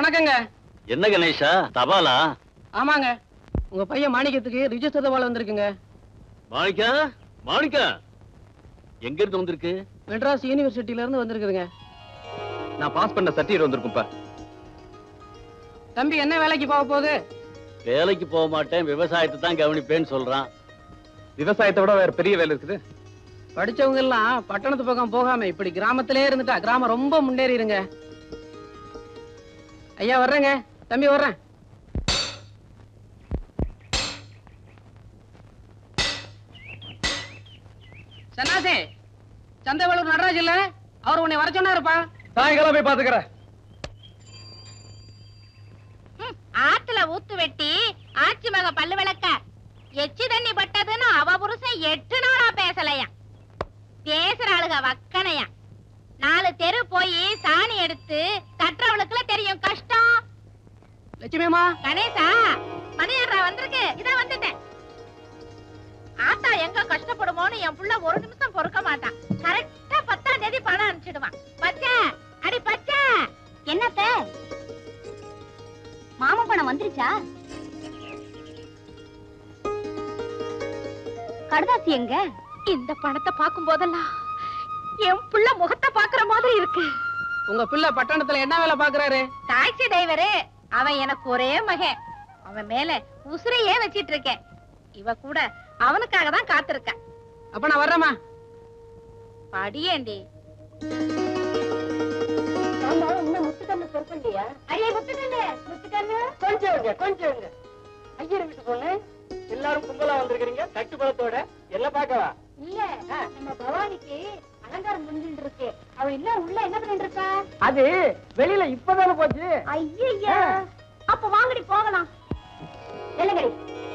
வணக்கங்க என்ன கணேஷா தபாலா ஆமாங்க உங்க பையன் மாணிக்கத்துக்கு ரிஜிஸ்டர் தபால் வந்திருக்குங்க மாணிக்கா மாணிக்கா எங்க இருந்து வந்திருக்கு மெட்ராஸ் யூனிவர்சிட்டில இருந்து வந்திருக்குதுங்க நான் பாஸ் பண்ண சர்டிஃபிகேட் வந்திருக்கும்ப்பா தம்பி என்ன வேலைக்கு போக போகுது வேலைக்கு போக மாட்டேன் விவசாயத்தை தான் கவனிப்பேன்னு சொல்றான் விவசாயத்தை விட வேற பெரிய வேலை இருக்குது படிச்சவங்க எல்லாம் பட்டணத்து பக்கம் போகாம இப்படி கிராமத்திலே இருந்துட்டா கிராமம் ரொம்ப முன்னேறிடுங்க ஐயா வர்றேங்க தம்பி வர்றேன் சன்னாசி சந்தைவளூர் நடராஜ் இல்ல அவர் உன்னை வர சொன்னாருப்பா சாயங்காலம் போய் பாத்துக்கிறேன் ம், ஆத்துல ஊத்து வெட்டி ஆச்சி மக பல்லு விளக்க எச்சி தண்ணி பட்டதுன்னு அவ புருஷன் எட்டு நாளா பேசலையாம் பேசுற ஆளுக வக்கனையாம் நாலு தெரு போய் சாணி எடுத்து தட்டுறவளுக்குல தெரியும் கஷ்டம் லட்சுமியம்மா கணேசா மணியாரா வந்திருக்கு இதா வந்துட்டேன் ஆத்தா எங்க கஷ்டப்படுமோன்னு என் புள்ள ஒரு நிமிஷம் பொறுக்க மாட்டான் கரெக்டா பத்தாம் தேதி பணம் அனுப்பிச்சிடுவான் பச்சை அடி பச்சை என்னத்த மாமா பணம் வந்துருச்சா கடுதாசி எங்க இந்த பணத்தை பார்க்கும் போதெல்லாம் என் புள்ள முகத்தை பாக்குற மாதிரி இருக்கு உங்க பிள்ளை பட்டணத்துல என்ன வேலை பாக்குறாரு டாக்ஸி டிரைவரு அவன் எனக்கு ஒரே மகன் அவன் மேல உசுரையே வச்சிட்டு இருக்கேன் இவ கூட அவனுக்காக தான் காத்திருக்க அப்ப நான் வர்றேம்மா படியேண்டி கொஞ்சம் கொஞ்சம் ஐயர் வீட்டு பொண்ணு எல்லாரும் கும்பலா வந்திருக்கிறீங்க தட்டு பழத்தோட என்ன பாக்கவா இல்ல நம்ம பவானிக்கு அலங்காரம் முடிஞ்சுட்டு இருக்கு அவ இல்ல உள்ள என்ன பண்ணிட்டு இருக்கா அது வெளியில இப்பதானே போச்சு ஐயா அப்ப வாங்கடி போகலாம் இல்லங்கடி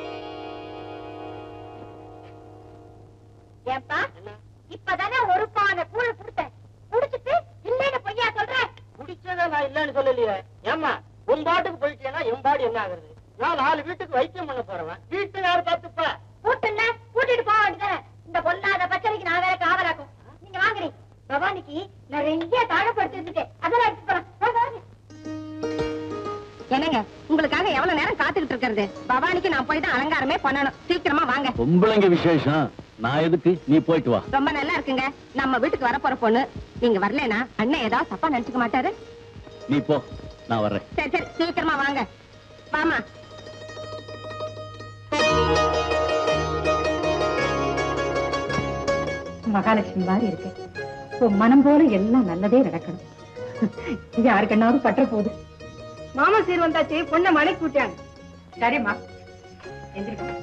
ஏப்பா இப்பதானே ஒரு பானை கூழ் கொடுத்தேன் குடிச்சிட்டு இல்லைன்னு பொய்யா சொல்ற குடிச்சத நான் இல்லன்னு சொல்லலையே ஏமா உன் பாட்டுக்கு போயிட்டேன்னா என் பாடு என்ன ஆகுறது நான் நாலு வீட்டுக்கு வைத்தியம் பண்ண போறவன் வீட்டு யாரு பார்த்துப்ப கூட்டுல கூட்டிட்டு போக வேண்டியதானே இந்த பொல்லாத பச்சரிக்கு நான் வேற காவலாக்கும் நீங்க வாங்குறீ பவானிக்கு நிறைய தாழப்படுத்தி இருந்துட்டேன் அதெல்லாம் எடுத்து போறேன் வாங்க, வாங்க. என்னங்க உங்களுக்காக எவ்வளவு நேரம் காத்துக்கிட்டு இருக்கிறது பவானிக்கு நான் போய் தான் அலங்காரமே பண்ணணும் சீக்கிரமா வாங்க பொம்பளைங்க விசேஷம் நான் எதுக்கு நீ போயிட்டு வா ரொம்ப நல்லா இருக்குங்க நம்ம வீட்டுக்கு வர போற பொண்ணு நீங்க வரலனா அண்ணன் ஏதாவது தப்பா நினைச்சுக்க மாட்டாரு நீ போ நான் வர்றேன் சரி சரி சீக்கிரமா வாங்க வாமா மகாலட்சுமி மாதிரி இருக்கு உன் மனம் போல எல்லாம் நல்லதே நடக்கணும் யாரு கண்ணாவது பற்ற போகுது மாமா சீர் வந்தாச்சு பொண்ணை மலைக்கு கூட்டியாங்க சரிம்மா எந்திரிக்கா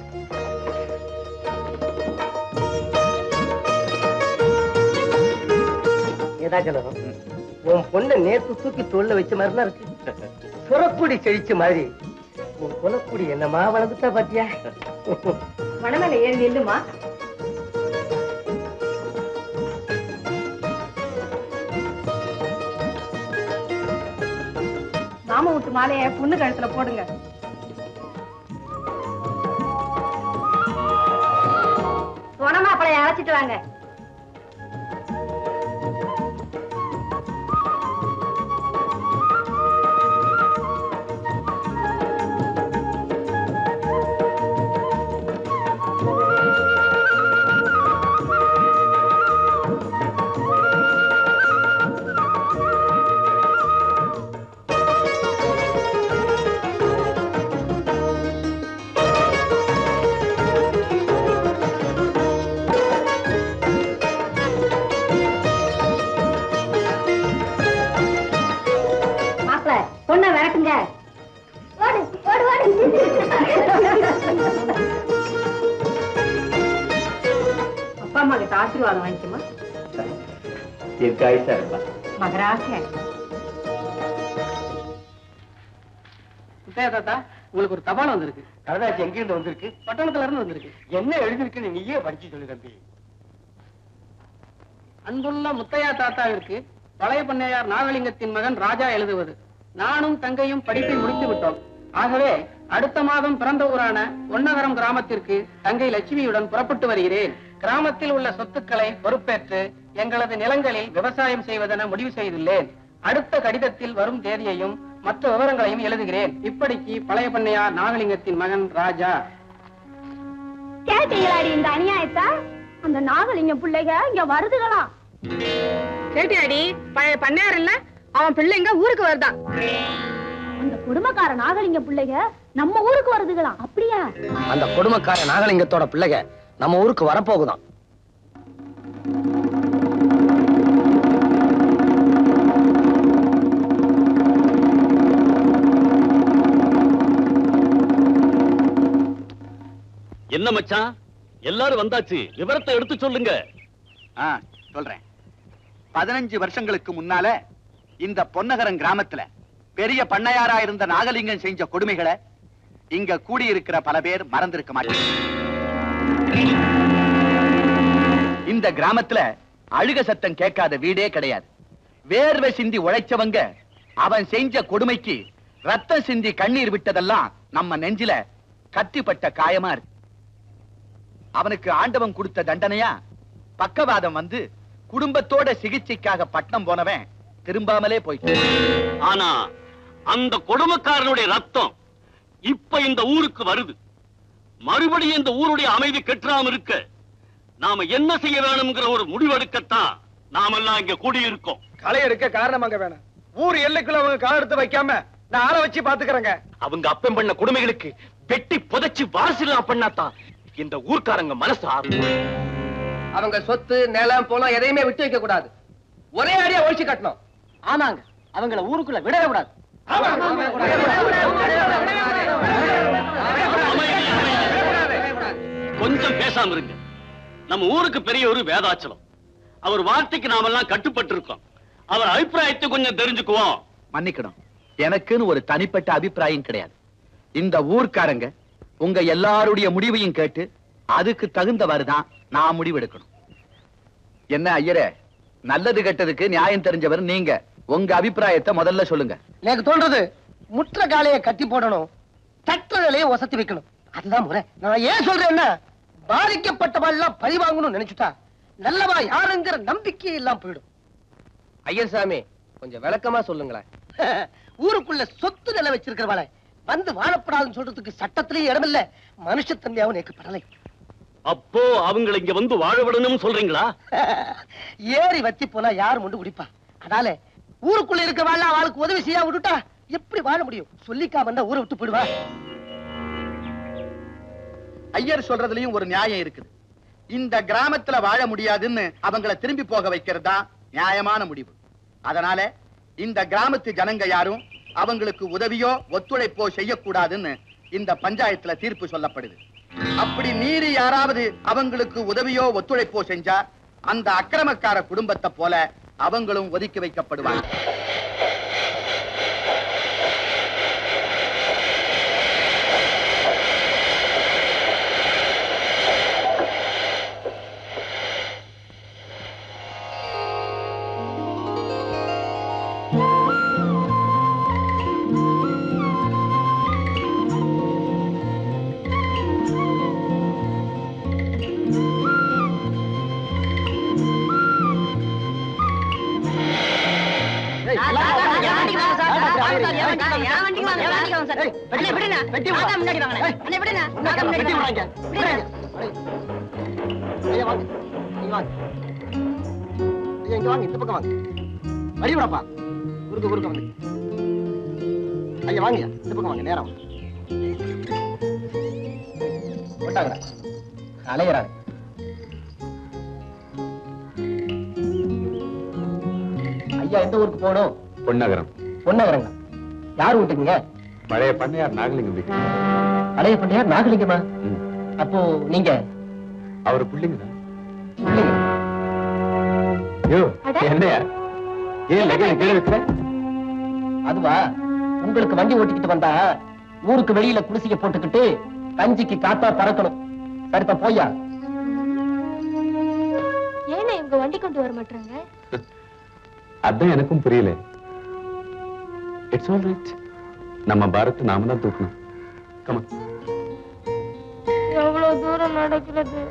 ஏதாச்சலம் உன் பொண்ணை நேத்து தூக்கி தோல்ல வச்ச மாதிரி தான் இருக்கு புறக்குடி செழிச்ச மாதிரி உன் குலக்குடி என்னமா வளர்ந்துட்டா பாத்தியா மணமேல ஏறி நில்லுமா மாமா விட்டு மாலைய பொண்ணு கழுத்துல போடுங்க போனமா அப்பளை அழைச்சிட்டு வாங்க மாப்பிள பொண்ணை விரட்டுங்க ஓடு ஓடு ஓடு அப்பா அம்மா கிட்ட ஆசீர்வாதம் வாங்கிக்குமா தீர்க்காயுசா இருப்பா மகராசியா முத்தையா தாத்தா உங்களுக்கு ஒரு தபால் வந்திருக்கு கரதாச்சி எங்கிருந்து வந்திருக்கு பட்டணத்துல இருந்து வந்திருக்கு என்ன எழுதிருக்குன்னு நீயே படிச்சு சொல்லு தம்பி அன்புள்ள முத்தையா தாத்தாவிற்கு பழைய பண்ணையார் நாகலிங்கத்தின் மகன் ராஜா எழுதுவது நானும் தங்கையும் படிப்பை முடித்து விட்டோம் ஆகவே அடுத்த மாதம் பிறந்த ஊரான ஒன்னகரம் கிராமத்திற்கு தங்கை லட்சுமியுடன் புறப்பட்டு வருகிறேன் கிராமத்தில் உள்ள சொத்துக்களை பொறுப்பேற்று எங்களது நிலங்களில் விவசாயம் செய்வதென முடிவு செய்துள்ளேன் அடுத்த கடிதத்தில் வரும் தேதியையும் மற்ற விவரங்களையும் எழுதுகிறேன் இப்படிக்கு பழைய பண்ணையார் நாகலிங்கத்தின் மகன் ராஜா கேட்டீங்களாடி இந்த அநியாயத்தை அந்த நாகலிங்கம் பிள்ளைங்க இங்க வருதுகளாம் கேட்டியாடி பழைய பண்ணையார் இல்ல அவன் பிள்ளைங்க ஊருக்கு வருதான் அந்த குடும்பக்கார நாகலிங்கம் பிள்ளைங்க நம்ம ஊருக்கு வருதுகளாம் அப்படியா அந்த கொடுமைக்கார நாகலிங்கத்தோட பிள்ளைக நம்ம ஊருக்கு வரப்போகுதாம் என்ன மச்சான் எல்லாரும் வந்தாச்சு விவரத்தை எடுத்து சொல்லுங்க ஆ சொல்றேன் பதினஞ்சு வருஷங்களுக்கு முன்னால இந்த பொன்னகரம் கிராமத்துல பெரிய பண்ணையாரா இருந்த நாகலிங்கம் செஞ்ச கொடுமைகளை இங்க கூடியிருக்கிற பல பேர் மறந்திருக்க மாட்டாங்க இந்த கிராமத்துல அழுக சத்தம் கேட்காத வீடே கிடையாது வேர்வை சிந்தி உழைச்சவங்க அவன் செஞ்ச கொடுமைக்கு ரத்தம் சிந்தி கண்ணீர் விட்டதெல்லாம் நம்ம நெஞ்சில கத்திப்பட்ட காயமா இருக்கு அவனுக்கு ஆண்டவன் கொடுத்த தண்டனையா பக்கவாதம் வந்து குடும்பத்தோட சிகிச்சைக்காக பட்னம் போனவன் திரும்பாமலே போயிட்டு ஆனா அந்த கொடுமைக்காரனுடைய ரத்தம் இப்ப இந்த ஊருக்கு வருது மறுபடியும் இந்த ஊருடைய அமைதி கெட்டுறாம இருக்க நாம என்ன செய்ய வேணும்ங்கிற ஒரு முடிவெடுக்கத்தான் நாமெல்லாம் இங்க கூடியிருக்கோம் களை எடுக்க காரணம் அங்க வேணாம் ஊர் எல்லைக்குள்ள அவங்க கால் எடுத்து வைக்காம நான் ஆளை வச்சு பாத்துக்கிறேங்க அவங்க அப்பம் பண்ண கொடுமைகளுக்கு வெட்டி புதைச்சு வாரசிலாம் பண்ணாதான் இந்த ஊர்க்காரங்க மனசு ஆறும் அவங்க சொத்து நிலம் போலாம் எதையுமே விட்டு வைக்க கூடாது ஒரே அடியா ஒழிச்சு கட்டணும் ஆமாங்க அவங்கள ஊருக்குள்ள விடவே கூடாது கொஞ்சம் பேசாம இருங்க நம்ம ஊருக்கு பெரிய ஒரு வேதாச்சலம் அவர் வார்த்தைக்கு நாமெல்லாம் கட்டுப்பட்டு இருக்கோம் அவர் அபிப்பிராயத்தை கொஞ்சம் தெரிஞ்சுக்குவோம் மன்னிக்கணும் எனக்குன்னு ஒரு தனிப்பட்ட அபிப்பிராயம் கிடையாது இந்த ஊர்க்காரங்க உங்க எல்லாருடைய முடிவையும் கேட்டு அதுக்கு தகுந்தவாறு தான் நான் முடிவெடுக்கணும் என்ன ஐயரே நல்லது கெட்டதுக்கு நியாயம் தெரிஞ்சவர் நீங்க உங்க அபிப்பிராயத்தை முதல்ல சொல்லுங்க எனக்கு தோன்றது முற்ற காலைய கட்டி போடணும் தட்டுறதுலயே ஒசத்தி வைக்கணும் அதுதான் முறை நான் ஏன் சொல்றேன்னா பாதிக்கப்பட்டவெல்லாம் பழி வாங்கணும்னு நினைச்சுட்டா நல்லவா யாருங்கிற நம்பிக்கை எல்லாம் போயிடும் ஐயர் சாமி கொஞ்சம் விளக்கமா சொல்லுங்களேன் ஊருக்குள்ள சொத்து நிலை வச்சிருக்கிறவளை வந்து வாழப்படாதுன்னு சொல்றதுக்கு சட்டத்திலேயே இடமில்ல மனுஷத்தன்மையாவும் நேக்கப்படலை அப்போ அவங்களை இங்க வந்து வாழ விடணும்னு சொல்றீங்களா ஏறி வத்தி போனா யார் முண்டு குடிப்பா அதனால ஊருக்குள்ள இருக்க வாழ அவளுக்கு உதவி செய்ய விட்டுட்டா எப்படி வாழ முடியும் சொல்லிக்காம இருந்தா ஊரை விட்டு போயிடுவா ஐயர் சொல்றதுலயும் ஒரு நியாயம் இருக்குது இந்த கிராமத்துல வாழ முடியாதுன்னு அவங்கள திரும்பி போக வைக்கிறது தான் நியாயமான முடிவு அதனால இந்த கிராமத்து ஜனங்க யாரும் அவங்களுக்கு உதவியோ ஒத்துழைப்போ செய்யக்கூடாதுன்னு இந்த பஞ்சாயத்துல தீர்ப்பு சொல்லப்படுது அப்படி மீறி யாராவது அவங்களுக்கு உதவியோ ஒத்துழைப்போ செஞ்சா அந்த அக்கிரமக்கார குடும்பத்தை போல அவங்களும் ஒதுக்கி வைக்கப்படுவாங்க இங்க வாங்க இந்த பக்கம் வாங்க வழி விடப்பா குறுக்க குறுக்க வந்து ஐயா வாங்க இந்த பக்கம் வாங்க நேரம் போட்டாங்கடா அலையறாங்க ஐயா எந்த ஊருக்கு போகணும் பொன்னகரம் பொன்னகரங்க யார் வீட்டுக்குங்க பழைய பண்ணையார் நாகலிங்கம் வீட்டு அலைய பண்ணியார் நாகலிங்கமா அப்போ நீங்க அவர் பிள்ளைங்க பிள்ளைங்க ஐயோ என்னையா ஏன் லெகன் கீழே வைக்கிற அதுவா உங்களுக்கு வண்டி ஓட்டிக்கிட்டு வந்தா ஊருக்கு வெளியில குடிசைய போட்டுக்கிட்டு கஞ்சிக்கு காத்தா பறக்கணும் சரிப்பா போயா ஏன்னா இவங்க வண்டி கொண்டு வர மாட்டாங்க அதான் எனக்கும் புரியல இட்ஸ் ஆல் ரைட் நம்ம பாரத் நாம தான் தூக்கணும் கமா எவ்வளவு தூரம் நடக்கிறது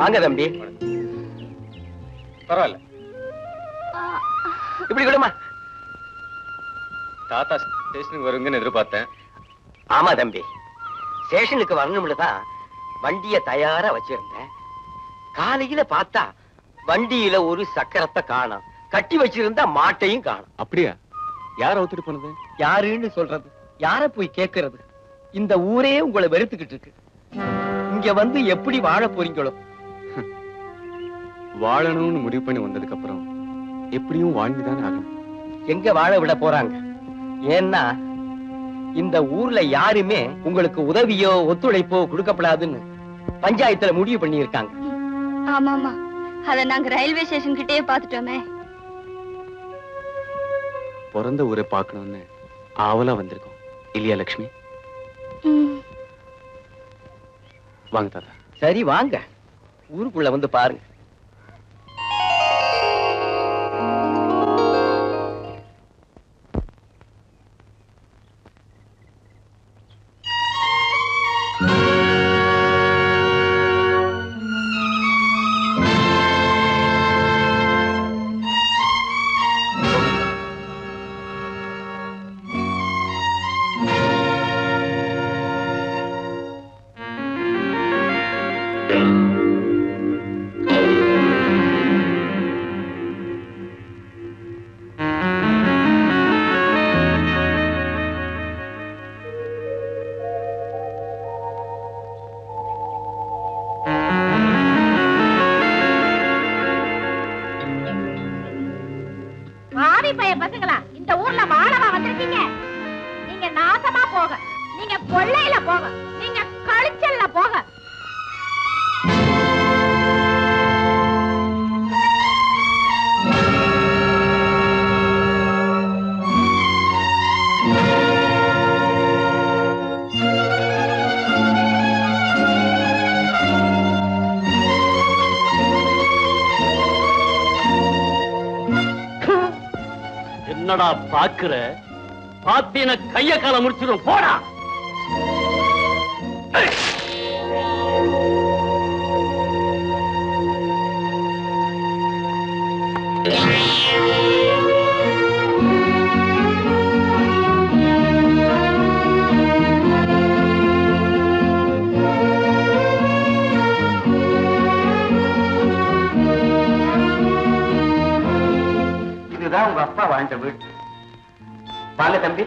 வாங்க தம்பி பரவாயில்ல இப்படி கொடுமா தாத்தா ஸ்டேஷனுக்கு வருவீங்கன்னு எதிர்பார்த்தேன் ஆமா தம்பி ஸ்டேஷனுக்கு வரணும்னு தான் வண்டிய தயாரா வச்சிருந்தேன் காலையில பார்த்தா வண்டியில ஒரு சக்கரத்தை காணோம் கட்டி வச்சிருந்தா மாட்டையும் காணோம் அப்படியா யார் அவுத்துட்டு போனது யாருன்னு சொல்றது யார போய் கேக்குறது இந்த ஊரே உங்களை வெறுத்துக்கிட்டு இருக்கு இங்க வந்து எப்படி வாழ போறீங்களோ வாழணும்னு முடிவு பண்ணி வந்ததுக்கு அப்புறம் எப்படியும் வாழ்ந்துதானே ஆகணும் எங்க வாழ விட போறாங்க ஏன்னா இந்த ஊர்ல யாருமே உங்களுக்கு உதவியோ ஒத்துழைப்போ கொடுக்கப்படாதுன்னு பஞ்சாயத்துல முடிவு பண்ணி இருக்காங்க ஆமாமா அத நாங்க ரயில்வே ஸ்டேஷன் கிட்டே பாத்துட்டோமே பிறந்த ஊரை பார்க்கணும்னு ஆவலா வந்திருக்கோம் இல்லையா லக்ஷ்மி வாங்க தாத்தா சரி வாங்க ஊருக்குள்ள வந்து பாருங்க வாடி பைய பசங்களா இந்த ஊர்ல வாழவா வந்திருக்கீங்க நீங்க நாசமா போக நீங்க கொள்ளையில போக நீங்க கழிச்சல்ல போக என்னடா பாக்குற பாத்தீன கைய கால முடிச்சிடும் போடா இதுதான் உங்க அப்பா வாழ்ந்த வீடு வாங்க தம்பி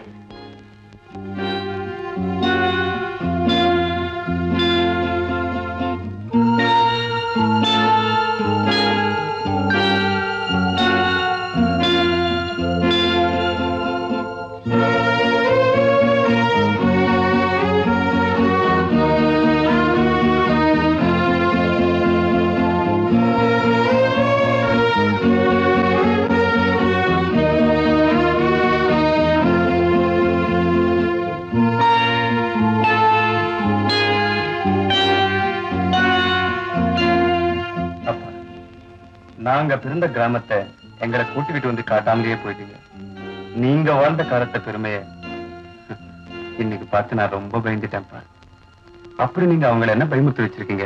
அப்பா நாங்க பிறந்த கிராமத்தை எங்களை கூட்டிக்கிட்டு வந்து காட்டாமலேயே போயிட்டீங்க நீங்க வாழ்ந்த காலத்தை பெருமைய இன்னைக்கு பார்த்து நான் ரொம்ப பயந்துட்டேன்ப்பா அப்படி நீங்க அவங்கள என்ன பயமுறுத்தி வச்சிருக்கீங்க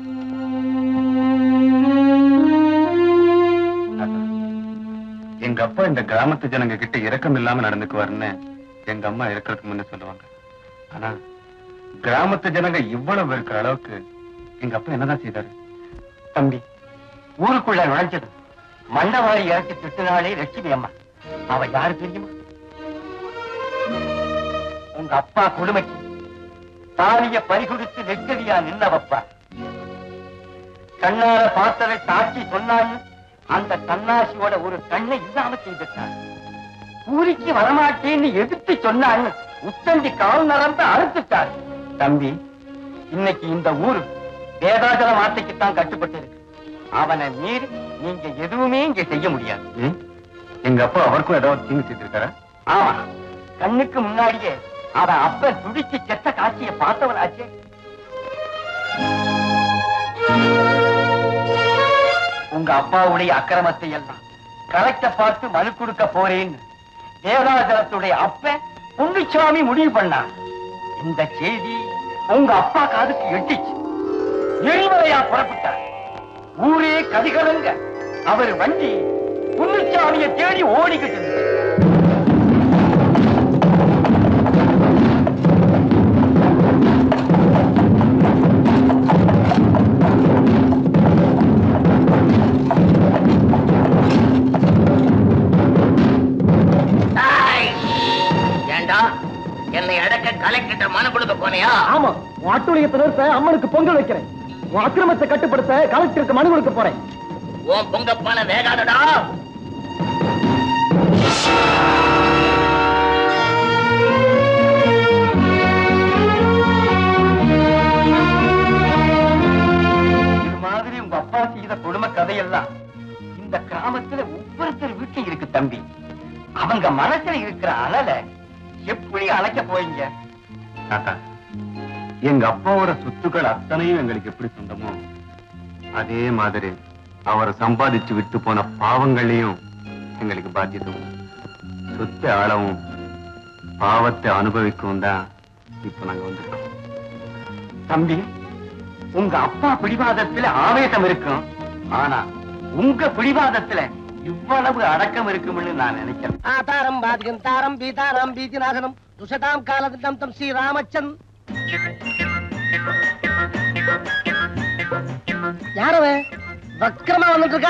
தாத்தா, எங்க அப்பா இந்த கிராமத்து ஜனங்க கிட்ட இரக்கம் இல்லாம நடந்துக்குவாருன்னு எங்க அம்மா இருக்கிறதுக்கு முன்ன சொல்லுவாங்க ஆனா கிராமத்து ஜனங்க இவ்வளவு இருக்கிற அளவுக்கு எங்க அப்பா என்னதான் செய்தாரு தம்பி ஊருக்குள்ள நுழைஞ்சது மண்டவாரி இறக்கி திட்டுனாலே லட்சுமி அம்மா அவ யாரு தெரியுமா உங்க அப்பா கொடுமைக்கு தாலிய பறிகொடுத்து நெச்சரியா நின்னவப்பா கண்ணால பார்த்ததை சாட்சி சொன்னான்னு அந்த கண்ணாசியோட ஒரு கண்ணை இல்லாம செய்துட்டான் கூலிக்கு வரமாட்டேன்னு எதிர்த்து சொன்னான்னு உத்தண்டி கால் நரம்ப அறுத்துட்டார் தம்பி இன்னைக்கு இந்த ஊரு வேதாஜல வார்த்தைக்குத்தான் கட்டுப்பட்டு இருக்கு அவனை மீறி நீங்க எதுவுமே இங்க செய்ய முடியாது ம்? எங்க அப்பா அவருக்கும் ஏதாவது தீங்கு செய்திருக்காரா ஆமா கண்ணுக்கு முன்னாடியே அவன் அப்ப துடிச்சு செத்த காட்சியை பார்த்தவனாச்சே உங்க அப்பாவுடைய அக்கிரமத்தை எல்லாம் கலெக்ட பார்த்து மனு கொடுக்க போறேன்னு தேவராஜலத்துடைய அப்ப பொன்னுச்சாமி முடிவு பண்ணான் இந்த செய்தி உங்க அப்பா காதுக்கு எட்டிச்சு எரிமலையா புறப்பட்டார் ஊரே கதிகலங்க அவர் வண்டி குன்னுச்சாமியை தேடி ஓடிக்கிட்டு இருந்துச்சு. ஏண்டா என்னை அடக்க கலெக்டர் மனு கொடுக்க போனியா ஆமா உன் அட்டுழியத்தை நிறுத்த அம்மனுக்கு பொங்கல் வைக்கிறேன் உன் அக்கிரமத்தை கட்டுப்படுத்த கலெக்டருக்கு மனு கொடுக்க போறேன் உன் பொங்கப்பான வேகாதடா இது மாதிரி உங்க அப்பா செய்த கொடுமை கதையெல்லாம் இந்த கிராமத்துல ஒவ்வொருத்தர் வீட்லயும் இருக்கு தம்பி அவங்க மனசுல இருக்கிற அனலை எப்படி அழைக்க போறீங்க தாத்தா எங்க அப்பாவோட சொத்துக்கள் அத்தனையும் எங்களுக்கு எப்படி சொந்தமோ அதே மாதிரி அவர் சம்பாதிச்சு விட்டு போன பாவங்களையும் எங்களுக்கு பாத்தியது உண்டு. சொத்தை ஆளவும் பாவத்தை அனுபவிக்கவும் தான் இப்ப நாங்க வந்திருக்கோம் தம்பி உங்க அப்பா பிடிவாதத்துல ஆவேசம் இருக்கும் ஆனா உங்க பிடிவாதத்துல இவ்வளவு அடக்கம் இருக்கும்னு நான் நினைக்கிறேன் ஆதாரம் பாதிகம் தாரம் பீதாராம் பீதி நாசனம் துஷதாம் காலதிட்டம் தம் ஸ்ரீ ராமச்சந்த் யாரவன் வக்கரமா வந்துட்டு இருக்கா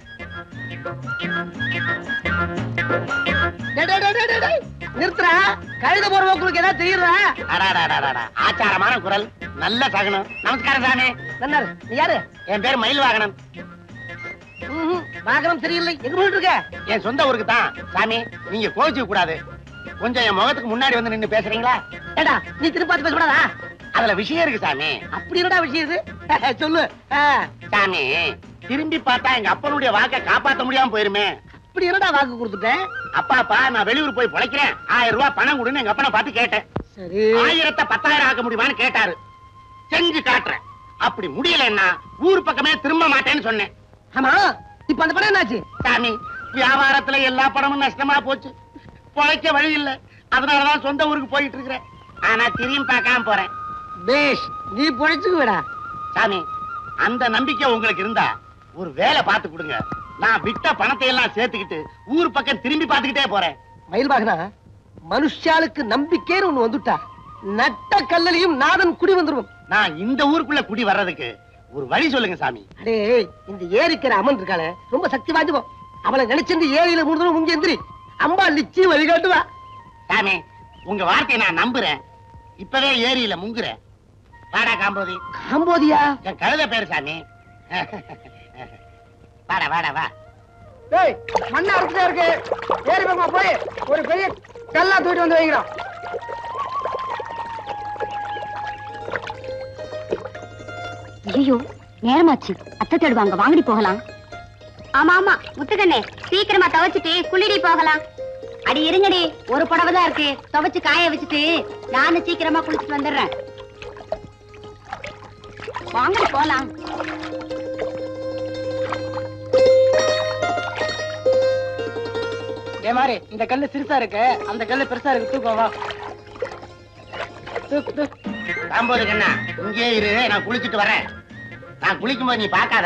டேய், டேய், டேய், டேய், டேய். நிறுத்துறா கழுத போற உங்களுக்கு ஏதாவது தெரியுறா ஆச்சாரமான குரல் நல்ல சகனம் நமஸ்காரம் சாமி நன்னாரு நீ யாரு என் பேர் மயில் வாகனம் ம்ஹும், வாகனம் சரியில்லை எங்க போயிட்டு இருக்க என் சொந்த ஊருக்கு தான் சாமி நீங்க கோவிச்சுக்க கூடாது கொஞ்சம் என் முகத்துக்கு முன்னாடி வந்து நின்னு பேசுறீங்களா ஏடா நீ திருப்பி பார்த்து பேசக்கூடாதா அதுல விஷயம் இருக்கு சாமி அப்படி என்னடா விஷயம் இது சொல்லு ஆ, சாமி திரும்பி பார்த்தா எங்க அப்பனுடைய வாக்கை காப்பாத்த முடியாம போயிருமே அப்படி என்னடா வாக்கு கொடுத்துட்டேன் அப்பாப்பா நான் வெளியூர் போய் பொழைக்கிறேன் ஆயிரம் ரூபாய் பணம் கொடுன்னு எங்க அப்பனை பார்த்து கேட்டேன் சரி ஆயிரத்தை பத்தாயிரம் ஆக்க முடியுமான்னு கேட்டாரு செஞ்சு காட்டுறேன் அப்படி முடியலன்னா ஊர் பக்கமே திரும்ப மாட்டேன்னு சொன்னேன் ஆமா இப்ப அந்த படம் என்னாச்சு சாமி வியாபாரத்துல எல்லா பணமும் நஷ்டமா போச்சு பொழைக்க வழி இல்ல அதனாலதான் சொந்த ஊருக்கு போயிட்டு இருக்கிறேன் ஆனா திரும்பி பார்க்காம போறேன் பேஷ் நீ பொழைச்சுக்குவடா சாமி அந்த நம்பிக்கை உங்களுக்கு இருந்தா ஒரு வேலை பார்த்து கொடுங்க நான் விட்ட பணத்தை எல்லாம் சேர்த்துக்கிட்டு ஊர் பக்கம் திரும்பி பார்த்துக்கிட்டே போறேன் மயில் வாகனா மனுஷாளுக்கு நம்பிக்கைன்னு ஒண்ணு வந்துட்டா நட்ட கல்லலையும் நாதன் குடி வந்துருவோம் நான் இந்த ஊருக்குள்ள குடி வர்றதுக்கு ஒரு வழி சொல்லுங்க சாமி அடே இந்த ஏரிக்கிற அம்மன் இருக்காளே ரொம்ப சக்தி வாய்ந்தவோ அவளை நினைச்சிருந்து ஏரியில மூணு முங்க எந்திரி அம்பா நிச்சி வழிகாட்டுவா சாமி உங்க வார்த்தையை நான் நம்புறேன் இப்பவே ஏரியில முங்குறேன் வாடா காம்போதி காம்போதியா என் கழுத பேரு சாமி வாடா வாடா வா டேய் மண்ணா அரைச்சுட்டே இருக்கு ஏரி பக்கமா போய் ஒரு பெரிய கல்லா தூக்கிட்டு வந்து வைக்கிறோம் ஐயோ நேரமாச்சு அத்தை தேடுவாங்க வாங்கடி போகலாம் ஆமா ஆமா முத்துக்கண்ணே சீக்கிரமா துவைச்சிட்டு குளிரி போகலாம் அடி இருங்கடி ஒரு புடவை தான் இருக்கு துவைச்சு காய வச்சுட்டு நானும் சீக்கிரமா குளிச்சுட்டு வந்துடுறேன் வாங்கடி போலாம் இதே மாதிரி இந்த கல்லு சிறுசா இருக்கு அந்த கல்லு பெருசா இருக்கு தூக்கம் வா தூக்கு தூக்கு காம்போதி கண்ணா இங்கே இரு நான் குளிச்சிட்டு வரேன் நான் குளிக்கும் போது நீ பார்க்காத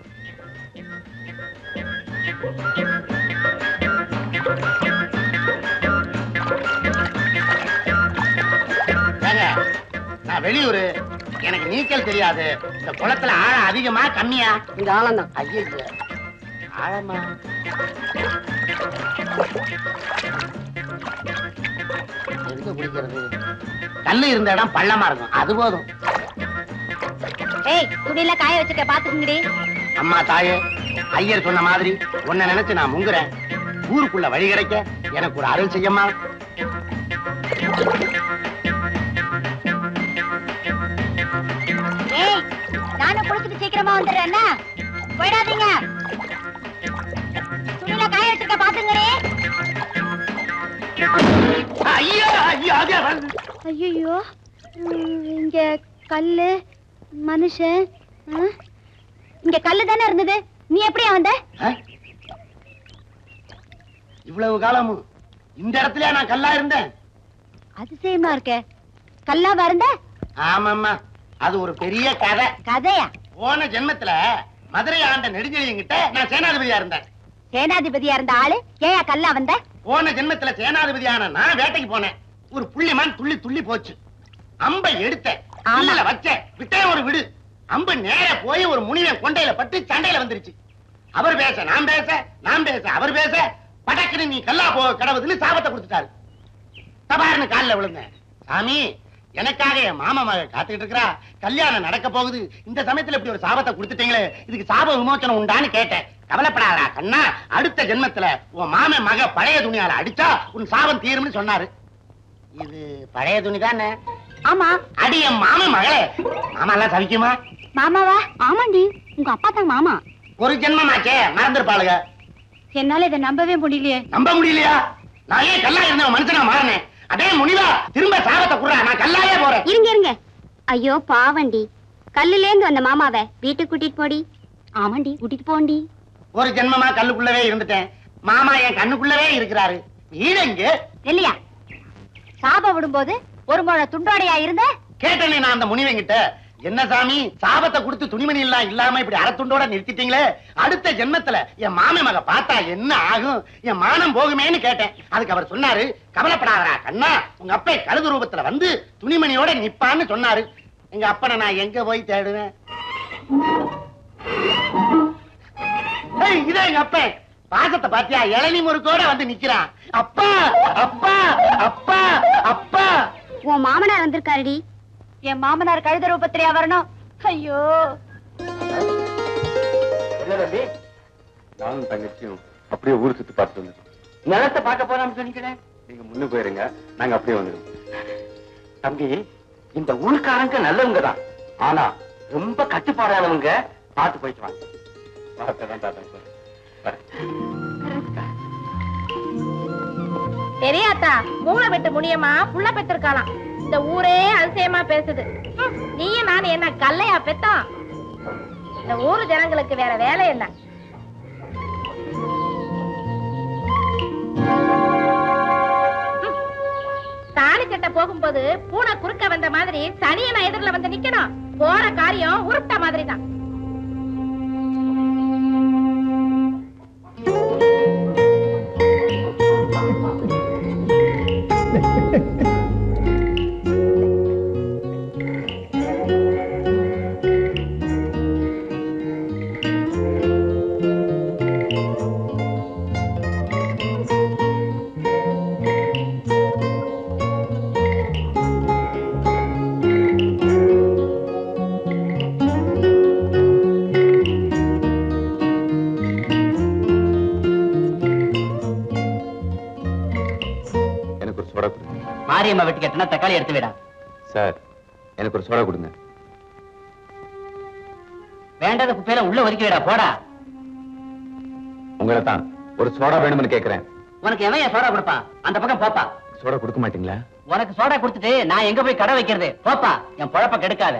ஏங்க, நான் வெளியூரு எனக்கு நீச்சல் தெரியாது இந்த குளத்துல ஆழம் அதிகமா கம்மியா இந்த ஆளம் தான் ஐயோ ஆழமா எதுக்கு குளிக்கிறது கல்லு இருந்த இடம் பள்ளமா இருக்கும் அது போதும் ஏய் துணியில காய வச்சுக்க பாத்துக்குங்கடி அம்மா தாயே ஐயர் சொன்ன மாதிரி உன்னை நினைச்சு நான் முங்குறேன் ஊருக்குள்ள வழி கிடைக்க எனக்கு ஒரு அருள் செய்யம்மா ஏய் நானும் குளிச்சுட்டு சீக்கிரமா வந்துடுறேன் போயிடாதீங்க துணியில காய வச்சுக்க பாத்துங்கடி ஐயோ ஐயோ ஐயோ ஐயோ இங்க கல்லு மனுஷன் ஆ? இங்க கல்லு தானே இருந்தது நீ எப்படியா வந்த ஆ? இவ்வளவு காலமும் இந்த இடத்துல நான் கல்லா இருந்தேன் அதிசயமா இருக்க கல்லா வருந்த ஆமாம்மா அது ஒரு பெரிய கதை கதையா போன ஜென்மத்துல மதுரை ஆண்ட நெடுஞ்செழியங்கிட்ட நான் சேனாதிபதியா இருந்தேன் சேனாதிபதியா இருந்த ஆளு ஏன் கல்லா வந்த போன ஜென்மத்துல சேனாதிபதியான நான் வேட்டைக்கு போனேன் ஒரு புள்ளிமான் துள்ளி துள்ளி போச்சு அம்பை எடுத்தேன் இல்ல வச்சேன் விட்டே ஒரு விடு அம்பு நேர போய் ஒரு முனிவன் கொண்டையில பட்டு சண்டையில வந்துருச்சு அவர் பேச நான் பேச நான் பேச அவர் பேச படக்குன்னு நீ கல்லா போ கடவுதுன்னு சாபத்தை கொடுத்துட்டாரு தபார்னு காலில் விழுந்தேன் சாமி எனக்காக என் மாமா மக காத்துக்கிட்டு இருக்கிறா கல்யாணம் நடக்க போகுது இந்த சமயத்துல இப்படி ஒரு சாபத்தை கொடுத்துட்டீங்களே இதுக்கு சாப விமோச்சனம் உண்டான்னு கேட்டேன் கவலைப்படாதா கண்ணா அடுத்த ஜென்மத்துல உன் மாமன் மக பழைய துணியால அடிச்சா உன் சாபம் தீரும்னு சொன்னாரு இது பழைய துணி தானே ஆமா அடி என் மாமன் மகளே மாமா எல்லாம் சவிக்குமா மாமாவா ஆமாண்டி உங்க அப்பா தான் மாமா ஒரு ஜென்மமாச்சே மறந்துருப்பாளுங்க என்னால இதை நம்பவே முடியலையே நம்ப முடியலையா நான் ஏன் கல்லா இருந்த மனுஷனா மாறினேன் அதே முனிவா திரும்ப சாபத்தை குடுறா நான் கல்லாலே போறேன் இருங்க இருங்க ஐயோ பாவண்டி கல்லுல இருந்து வந்த மாமாவை வீட்டுக்கு கூட்டிட்டு போடி ஆமாண்டி கூட்டிட்டு போண்டி ஒரு ஜென்மமா கல்லுக்குள்ளவே இருந்துட்டேன் மாமா என் கண்ணுக்குள்ளவே இருக்கிறாரு வீடு எங்க இல்லையா சாபம் விடும்போது ஒரு முழ துண்டோடையா இருந்த கேட்டேனே நான் அந்த முனிவன் கிட்ட என்ன சாமி சாபத்தை கொடுத்து துணிமணி எல்லாம் இல்லாம இப்படி அறத்துண்டோட நிறுத்திட்டீங்களே அடுத்த ஜென்மத்துல என் மாமன் மக பார்த்தா என்ன ஆகும் என் மானம் போகுமேன்னு கேட்டேன் அதுக்கு அவர் சொன்னாரு கவலைப்படாதடா கண்ணா உங்க அப்பா கழுது ரூபத்துல வந்து துணிமணியோட நிப்பான்னு சொன்னாரு எங்க அப்பனை நான் எங்க போய் தேடுவேன் ஏய், இதே எங்க அப்பா பாசத்தை பாத்தியா இளநி முறுக்கோட வந்து நிக்கிறான் அப்பா அப்பா அப்பா அப்பா உன் மாமனார் வந்திருக்காருடி என் மாமனார் கழுத ரூபத்திலேயா வரணும் ஐயோ என்ன தம்பி நானும் தங்கச்சியும் அப்படியே ஊர் சுத்தி பார்த்துட்டு வந்துட்டோம் நிலத்தை பார்க்க போறான்னு சொன்னீங்களே நீங்க முன்ன போயிருங்க நாங்க அப்படியே வந்துடுவோம் தம்பி இந்த ஊர்க்காரங்க நல்லவங்க தான் ஆனா ரொம்ப கட்டுப்பாடானவங்க பார்த்து போயிட்டு வாங்க பார்த்ததான் தாத்தா போறேன் வரேன். பெரியாத்தா மூளை வெட்டு முடியமா புள்ள பெற்றிருக்காளாம் இந்த ஊரே அதிசயமா பேசுது ஹம், நீயும் நானும் என்ன கல்லையா பெத்தோம் இந்த ஊரு ஜனங்களுக்கு வேற வேலை என்ன ஹம், தாலி கட்ட போகும்போது பூனை குறுக்க வந்த மாதிரி சனியனை எதிரில வந்து நிக்கணும் போற காரியம் உருட்ட மாதிரி தான் எனக்கு ஒரு சோடா கொடுங்க மாரியம்மா வெட்டி கட்டினா தக்காளி எடுத்து விடா சார் எனக்கு ஒரு சோடா கொடுங்க வேண்டாத குப்பையில உள்ள ஒதுக்கி விடா போடா உங்களை தான் ஒரு சோடா வேணும்னு கேக்குறேன் உனக்கு எவன் என் சோடா கொடுப்பான் அந்த பக்கம் போப்பா சோடா கொடுக்க மாட்டீங்களா உனக்கு சோடா கொடுத்துட்டு நான் எங்க போய் கடை வைக்கிறது போப்பா என் பொழப்ப கெடுக்காத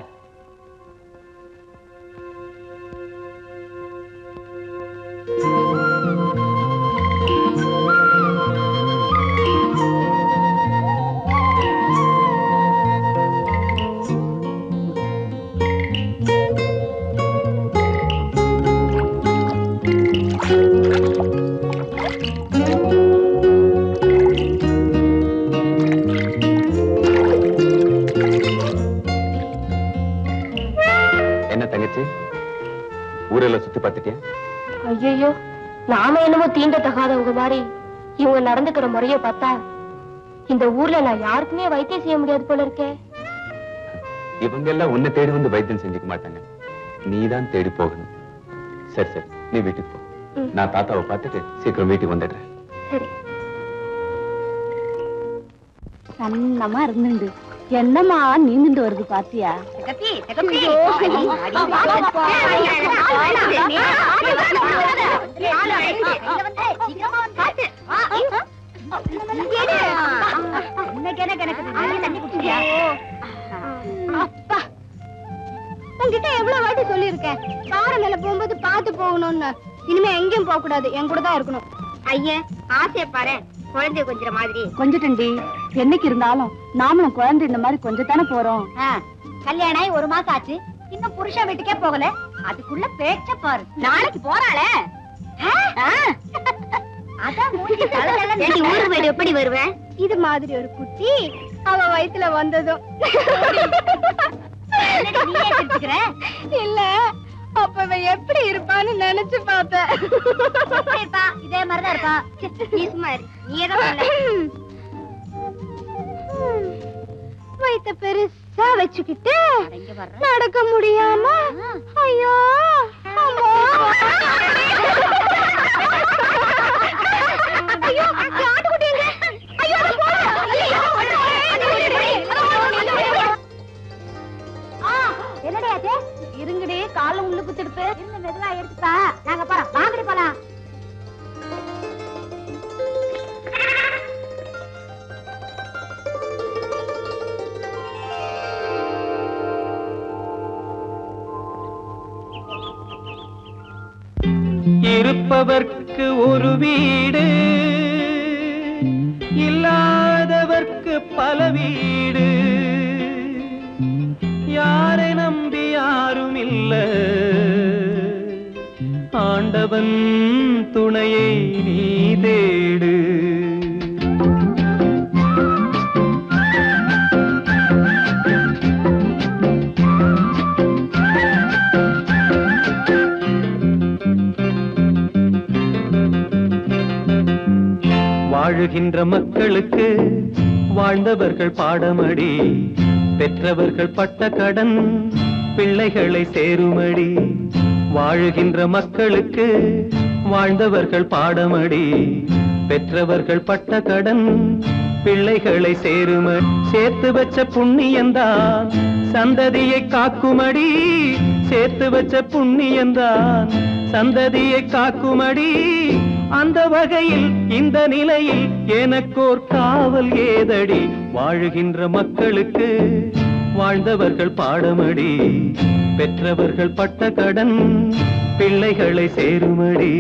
என்ன தங்கச்சி ஊரெல்லாம் சுத்தி பார்த்துட்டியா ஐயோ நாம என்னமோ தீண்ட தகாதவங்க மாதிரி இவங்க நடந்துக்கிற முறைய பார்த்தா இந்த ஊர்ல நான் யாருக்குமே வைத்தியம் செய்ய முடியாது போல இருக்கே இவங்க எல்லாம் உன்னை தேடி வந்து வைத்தியம் செஞ்சுக்க மாட்டாங்க நீதான் தேடி போகணும் சரி சரி நீ வீட்டுக்கு போ ம். நான் தாத்தாவை பார்த்துட்டு சீக்கிரம் வீட்டுக்கு வந்துடுறேன் சரி சன்னமா இருந்துண்டு என்னமா நீந்துட்டு வருது பாத்தியா ஐயோ. அப்பா உன்கிட்ட எவ்வளவு வாட்டி சொல்லியிருக்கேன் கார மேல போகும்போது பார்த்து போகணும்னு இனிமே எங்கேயும் போக கூடாது என் கூட தான் இருக்கணும் ஐயா ஆசைய பாரு குழந்தை கொஞ்சற மாதிரி கொஞ்சட்டண்டி என்னைக்கு இருந்தாலும் நாமளும் குழந்தை இந்த மாதிரி கொஞ்சம் தானே போறோம் கல்யாணம் ஆகி ஒரு மாசம் ஆச்சு இன்னும் புருஷன் வீட்டுக்கே போகல அதுக்குள்ள பேச்ச பாரு நாளைக்கு போறாளே அதான் மூஞ்சி ஊருக்கு போயிட்டு எப்படி வருவேன் இது மாதிரி ஒரு குட்டி அவ வயித்துல வந்ததும் இல்ல அப்ப இவ எப்படி இருப்பான்னு நினைச்சு பார்த்தேன் இதே மாதிரிதான் இருப்பா நீ சும்மா இரு. நீயே தான் சொல்ல. வயித்த பெருசா வச்சுக்கிட்டு நடக்க முடியாம ஐயோ அம்மா. ஐயோ இந்த ஆட்டுக்குட்டி எங்க? ஐயோ, அது போகுது. ஐயோ, ஆ, என்னடி ஆச்சு? இருங்கடி கால உள்ள குத்திடுப்பு இருங்க மெதுவா எடுத்துப்பா நாங்க போறோம் வாங்கடி போலாம் இருப்பவர்க்கு ஒரு வீடு இல்லாதவர்க்கு பல வீடு யாரை நம்பி யாரும் இல்ல ஆண்டவன் துணையை நீ தேடு வாழுகின்ற மக்களுக்கு வாழ்ந்தவர்கள் பாடமடி பெற்றவர்கள் பட்ட கடன் பிள்ளைகளை சேருமடி வாழுகின்ற மக்களுக்கு வாழ்ந்தவர்கள் பாடமடி பெற்றவர்கள் பட்ட கடன் பிள்ளைகளை சேருமடி சேர்த்து வச்ச புண்ணியந்தான் சந்ததியை காக்குமடி சேர்த்து வச்ச புண்ணியந்தான் சந்ததியை காக்குமடி அந்த வகையில் இந்த நிலையில் எனக்கோர் காவல் ஏதடி வாழுகின்ற மக்களுக்கு வாழ்ந்தவர்கள் பாடமடி பெற்றவர்கள் பட்ட கடன் பிள்ளைகளை சேருமடி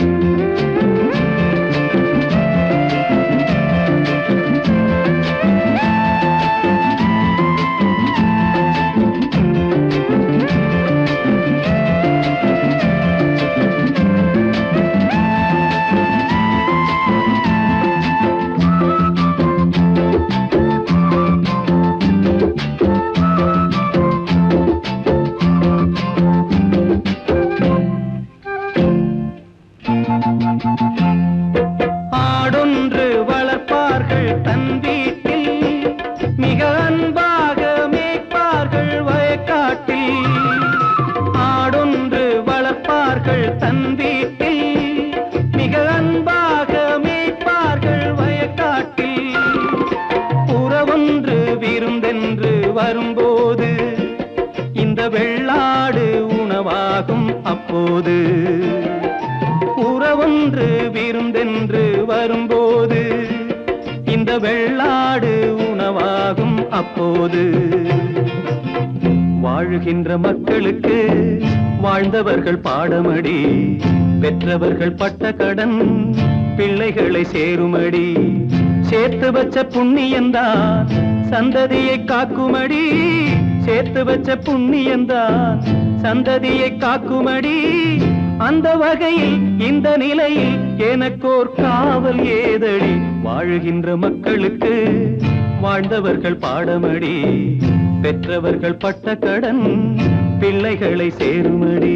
ஆடொன்று வளர்ப்பார்கள் தன் வீட்டில் மிக அன்பாக மேய்ப்பார்கள் வயக்காட்டில் ஆடொன்று வளர்ப்பார்கள் தன் வீட்டில் மிக அன்பாக மேய்ப்பார்கள் வயக்காட்டில் புறவொன்று விருந்தென்று வரும்போது இந்த வெள்ளாடு உணவாகும் அப்போது உறவொன்று விருந்தென்று வரும்போது இந்த வெள்ளாடு உணவாகும் அப்போது வாழுகின்ற மக்களுக்கு வாழ்ந்தவர்கள் பாடமடி பெற்றவர்கள் பட்ட கடன் பிள்ளைகளை சேருமடி சேர்த்து வச்ச புண்ணியந்தான் சந்ததியை காக்குமடி சேர்த்து வச்ச புண்ணியந்தான் சந்ததியை காக்குமடி அந்த வகையில் இந்த நிலையில் எனக்கோர் காவல் ஏதடி வாழுகின்ற மக்களுக்கு வாழ்ந்தவர்கள் பாடமடி பெற்றவர்கள் பட்ட கடன் பிள்ளைகளை சேருமடி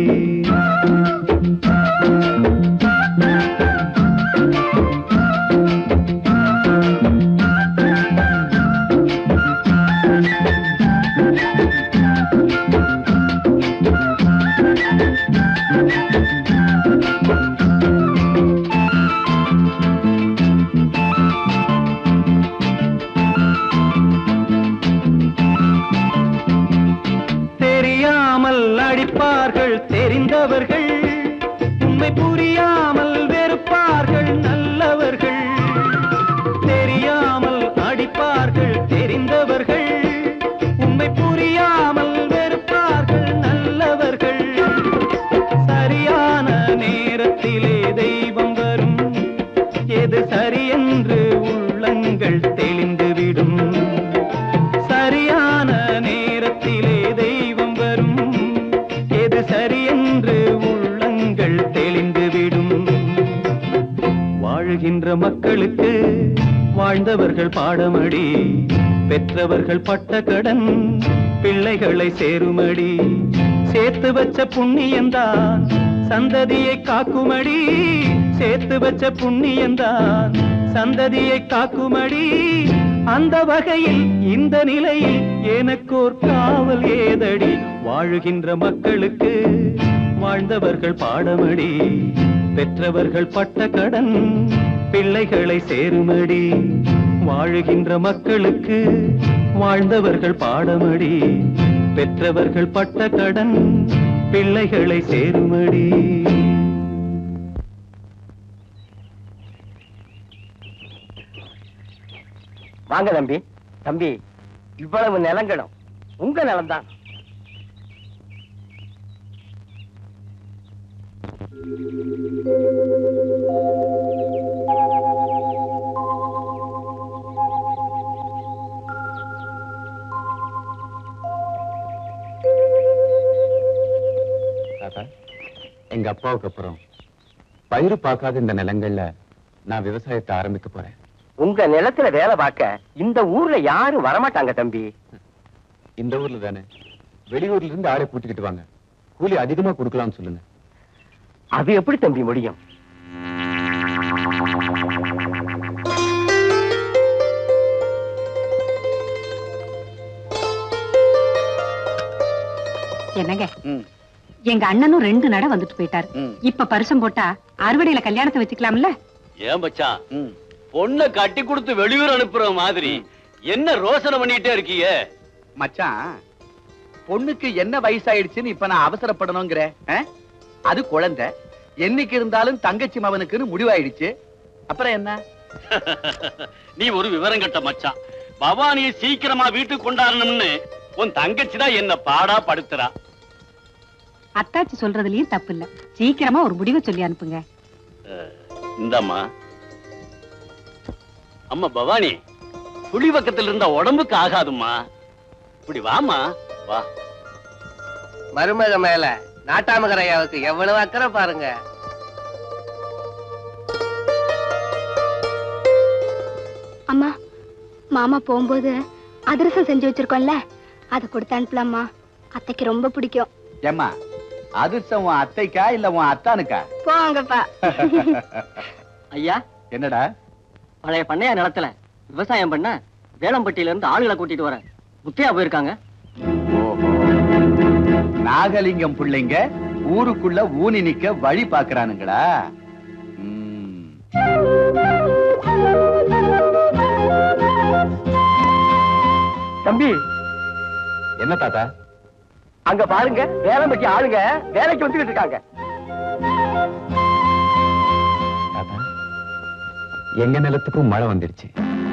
தெரியாமல் அடிப்பார்கள் தெரிந்தவர்கள் உண்மை புரியாமல் வெறுப்பார்கள் நல்லவர்கள் தெரியாமல் அடிப்பார்கள் தெரிந்தவர்கள் உண்மை புரியாமல் வெறுப்பார்கள் நல்லவர்கள் சரியான நேரத்திலே தெய்வம் வரும் எது சரியென்று உள்ளங்கள் தெளிந்துவிடும் சரியான நேரத்திலே தெய்வம் வரும் எது சரியென்று வாழுகின்ற மக்களுக்கு வாழ்ந்தவர்கள் பாடமடி பெற்றவர்கள் பட்ட கடன் பிள்ளைகளை சேருமடி சேர்த்து வச்ச புண்ணியந்தான் சந்ததியை காக்குமடி சேர்த்து வச்ச புண்ணியந்தான் சந்ததியை காக்குமடி அந்த வகையில் இந்த நிலையில் எனக்கோர் காவல் ஏதடி வாழுகின்ற மக்களுக்கு வாழ்ந்தவர்கள் பாடமடி பெற்றவர்கள் பட்ட கடன் பிள்ளைகளை சேருமடி வாழுகின்ற மக்களுக்கு வாழ்ந்தவர்கள் பாடமடி பெற்றவர்கள் பட்ட கடன் பிள்ளைகளை சேருமடி வாங்க தம்பி தம்பி இவ்வளவு நிலங்களும் உங்க நிலம்தான் தாத்தா எங்க அப்பாவுக்கு அப்புறம் பயிர் பார்க்காத இந்த நிலங்கள்ல நான் விவசாயத்தை ஆரம்பிக்க போறேன் உங்க நிலத்துல வேலை பார்க்க இந்த ஊர்ல யாரும் வரமாட்டாங்க தம்பி இந்த ஊர்ல தானே வெளியூர்ல இருந்து ஆளை கூட்டிக்கிட்டு வாங்க கூலி அதிகமா கொடுக்கலாம்னு சொல்லுங்க அது எப்படி தம்பி முடியும் என்னங்க எங்க அண்ணனும் ரெண்டு நட வந்துட்டு போயிட்டாரு இப்ப பரிசம் போட்டா அறுவடையில கல்யாணத்தை வச்சுக்கலாம்ல ஏன் மச்சான் பொண்ணை கட்டி கொடுத்து வெளியூர் அனுப்புற மாதிரி என்ன ரோசனை பண்ணிட்டே இருக்கீங்க மச்சான் பொண்ணுக்கு என்ன வயசாயிடுச்சுன்னு இப்ப நான் அவசரப்படணுங்கிற ஆ? அது குழந்தை என்னைக்கு இருந்தாலும் தங்கச்சி மவனுக்குன்னு முடிவாயிடுச்சு அப்புறம் என்ன நீ ஒரு விவரம் கட்ட மச்சான் பவானியை சீக்கிரமா வீட்டுக்கு கொண்டாடணும்னு உன் தங்கச்சி தான் என்ன பாடா படுத்துறா அத்தாச்சி சொல்றதுலயும் தப்பு இல்ல சீக்கிரமா ஒரு முடிவை சொல்லி அனுப்புங்க இந்தாம்மா அம்மா பவானி புலி பக்கத்துல இருந்த உடம்புக்கு ஆகாதும்மா இப்படி வாமா வா மருமக மேல நாட்டாமகரையாவுக்கு எவ்வளவு அக்கறை பாருங்க அம்மா மாமா போகும்போது அதிரசம் செஞ்சு வச்சிருக்கோம்ல அதை கொடுத்து அனுப்பலாமா அத்தைக்கு ரொம்ப பிடிக்கும் ஏம்மா அதிர்ஷ்டம் உன் அத்தைக்கா இல்ல உன் அத்தானுக்கா போங்கப்பா ஐயா என்னடா பழைய பண்ணையா நிலத்துல விவசாயம் பண்ண வேளம்பட்டியில இருந்து ஆளுகளை கூட்டிட்டு வரேன் முத்தையா போயிருக்காங்க நாகலிங்கம் பிள்ளைங்க ஊருக்குள்ள ஊனி நிக்க வழி பாக்குறானுங்களா ம். தம்பி என்ன தாத்தா அங்க பாருங்க வேளம்பட்டி ஆளுங்க வேலைக்கு வந்துகிட்டு இருக்காங்க தாத்தா எங்க நிலத்துக்கும் மழை வந்துடுச்சு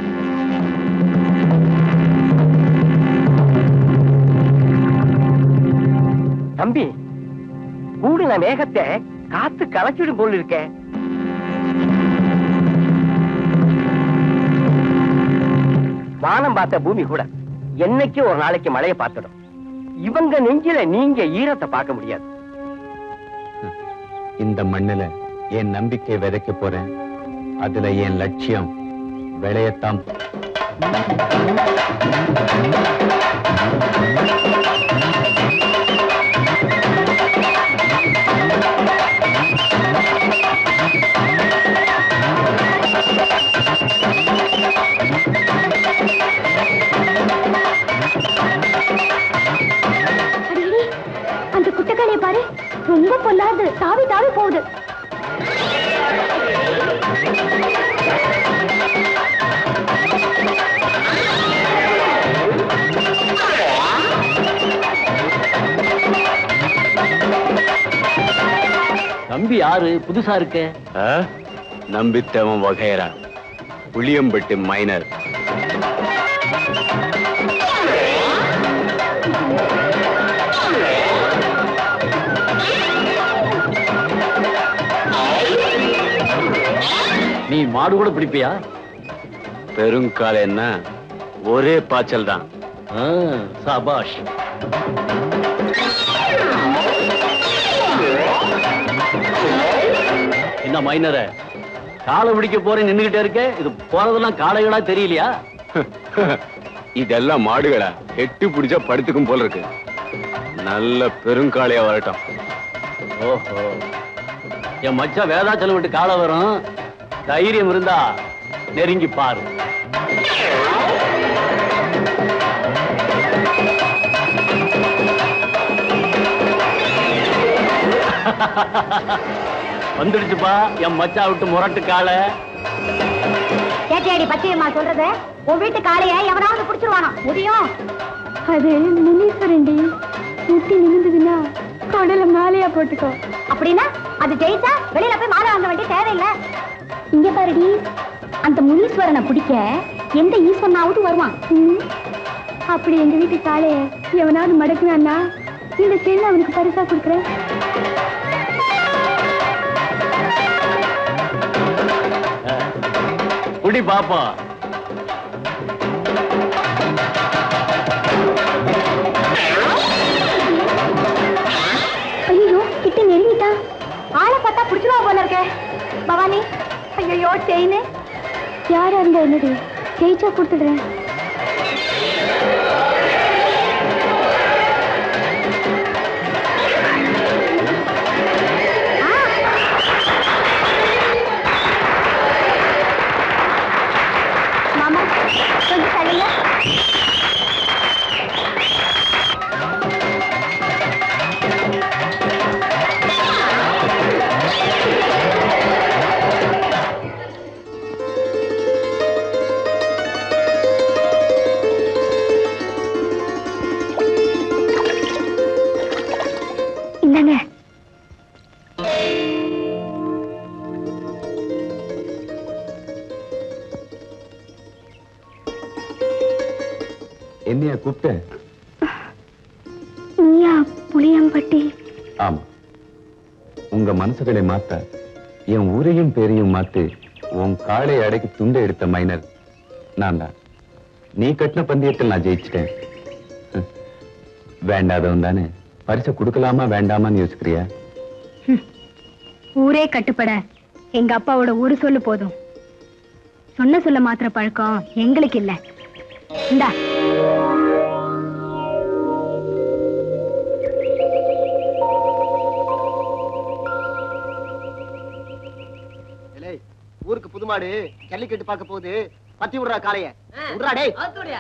தம்பி கூடுன மேகத்தை காத்து கலச்சிடும் போல் இருக்கே வானம் பார்த்த பூமி கூட என்னைக்கு ஒரு நாளைக்கு மழையை பார்த்துடும் இவங்க நெஞ்சில நீங்க ஈரத்தை பார்க்க முடியாது இந்த மண்ணுல என் நம்பிக்கை விதைக்க போறேன் அதுல என் லட்சியம் விளையத்தான் அடேடி, அந்த குட்டக்காளிய பாரு ரொம்ப பொல்லாது தாவி தாவி போகுது தம்பி யாரு புதுசா இருக்க நம்பித்தவன் வகைரா புளியம்பட்டு மைனர் நீ மாடு கூட பிடிப்பியா பெருங்கால என்ன ஒரே பாய்ச்சல் தான் ஆ, சபாஷ் என்ன மைனர காலை பிடிக்க போறேன் நின்னுகிட்டே இருக்க இது போறதெல்லாம் காளைகளா தெரியலையா இதெல்லாம் மாடுகளா எட்டு பிடிச்சா படுத்துக்கும் போல இருக்கு நல்ல பெருங்காளையா வரட்டும் ஓஹோ என் மச்சான் வேதாச்சலம் விட்டு காலை வரும் தைரியம் இருந்தா நெருங்கி பாரு வந்துடுச்சுப்பா என் மச்சா விட்டு முரட்டு காலை கேட்டியாடி பச்சையம்மா சொல்றத உன் வீட்டு காளைய எவனாவது புடிச்சிருவானோ முடியும் அது முனீஸ்வரண்டி முட்டி நிமிந்ததுன்னா கொடல மாலையா போட்டுக்கோ அப்படின்னா அது ஜெயிச்சா வெளியில போய் மாலை வாங்க வேண்டிய தேவையில்லை இங்க பாருடி அந்த முனீஸ்வரனை பிடிக்க எந்த ஈஸ்வரனாவது வருவான் அப்படி எங்க வீட்டு காளைய எவனாவது மடக்குனான்னா இந்த செல்ல அவனுக்கு பரிசா கொடுக்குறேன் குடி பாப்பா ஐயோ கிட்ட நெருங்கிட்டான் ஆளை பார்த்தா பிடிச்சிருவா போல இருக்கே பவானி ஐயோ செயின் யாரா இருந்தா என்னடி ஜெயிச்சா கொடுத்துடுறேன் மாமா கொஞ்சம் தள்ளுங்க இந்தாங்க என்னைய கூப்பிட்ட நீயா புளியம்பட்டி ஆமா உங்க மனசுகளை மாத்த என் ஊரையும் பேரையும் மாத்தி உன் காளை அடைக்கு துண்டை எடுத்த மைனர் நான் தான் நீ கட்டின பந்தயத்தில் நான் ஜெயிச்சிட்டேன் ஹம். வேண்டாதவன் தானே பரிசை கொடுக்கலாமா வேண்டாமான்னு யோசிக்கிறியா ஊரே கட்டுப்பட எங்க அப்பாவோட ஒரு சொல்லு போதும் சொன்ன சொல்ல மாத்திர பழக்கம் எங்களுக்கு இல்ல இந்தா ஏலே, ஊருக்கு புதுமாடு ஜல்லிக்கட்டு பார்க்க போகுது பத்தி விடுறா காளைய விடுறா டேய்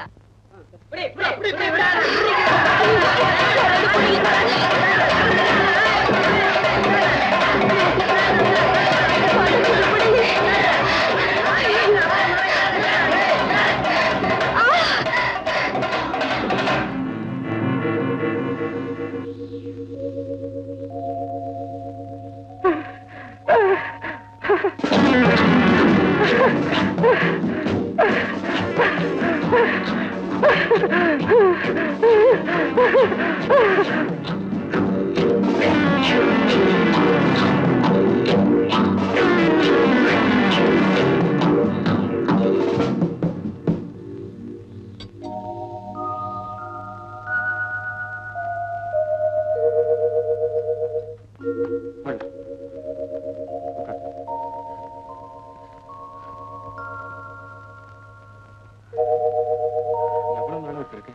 எவ்வளவு நாள் இருக்கு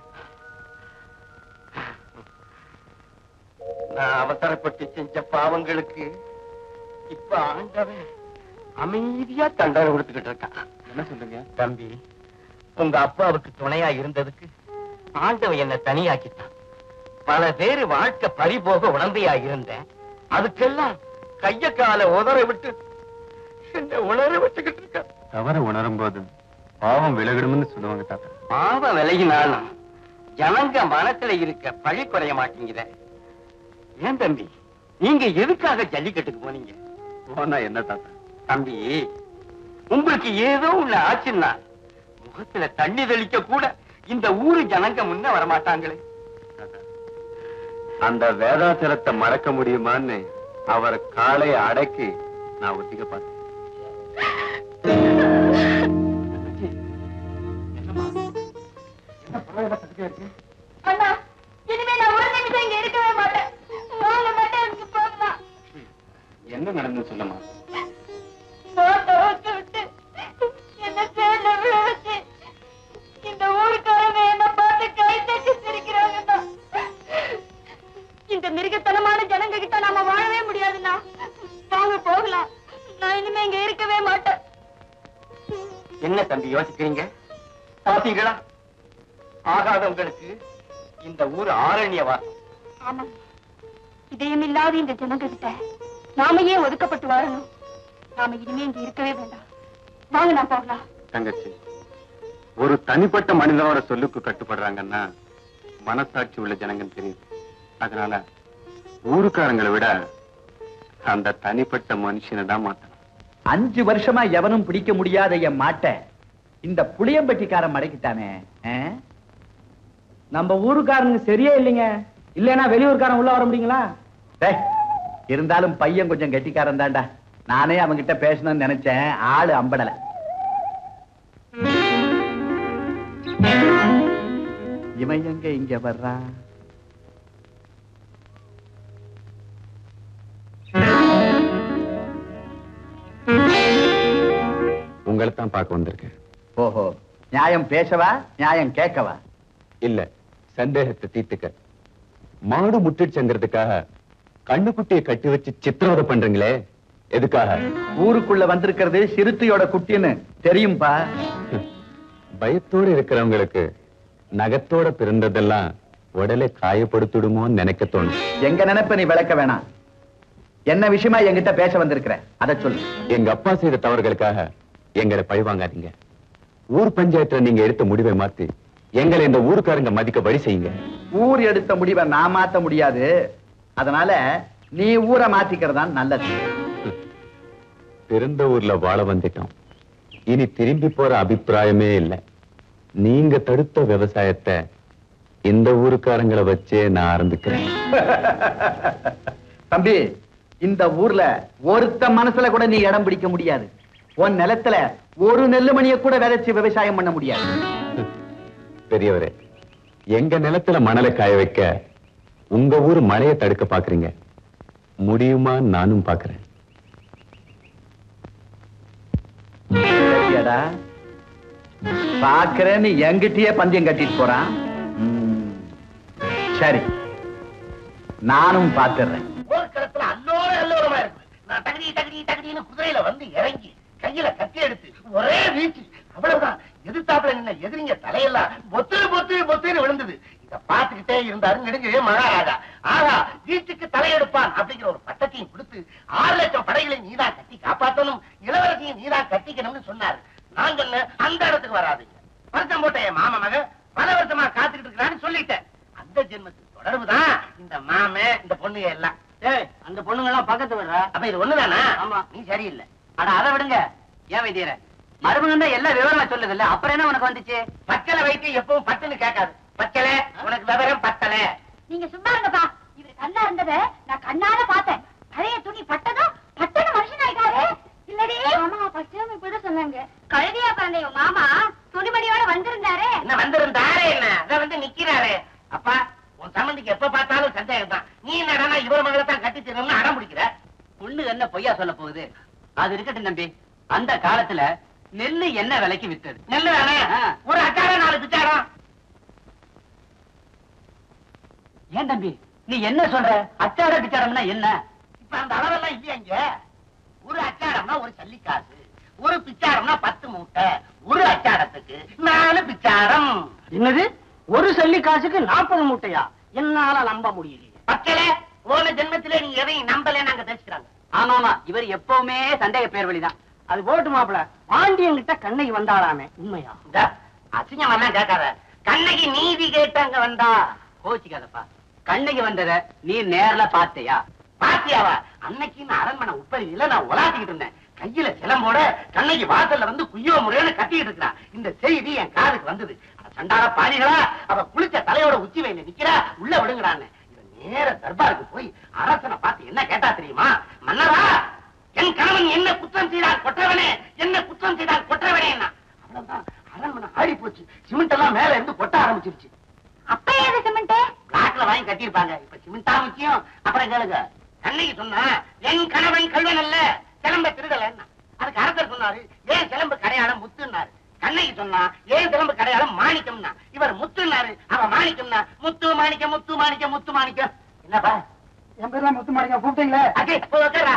நான் அவசரப்பட்டு செஞ்ச பாவங்களுக்கு இப்ப ஆண்டவன் அமைதியா தண்டனை கொடுத்துக்கிட்டு இருக்கான் என்ன சொல்றீங்க தம்பி உங்க அப்பாவுக்கு துணையா இருந்ததுக்கு ஆண்டவன் என்ன தனியாக்கிட்டான் பல பேரு வாழ்க்கை பறிபோக உடந்தையா இருந்தேன் அதுக்கெல்லாம் கைய கால உதற விட்டு என்ன உணர வச்சுக்கிட்டு இருக்க தவற உணரும் போது பாவம் விலகிடும்னு சொல்லுவாங்க தாத்தா பாவம் விலகினாலும் ஜனங்க மனசுல இருக்க பழி குறைய மாட்டேங்குத ஏன் தம்பி நீங்க எதுக்காக ஜல்லிக்கட்டுக்கு போனீங்க போனா என்ன தாத்தா தம்பி உங்களுக்கு ஏதோ ஒண்ணு ஆச்சுன்னா முகத்துல தண்ணி தெளிக்க கூட இந்த ஊரு ஜனங்க முன்ன வரமாட்டாங்களே அந்த வேதாச்சலத்தை மறக்க முடியுமான்னு அவர் காலை அடக்கி நான் ஒத்திக்க பார்த்தேன் அண்ணா இனிமே நான் ஒரு நிமிஷம் இங்க இருக்கவே மாட்டேன் வாங்க மட்டும் எனக்கு போகலாம் என்ன நடந்து சொல்லுமா நான் என்ன தம்பி யோசிக்கிறீங்க பாத்தீங்களா ஆகாதவங்களுக்கு இந்த ஊர் ஆரண்யவா ஆமா இதயமில்லாத இந்த ஜனங்க கிட்ட நாம ஏன் ஒதுக்கப்பட்டு வாழணும் நாம இனிமே இங்க இருக்கவே வேண்டாம் வாங்க நான் போகலாம் தங்கச்சி ஒரு தனிப்பட்ட மனிதனோட சொல்லுக்கு கட்டுப்படுறாங்கன்னா மனசாட்சி உள்ள ஜனங்கன்னு தெரியுது அதனால ஊருக்காரங்களை விட அந்த தனிப்பட்ட மனுஷனை தான் மாத்தணும் அஞ்சு வருஷமா எவனும் பிடிக்க முடியாத என் மாட்டை இந்த புளியம்பட்டிக்காரன் மடக்கிட்டானே ஆ? நம்ம ஊருக்காரங்க சரியே இல்லைங்க இல்லைன்னா வெளியூர்காரன் உள்ள வர முடியுங்களா டேய், இருந்தாலும் பையன் கொஞ்சம் கெட்டிக்காரன் தான்டா நானே அவன்கிட்ட பேசணும்னு நினைச்சேன் ஆளு அம்படல இவன் எங்க இங்க வர்றான் உங்களை தான் பார்க்க வந்திருக்கேன் ஓஹோ நியாயம் பேசவா நியாயம் கேட்கவா இல்ல சந்தேகத்தை தீர்த்துக்க மாடு முட்டுச்சுங்கிறதுக்காக கண்ணுக்குட்டியை கட்டி வச்சு சித்திரவதை பண்றீங்களே எதுக்காக ஊருக்குள்ள வந்திருக்கிறது சிறுத்தையோட குட்டின்னு தெரியும்பா பயத்தோட இருக்கிறவங்களுக்கு நகத்தோட பிறந்ததெல்லாம் உடலை காயப்படுத்திடுமோன்னு நினைக்க தோணும் எங்க நினைப்ப நீ விளக்க வேணாம் என்ன விஷயமா என்கிட்ட பேச வந்திருக்கிற அதை சொல்லு எங்க அப்பா செய்த தவறுகளுக்காக எங்களை பழிவாங்காதீங்க ஊர் பஞ்சாயத்துல நீங்க எடுத்த முடிவை மாத்தி எங்களை இந்த ஊருக்காரங்க மதிக்க வழி செய்யுங்க ஊர் எடுத்த முடிவை நான் மாத்த முடியாது அதனால நீ ஊரை மாத்திக்கிறதான் நல்லது பிறந்த ஊர்ல வாழ வந்துட்டோம் இனி திரும்பி போற அபிப்பிராயமே இல்ல நீங்க தடுத்த விவசாயத்தை இந்த ஊருக்காரங்களை வச்சே நான் ஆரம்பிக்கிறேன் தம்பி இந்த ஊர்ல ஒருத்த மனசுல கூட நீ இடம் பிடிக்க முடியாது உன் நிலத்துல ஒரு நெல்லு மணிய கூட விதைச்சு விவசாயம் பண்ண முடியாது பெரியவரே எங்க நிலத்துல மணலை காய வைக்க உங்க ஊர் மழையை தடுக்க பாக்குறீங்க முடியுமா நானும் பாக்குறேன் சரியாடா பாக்குறேன்னு என்கிட்டயே பந்தயம் கட்டிட்டு போறான் ம், சரி நானும் பாத்துறேன் போர்க்களத்துல அல்லோர அல்லோரமா இருக்கு நான் தகுதி தகுதி தகுதின்னு குதிரையில வந்து இறங்கி கையில கத்தி எடுத்து ஒரே வீச்சு அவ்வளவுதான் எதிர்த்தாப்புல நின்ன எதிரிங்க தலையெல்லாம் பொத்து பொத்து பொத்துன்னு விழுந்தது இத பாத்துக்கிட்டே இருந்தாரு நெடுஞ்சவே மகாராஜா ஆகா வீட்டுக்கு தலையெடுப்பான் அப்படிங்கிற ஒரு பட்டத்தையும் கொடுத்து ஆறு லட்சம் படைகளை நீதான் கட்டி காப்பாத்தணும் இளவரசியும் நீதான் கட்டிக்கணும்னு சொன்னாரு நான் சொன்னேன் அந்த இடத்துக்கு வராதுங்க வருத்தம் போட்ட என் மாமா மக பல வருஷமா காத்துக்கிட்டு இருக்கிறான்னு சொல்லிட்டேன் அந்த ஜென்மத்துக்கு தொடர்புதான் இந்த மாமே இந்த பொண்ணுங்க எல்லாம் ஏய் அந்த பொண்ணுங்க எல்லாம் பக்கத்து விடுறா அப்ப இது ஒண்ணுதானா ஆமா. நீ சரியில்லை அட அதை விடுங்க ஏன் வைத்தியர மருமகன் தான் எல்லாம் விவரமா சொல்லுது இல்ல அப்புறம் என்ன உனக்கு வந்துச்சு பச்சளை வைத்து எப்பவும் பட்டுன்னு கேட்காது பச்சளை உனக்கு விவரம் பத்தல நீங்க சும்மா இருங்கப்பா இவர் கண்ணா இருந்தத நான் கண்ணால பார்த்தேன் பழைய துணி பட்டதும் பட்டன மனுஷன் ஆயிட்டாரு இல்லடி ஆமா பச்சையும் இப்படி சொன்னாங்க கழுதியா பிறந்த என் மாமா துணிமணியோட வந்திருந்தாரு என்ன வந்திருந்தாரே என்ன அத வந்து நிக்கிறாரே அப்பா உன் சம்பந்திக்கு எப்ப பார்த்தாலும் சந்தேகம் தான் நீ என்னடா இவர் மகளை தான் கட்டி தரணும்னு அடம் பிடிக்கிற பொண்ணு என்ன பொய்யா சொல்ல போகுது அது இருக்கட்டும் தம்பி அந்த காலத்துல நெல்லு என்ன விலைக்கு வித்தது நெல்லு தானே ஆ. ஒரு அக்கார நாலு பிச்சாரம் ஏன் தம்பி நீ என்ன சொல்ற அச்சாட பிச்சாடம்னா என்ன இப்ப அந்த அளவெல்லாம் இல்லையா இங்க ஒரு அச்சாரம்னா ஒரு சல்லிக்காசு ஒரு பிச்சாரம்னா பத்து மூட்டை ஒரு அச்சாரத்துக்கு நாலு பிச்சாரம் என்னது ஒரு சல்லி காசுக்கு நாற்பது மூட்டையா என்னால நம்ப முடியலையே பக்கல போன ஜென்மத்திலே நீ எதையும் நம்பல நாங்க தெரிஞ்சுக்கிறாங்க ஆமாமா இவர் எப்பவுமே சந்தேக பேர் வழிதான் அது போட்டு மாப்பிள பாண்டியன் கிட்ட கண்ணகி வந்தாளாமே உண்மையா இந்த அசிங்கமெல்லாம் கேட்காத கண்ணகி நீதி கேட்டு அங்க வந்தா கோச்சிக்காதப்பா கண்ணகி வந்தத நீ நேர்ல பாத்தியா பாத்தியாவா அன்னைக்கு நான் அரண்மனை உப்பரியில நான் உலாத்திக்கிட்டு இருந்தேன் கையில சிலம்போட கண்ணகி வாசல்ல வந்து குய்யோ முறையோட கட்டிக்கிட்டு இருக்கா இந்த செய்தி என் காதுக்கு வந்தது அட சண்டாள பாதிகளா அவ குளிச்ச தலையோட உச்சி வெயில நிக்கிறா உள்ள விடுங்கடான்னு இவன் நேர தர்பாருக்கு போய் அரசனை பார்த்து என்ன கேட்டா தெரியுமா மன்னரா என் கணவன் என்ன குற்றம் செய்தால் கொற்றவனே என்ன குற்றம் செய்தால் கொற்றவனே என்ன அவ்வளவுதான் அரண்மனை ஆடி போச்சு சிமெண்ட் எல்லாம் மேல இருந்து கொட்ட ஆரம்பிச்சிருச்சு அப்ப ஏது சிமெண்ட் பிளாக்ல வாங்கி கட்டியிருப்பாங்க இப்ப சிமெண்டா முக்கியம் அப்புறம் கேளுங்க கண்ணகி சொன்னா என் கணவன் கல்வன் அல்ல சிலம்ப திருடல அதுக்கு அரசர் சொன்னாரு ஏன் சிலம்பு கடையாளம் முத்துன்னாரு கண்ணகி சொன்னா ஏன் சிலம்பு கடையாளம் மாணிக்கம்னா இவர் முத்துன்னாரு அவ மாணிக்கம்னா முத்து மாணிக்கம் முத்து மாணிக்கம் முத்து மாணிக்கம் என்னப்பா என் பேர்லாம் முத்து மாடிங்க கூப்பிட்டீங்களே அடே, போய் உட்கார்றா.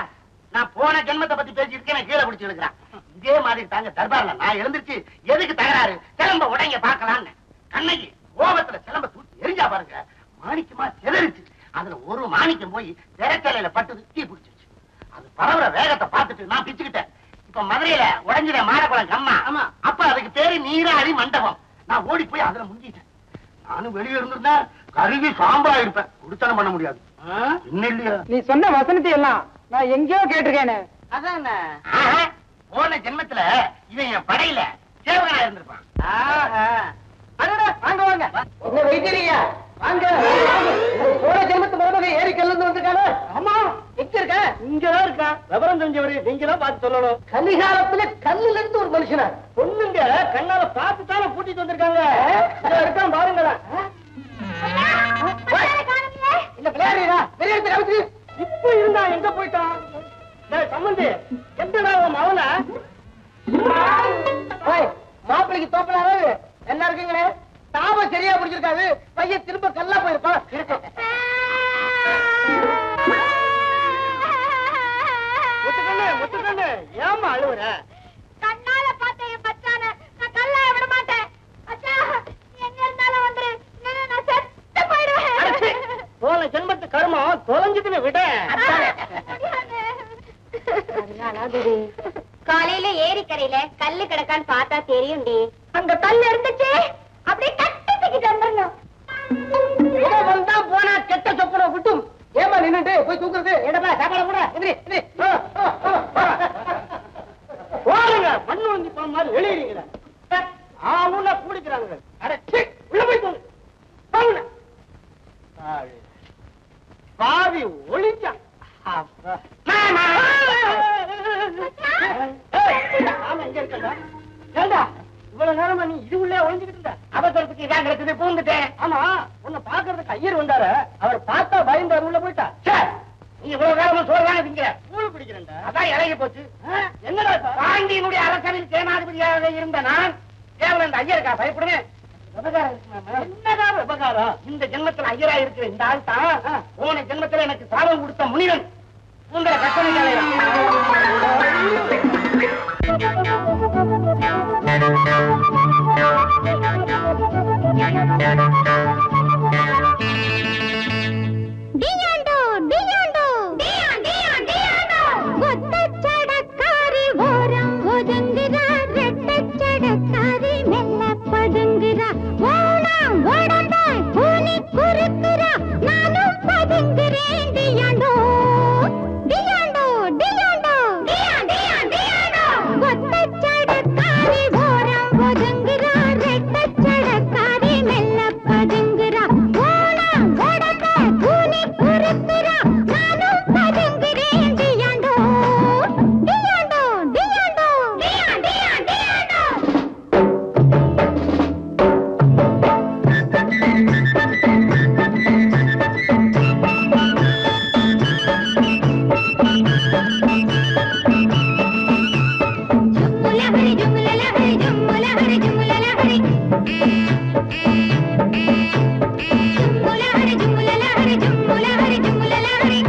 நான் போன ஜென்மத்தை பத்தி பேசிட்டு இருக்கேன் கீழே பிடிச்சு எடுக்கிறான் இதே மாதிரி தாங்க தர்பார்ல நான் எழுந்திருச்சு எதுக்கு தகராறு சிலம்ப உடைங்க பார்க்கலான்னு கண்ணகி கோபத்துல சிலம்ப தூக்கி எரிஞ்சா பாருங்க மாணிக்கமா சிதறிச்சு அதுல ஒரு மாணிக்கம் போய் திரைச்சலையில பட்டு தீ பிடிச்சிருச்சு அது பரவுற வேகத்தை பார்த்துட்டு நான் பிச்சுக்கிட்டேன் இப்ப மதுரையில உடைஞ்சிட மாடக்குளம் கம்மா ஆமா அப்ப அதுக்கு பேரு நீராடி மண்டபம் நான் ஓடி போய் அதுல முங்கிட்டேன் நானும் வெளியே இருந்திருந்தா கருவி சாம்பா இருப்பேன் குடுத்தனம் பண்ண முடியாது என்ன இல்லையா நீ சொன்ன வசனத்தை எல்லாம் நான் எங்கேயோ கேட்டிருக்கேனே அதான் போன ஜென்மத்துல இவன் என் படையில சேவகனா இருந்திருப்பான் வாங்க வாங்க என்ன வைக்கிறீங்க வாங்க போன ஜென்மத்து மருமக ஏரி கல்ல இருந்து வந்திருக்கானே ஆமா எங்க இருக்க இங்கதான் இருக்கா விவரம் தெரிஞ்சவரு நீங்க தான் பார்த்து சொல்லணும் கலிகாலத்துல கல்லுல இருந்து ஒரு மனுஷனா பொண்ணுங்க கண்ணால பார்த்து தானே கூட்டிட்டு வந்திருக்காங்க இதோ இருக்கான் பாருங்களேன் இல்ல விளையாடுறீரா வெளியே எடுத்து காமிச்சு இப்ப இருந்தா எங்க போயிட்டான் டேய், சம்பந்தி எங்கடா உன் மவன மாப்பிளைக்கு தோப்பலாரு என்ன இருக்குங்களே தாபம் சரியா பிடிச்சிருக்காது பையன் திரும்ப கல்லா போயிருப்பான் இருக்கும் முத்துக்கண்ணு முத்துக்கண்ணு ஏமா அழுவுற கண்ணால பார்த்த என் மச்சான நான் கல்லா விட மாட்டேன் அச்சா நீ எங்க இருந்தாலும் வந்துரு இல்லைன்னா நான் செத்து போயிடுவேன் போன ஜென்மத்து கர்மம் தொலைஞ்சதுன்னு விட காலையில ஏரிக்கரையில கல்லு கிடக்கான்னு பார்த்தா தெரியும்டி அங்க கல்லு இருந்துச்சு அப்படியே கட்டி தூக்கிட்டு வந்துடணும் இவன் வந்தா போனா கெட்ட சொப்பனை விட்டும் ஏமா நின்னுட்டு போய் தூக்குறது என்னப்பா சாப்பாடு கூட எதிரி எதிரி போடுங்க மண்ணு வந்து போன மாதிரி வெளியிறீங்களா ஆவுன்னா கூடிக்கிறாங்க அட சீ, உள்ள போய் தூங்கு போங்க பாவி. பாவி ஒளிஞ்சா அப்பா. ஏய், ஆமா இங்க இருக்கா ஏண்டா இவ்வளவு நேரமா நீ இது உள்ளே ஒளிஞ்சுக்கிட்டு இருந்த அவசரத்துக்கு இதான் கிடைச்சது பூந்துட்டேன் ஆமா உன்னை பாக்குறதுக்கு ஐயர் வந்தாரு அவர் பார்த்தா பயந்து உள்ள போயிட்டா ச்சே, நீ இவ்வளவு நேரமா சோறுதான் திங்கிற கூழ் குடிக்கிறேன்டா அதான் இறங்கி போச்சு ஆ, என்னடா இது? பாண்டியனுடைய அரசனில் சேனாதிபதியாக இருந்த நான் கேவலம் இந்த ஐயருக்கா பயப்படுவேன் விபகாரம் இருக்குமாமா? என்னதான் விபகாரம் இந்த ஜென்மத்துல ஐயரா இருக்கிற இந்த ஆள் தான் போன ஜென்மத்துல எனக்கு சாபம் கொடுத்த முனிவன் உங்களை கற்பனை டியாண்டோ டியாண்டோ டியான் டியான் டியாண்டோ ஒத்தச்சடக்காரி ஓரம் ஒதுங்குறா ரெட்டச்சடக்காரி மெல்ல பதுங்குறா ஓனா ஓடாத கூனி குறுக்குறா நானும் பதுங்குறேன் டியாண்டோ டியாண்டோ டியாண்டோ டியான் டியான் டியாண்டோ ஒத்தச்சடக்காரி ஓரம் ஒதுங்குறா ரெட்டச்சடக்காரி மெல்ல பதுங்குறா ஓனா ஓடாத கூனி குறுக்குறா நானும் பதுங்குறேன் டியாண்டோ டியாண்டோ டியாண்டோ டியான் டியான் டியாண்டோ ஜும்முலஹரி ஜும்முலஹரி ஜும்முலஹரி ஜும்முலஹரி ஜும்முலஹரி ஜும்முலஹரி ஜும்முலஹரி ஜும்முலஹரி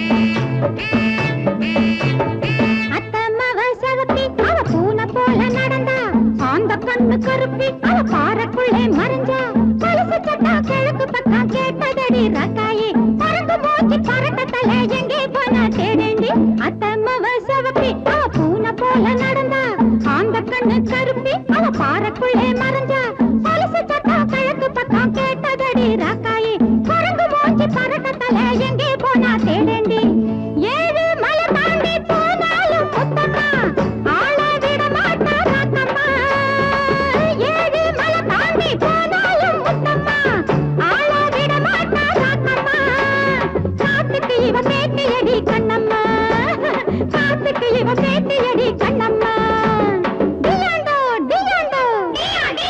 அத்தம்மவ சவப்பி அவ பூனை போல நடந்தா ஆந்த கண்ணு கருப்பி அவ பாறைக்குள்ளே மறைஞ்சா பழசு சட்டா கிழக்கு பக்கம் கேட்டதடி ரக்காயி பறந்து போச்சு பறக்க தலை எங்கே போனா தேடண்டி அத்தம்மவ சவப்பி அவ பூனை போல நடந்தா ஆந்த கண்ணு கருப்பி அவ பாறைக்குள்ளே மறைஞ்சா பழசு சட்டா கிழக்கு பக்கம் கேட்டதடி ரக்காயி பறந்து போச்சு பறக்க தலை எங்கே போனா தேடண்டி ஏழு மலை தாண்டி போனாலும் முத்தம்மா ஆள விட மாட்டா காத்தம்மா ஏழு மலை தாண்டி போனாலும் முத்தம்மா ஆள விட மாட்டா காத்தம்மா காத்துக்கு இவ பேட்டியடி கண்ணம்மா காத்துக்கு இவ பேட்டியடி கண்ணம்மா டியாண்டோ டியாண்டோ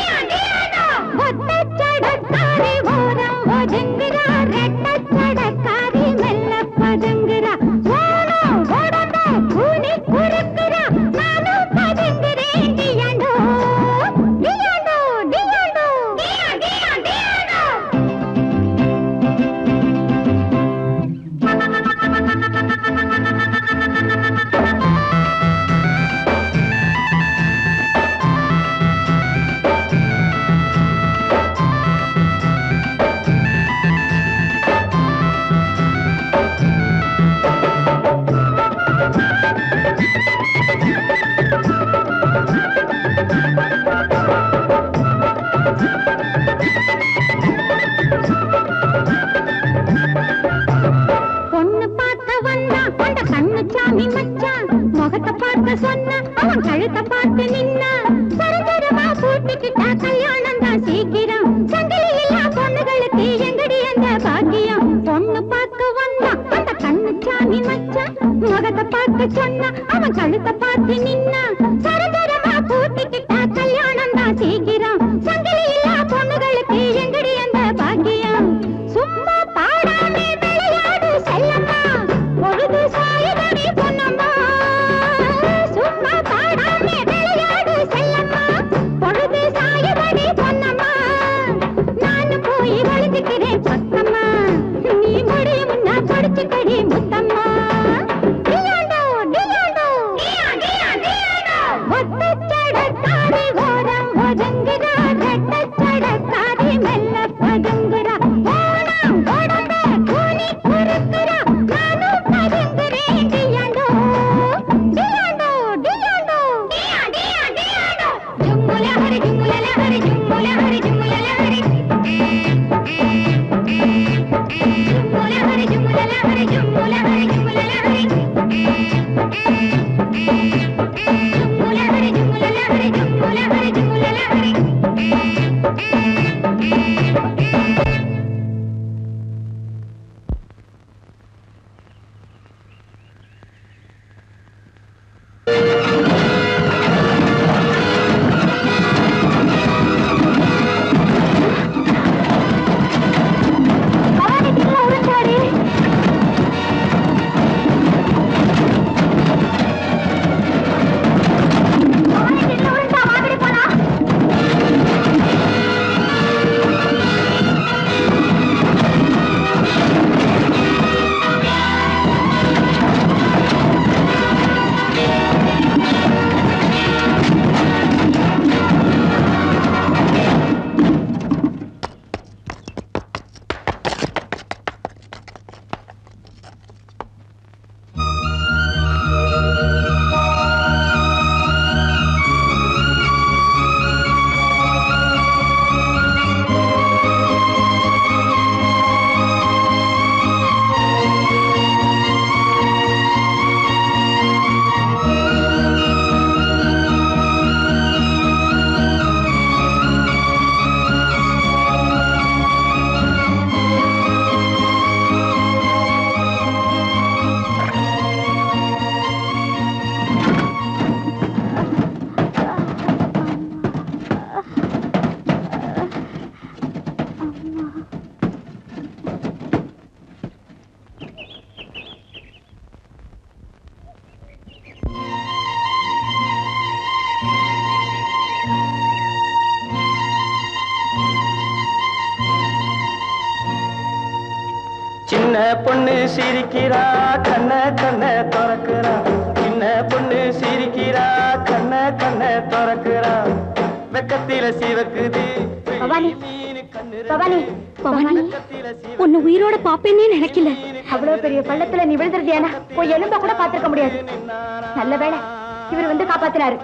சொன்னா அவன் கழுத்தை பார்த்து நின்னா சரதரமா பூட்டிக்கிட்டா கல்யாணம் தான் சீக்கிரம் சங்கிலி இல்லா பொண்ணுகளுக்கு எங்கடி அந்த பாக்கியம் சும்மா பாடாமே விளையாடு செல்லம்மா பொழுது சாயுதடி பொன்னம்மா சும்மா பாடாமே விளையாடு செல்லம்மா பொழுது சாயுதடி பொன்னம்மா நானும் போய் வளைஞ்சுக்கிறேன் பக்கம்மா நீ முடியும் முன்னா படிச்சுக்கடி முத்தம்மா டியாண்டோ டியாண்டோ ஒத்தச்சடக்காரி ஓரம் ஒதுங்குறா ரெட்டச்சடக்காரி மெல்ல பதுங்குறா ஓணம் உடம்ப கூனி குறுக்குறா நானும் பதுங்குறேன் டியாண்டோ டியாண்டோ டியாண்டோ டியா டியா டியாண்டோ ஜும்முல ஹரி ஜும்முல ஹரி ஜும்முல ஹரி ஜும்முல ஹரி ஜும்முல ஹரி ஜும்முல ஹரி ஜும்முல ஹரி ஜும்முல ஹரி ஜும்முல ஹரி ஜும்முல ஹரி ஜும்முல ஹரி ஜும்முல ஹரி சின்ன பொண்ணு சிரிக்கிறா கண்ண கண்ண திறக்கிறா சின்ன பொண்ணு சிரிக்கிறா கண்ண கண்ண திறக்கிறா வெக்கத்தில சிவக்குது பவானி பவானி பவானி உன்னை உயிரோட பாப்பேன்னே நினைக்கல அவ்வளவு பெரிய பள்ளத்துல நீ விழுந்துருதியானா போய் எலும்ப கூட பாத்துக்க முடியாது நல்ல வேளை இவர் வந்து காப்பாத்தினாரு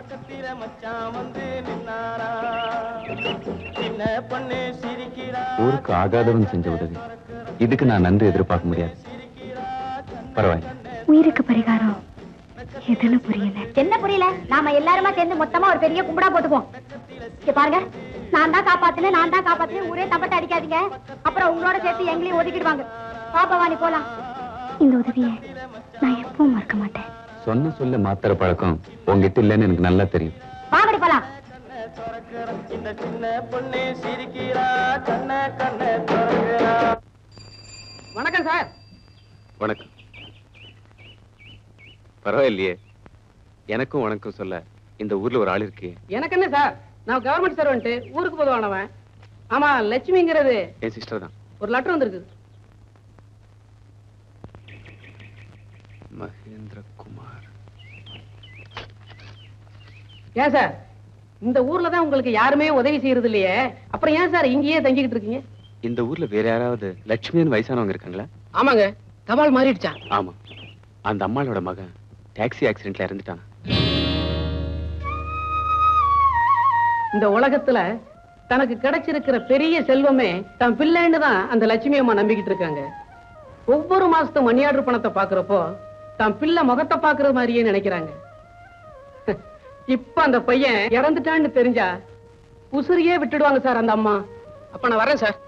சின்ன பொண்ணு சிரிக்கிறா ஊருக்கு ஆகாதவன் செஞ்ச உதவி இதுக்கு நான் நன்றி எதிர்பார்க்க முடியாது பரவாயில்ல உயிருக்கு பரிகாரம் எதுன்னு புரியல என்ன புரியல நாம எல்லாருமா சேர்ந்து மொத்தமா ஒரு பெரிய கும்பிடா போட்டுப்போம் இங்க பாருங்க நான் தான் காப்பாத்தினேன் நான் தான் காப்பாத்தினேன் ஊரே தப்பட்ட அடிக்காதீங்க அப்புறம் உங்களோட சேர்த்து எங்களையும் ஒதுக்கிடுவாங்க வா பவானி போலாம் இந்த உதவியை நான் எப்பவும் மறக்க மாட்டேன் சொன்ன சொல்ல மாத்திர பழக்கம் உங்ககிட்ட இல்லைன்னு எனக்கு நல்லா தெரியும் வாங்கடி போலாம் இந்த சின்ன பொண்ணு சிரிக்கிறா கண்ண கண்ண திறக்கிறா வணக்கம் சார் வணக்கம் பரவாயில்லையே எனக்கும் வணக்கம் சொல்ல இந்த ஊர்ல ஒரு ஆள் இருக்கு எனக்கு என்ன சார் நான் கவர்மெண்ட் சர்வெண்ட் ஊருக்கு பொதுவானவன் ஆமா லட்சுமிங்கிறது என் சிஸ்டர் தான் ஒரு லெட்டர் வந்திருக்கு மகேந்திர குமார் ஏன் சார் இந்த ஊர்ல தான் உங்களுக்கு யாருமே உதவி செய்யறது இல்லையே அப்புறம் ஏன் சார் இங்கேயே தங்கிக்கிட்டு இருக்கீங்க இந்த ஊர்ல வேற யாராவது லட்சுமின்னு வயசானவங்க இருக்காங்களா ஆமாங்க தபால் மாறிடுச்சா ஆமா அந்த அம்மாளோட மகன் டாக்ஸி ஆக்சிடென்ட்ல இறந்துட்டான் இந்த உலகத்துல தனக்கு கிடைச்சிருக்கிற பெரிய செல்வமே தன் பிள்ளைன்னு தான் அந்த லட்சுமி அம்மா நம்பிக்கிட்டு இருக்காங்க ஒவ்வொரு மாசத்து மணி ஆர்டர் பணத்தை பாக்குறப்போ தன் பிள்ளை முகத்தை பாக்குறது மாதிரியே நினைக்கிறாங்க இப்ப அந்த பையன் இறந்துட்டான்னு தெரிஞ்சா உசுரியே விட்டுடுவாங்க சார் அந்த அம்மா அப்ப நான் வரேன் சார்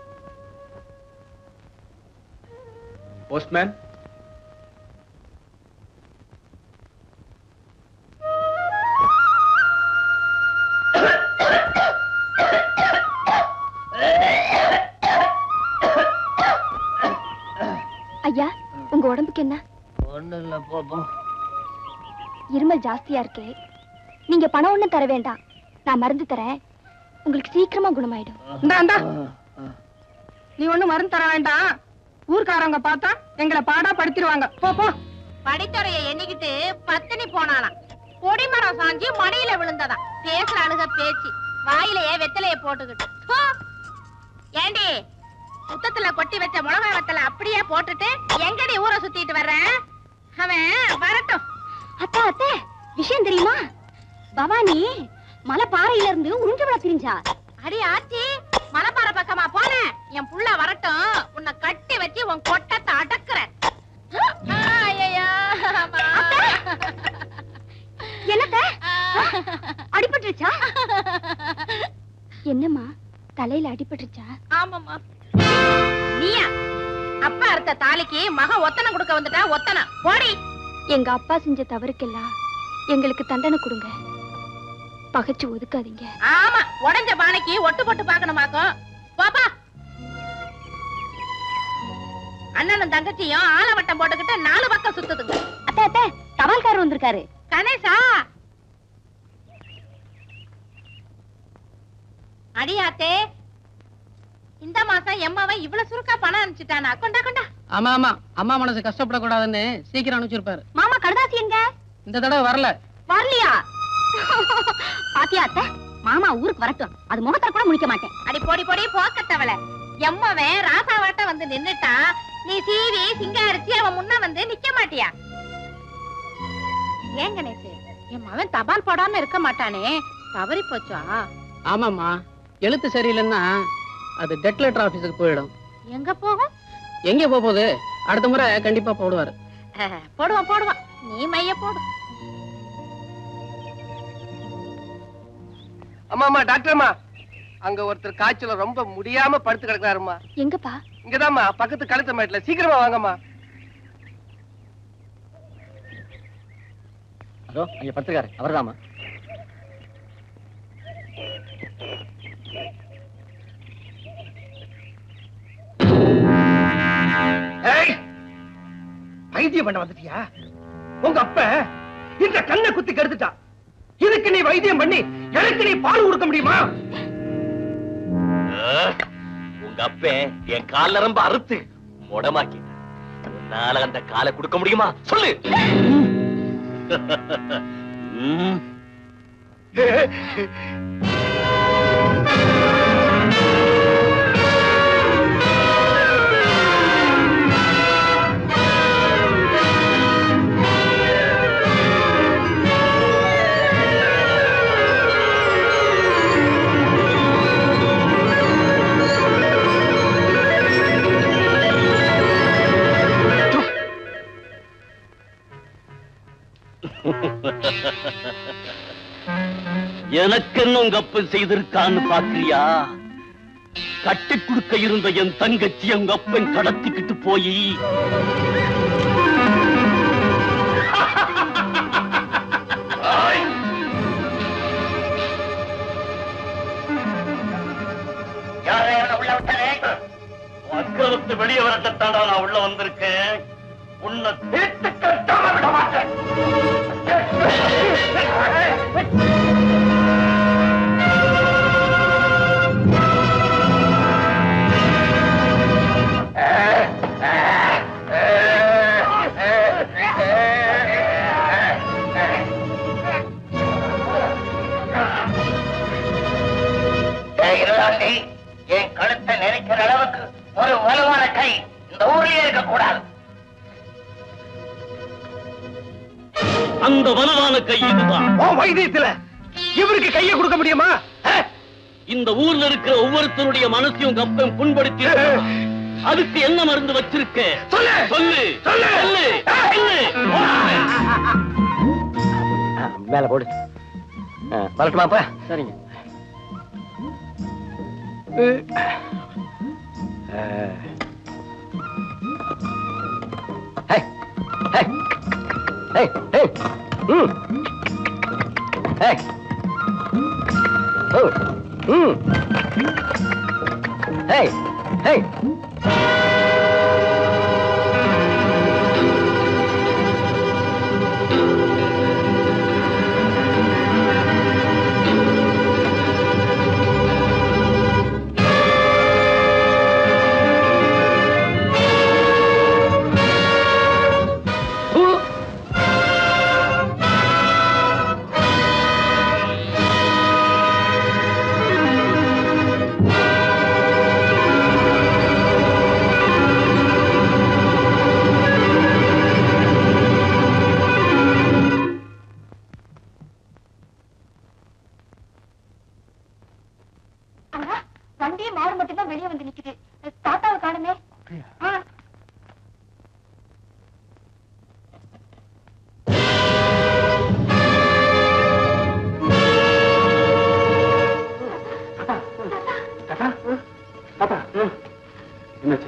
போஸ்ட்மேன் ஐயா உங்க உடம்புக்கு என்ன ஒண்ணு இல்ல போப்போம் இருமல் ஜாஸ்தியா இருக்கு நீங்க பணம் ஒண்ணும் தர வேண்டாம் நான் மருந்து தரேன் உங்களுக்கு சீக்கிரமா குணமாயிடும் இந்தா இந்தா நீ ஒண்ணு மருந்து தர வேண்டாம் ஊர்க்காரங்க பார்த்தா எங்களை பாடா படுத்திடுவாங்க போ போ படித்துறைய எண்ணிக்கிட்டு பத்தினி போனாலாம் கொடிமரம் சாஞ்சி மடியில விழுந்ததாம் பேசுற அழுக பேச்சு வாயிலேயே வெத்தலைய போட்டுக்கிட்டு ஹோ! ஏண்டி சுத்தத்துல கொட்டி வச்ச மிளகா வத்தல அப்படியே போட்டுட்டு எங்கடி ஊரை சுத்திட்டு வர்ற அவன் வரட்டும் அத்தா அத்தை விஷயம் தெரியுமா பவானி மலை பாறையில இருந்து உறிஞ்சு விட பிரிஞ்சா அடி ஆச்சி மலைப்பாறை பக்கமா போன என் புள்ள வரட்டும் உன்னை கட்டி வச்சு உன் கொட்டத்தை அடக்குறேன் ஐயையோ, அம்மா. என்னத்த அடிபட்டுருச்சா என்னம்மா தலையில அடிபட்டுருச்சா ஆமாம்மா நீயா அப்பா அறுத்த தாலிக்கு மக ஒத்தனை கொடுக்க வந்துட்டா ஒத்தனை போடி எங்க அப்பா செஞ்ச தவறுக்கெல்லாம் எங்களுக்கு தண்டனை கொடுங்க பகைச்சு ஒதுக்காதீங்க ஆமா உடைஞ்ச பானைக்கு ஒட்டு போட்டு பாக்கணுமாக்கும் பாப்பா அண்ணனும் தங்கச்சியும் ஆலவட்டம் போட்டுக்கிட்டு நாலு பக்கம் சுத்துதுங்க அத்தை அத்தை தபால்காரர் வந்திருக்காரு கணேசா அடியாத்தே இந்த மாசம் எம்மாவன் இவ்வளவு சுருக்கா பணம் அனுப்பிச்சிட்டானா கொண்டா கொண்டா ஆமா ஆமா அம்மா மனசு கஷ்டப்படக்கூடாதுன்னு சீக்கிரம் அனுப்பிச்சிருப்பாரு மாமா கடுதாசி எங்க இந்த தடவை வரல வரலையா பாத்தியா அத்தை மாமா ஊருக்கு வரட்டும் அது முகத்தை கூட முடிக்க மாட்டேன் அடி போடி போடி போக்கத்தவள எம்மவன் ராசாவாட்ட வந்து நின்னுட்டா நீ சீவி சிங்காரிச்சு அவன் முன்ன வந்து நிக்க மாட்டியா ஏன் கணேசு என் மவன் தபால் போடாம இருக்க மாட்டானே தவறி போச்சா ஆமாம்மா எழுத்து சரியில்லைன்னா அது டெட் லெட்டர் ஆபீஸுக்கு போயிடும் எங்க போகும் எங்க போக போகுது அடுத்த முறை கண்டிப்பா போடுவாரு அஹ், போடுவான் போடுவான் நீ மைய போடு அம்மா அம்மா டாக்டர்மா அங்க ஒருத்தர் காய்ச்சல ரொம்ப முடியாம படுத்து கிடக்குறாருமா எங்கப்பா இங்கதாம்மா பக்கத்து கழுத்து மேட்ல சீக்கிரமா வாங்கம்மா அதோ அங்க படுத்துக்காரு அவர்தாம்மா ஏய்! வைத்தியம் பண்ண வந்துட்டியா உங்க அப்ப இந்த கண்ணை குத்தி கெடுத்துட்டான் இதுக்கு நீ வைத்தியம் பண்ணி எனக்கு நீ பால் கொடுக்க முடியுமா உங்க அப்ப என் கால்ல ரொம்ப அறுத்து முடமாக்கி உன்னால அந்த காலை கொடுக்க முடியுமா சொல்லு ம். எனக்கு என்ன உங்க அப்பன் செய்திருக்கான்னு பாக்குறியா கட்டி கொடுக்க இருந்த என் தங்கச்சி உங்க அப்பன் கடத்திக்கிட்டு போய் அக்கிரமத்து வெளியே வரத்தாண்டா நான் உள்ள வந்திருக்கேன் உன்னை தீர்த்து கட்டாம விட மாட்டேன் இருளாண்டி என் கழுத்தை நெரிக்கிற அளவுக்கு ஒரு வலுவான கை இந்த ஊர்லயே இருக்க கூடாது அந்த வலுவான கை இதுதான் வைத்தியத்துல இவருக்கு கையை கொடுக்க முடியுமா இந்த ஊர்ல இருக்கிற ஒவ்வொருத்தருடைய மனசையும் கப்பம் புண்படுத்தி இருக்கிறான். அதுக்கு என்ன மருந்து வச்சிருக்க சொல்லு சொல்லு சொல்லு சொல்லு மேல போடு ஆ, வரட்டுமாப்பா சரிங்க ஹே ஹே ஹே ஹே ம் ஹே ம் ஹே ஹே அண்ணா வண்டியே மாடு மட்டும் தான் வெளியே வந்து நிக்குது தாத்தாவை காணுமே ஆ. என்னாச்சு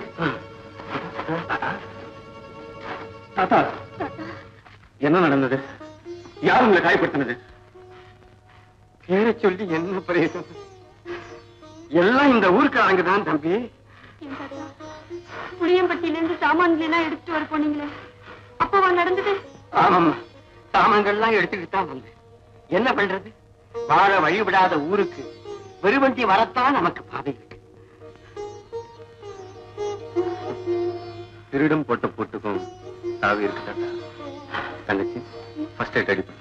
தாத்தா என்ன நடந்தது யார் உங்களை காயப்படுத்தினது பேரை சொல்லி என்ன பிரயோஜனம் எல்லாம் இந்த ஊருக்காரங்க தான் தம்பி ஏன் தாத்தா புளியம்பட்டியில இருந்து சாமான்கள் எல்லாம் எடுத்துட்டு வர போனீங்களே அப்பவா நடந்தது ஆமாம்மா சாமான்கள்லாம் எடுத்துக்கிட்டு தான் வந்தேன் என்ன பண்றது வாழ வழிவிடாத ஊருக்கு வெறுவண்டி வரத்தான் நமக்கு பாதை இருக்கு திருடம் போட்ட போட்டுக்கும் சாவி இருக்கு தாத்தா தங்கச்சி ஃபர்ஸ்ட் எய்ட் அடிப்பேன்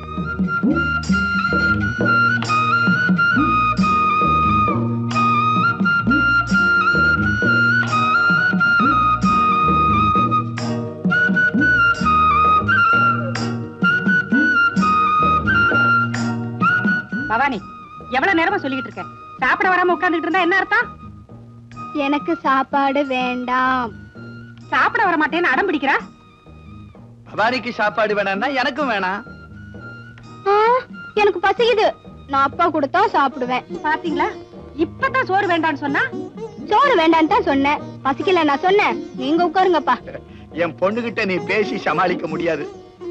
பவானி எவ்வளவு நேரமா சொல்லிட்டு இருக்க சாப்பிட வராம உட்கார்ந்துட்டு இருந்தா என்ன அர்த்தம் எனக்கு சாப்பாடு வேண்டாம் சாப்பிட வர மாட்டேன்னு அடம் பிடிக்கிறா பவானிக்கு சாப்பாடு வேணாம்னா எனக்கும் வேணாம் ஆ, எனக்கு பசிக்குது நான் அப்பா கொடுத்தா சாப்பிடுவேன் பாத்தீங்களா இப்பதான் சோறு வேண்டாம்னு சொன்னா சோறு வேண்டான்னு தான் சொன்னேன் பசிக்கல நான் சொன்னேன் நீங்க உட்காருங்கப்பா என் பொண்ணுகிட்ட நீ பேசி சமாளிக்க முடியாது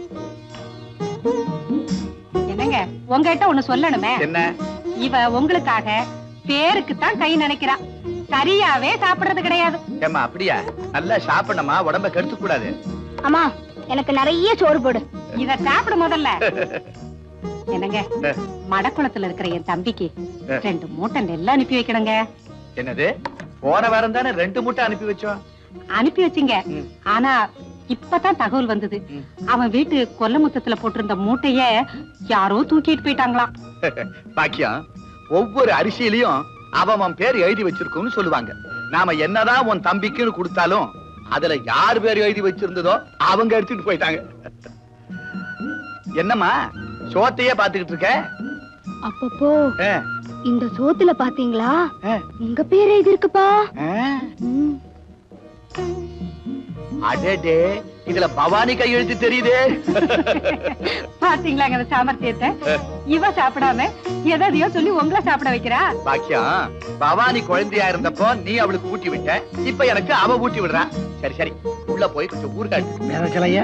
என்னங்க உங்ககிட்ட ஒண்ணு சொல்லணுமே என்ன இவ உங்களுக்காக பேருக்கு தான் கை நினைக்கிறா சரியாவே சாப்பிடுறது கிடையாது ஏம்மா அப்படியா நல்லா சாப்பிடணுமா உடம்ப கெடுத்து கூடாது அம்மா எனக்கு நிறைய சோறு போடு இத சாப்பிடு முதல்ல என்னங்க மடக்குளத்துல இருக்கிற என் தம்பிக்கு ரெண்டு மூட்டை நெல் அனுப்பி வைக்கணுங்க என்னது போன வாரம் தானே ரெண்டு மூட்டை அனுப்பி வச்சோம் அனுப்பி வச்சிங்க ஆனா இப்பதான் தகவல் வந்தது அவன் வீட்டு கொல்லமுத்தத்துல போட்டிருந்த மூட்டைய யாரோ தூக்கிட்டு போயிட்டாங்களாம் பாக்கியம் ஒவ்வொரு அரிசியிலையும் அவன் அவன் பேர் எழுதி வச்சிருக்கும்னு சொல்லுவாங்க நாம என்னதான் உன் தம்பிக்குன்னு கொடுத்தாலும் அதுல யார் பேர் எழுதி வச்சிருந்ததோ அவங்க எடுத்துட்டு போயிட்டாங்க என்னம்மா சோத்தையே பாத்துக்கிட்டு இருக்க அப்பப்போ ஆ, இந்த சோத்துல பாத்தீங்களா ஆ, உங்க பேர் எழுதி இருக்குப்பா ஆ. அடடே இதுல பவானி கையெழுத்து தெரியுதே பாத்தீங்களாங்க அந்த சாமர்த்தியத்தை இவ சாப்பிடாம எதையோ சொல்லி உங்களை சாப்பிட வைக்கிறா பாக்கியம் பவானி குழந்தையா இருந்தப்போ நீ அவளுக்கு ஊட்டி விட்ட இப்ப எனக்கு அவ ஊட்டி விடுறா சரி சரி உள்ள போய் கொஞ்சம் ஊர்காட்டு மேலச்சலையா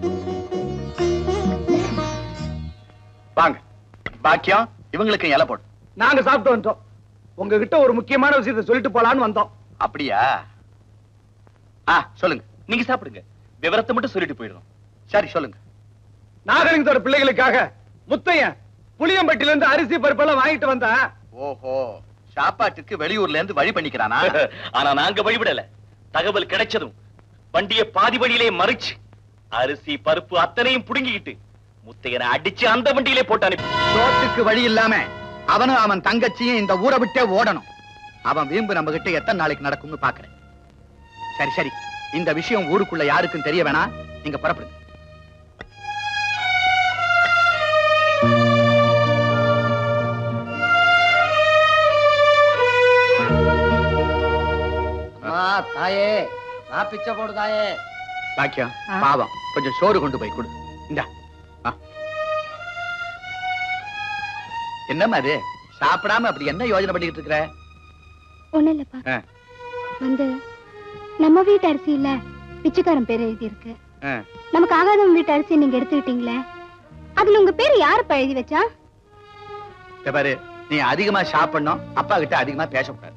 வாங்க பாக்கியம் இவங்களுக்கு இலை போடு நாங்க சாப்பிட்டு வந்துட்டோம் உங்ககிட்ட ஒரு முக்கியமான விஷயத்தை சொல்லிட்டு போலான்னு வந்தோம் அப்படியா ஆ சொல்லுங்க நீங்க சாப்பிடுங்க விவரத்தை மட்டும் சொல்லிட்டு போயிடுறோம் சரி சொல்லுங்க நாகலிங்கத்தோட பிள்ளைகளுக்காக முத்தையன் புளியம்பட்டியில இருந்து அரிசி பருப்பெல்லாம் வாங்கிட்டு வந்தா ஓஹோ சாப்பாட்டுக்கு வெளியூர்ல இருந்து வழி பண்ணிக்கிறானா ஆனா நாங்க வழிவிடல தகவல் கிடைச்சதும் வண்டிய பாதி வழியிலே மறிச்சு அரிசி பருப்பு அத்தனையும் புடுங்கிக்கிட்டு முத்தையனை அடிச்சு அந்த வண்டியிலே போட்டு அனுப்பி சோத்துக்கு வழி இல்லாம அவனும் அவன் தங்கச்சியும் இந்த ஊரை விட்டே ஓடணும் அவன் வீம்பு நம்ம கிட்ட எத்தனை நாளைக்கு நடக்கும்னு பாக்குறேன் சரி சரி இந்த விஷயம் ஊருக்குள்ள யாருக்கும் தெரிய வேணாம் நீங்க புறப்படுங்க அம்மா தாயே நான் பிச்சை போடு தாயே பாக்கியம் ஆ. பாவம் கொஞ்சம் சோறு கொண்டு போய் கொடு இந்தா ஆ. என்னம்மா அது சாப்பிடாம அப்படி என்ன யோசனை பண்ணிக்கிட்டு இருக்கிற ஒண்ணு இல்லப்பா ஆ, வந்து நம்ம வீட்டு அரிசி இல்ல பிச்சைக்காரன் பேர் எழுதி இருக்கு ஆ. நமக்கு ஆகாதவன் வீட்டு அரிசி நீங்க எடுத்துக்கிட்டீங்களே அதுல உங்க பேர் யாருப்பா எழுதி வச்சா இத பாரு நீ அதிகமா சாப்பிடணும் அப்பா கிட்ட அதிகமா பேசக்கூடாது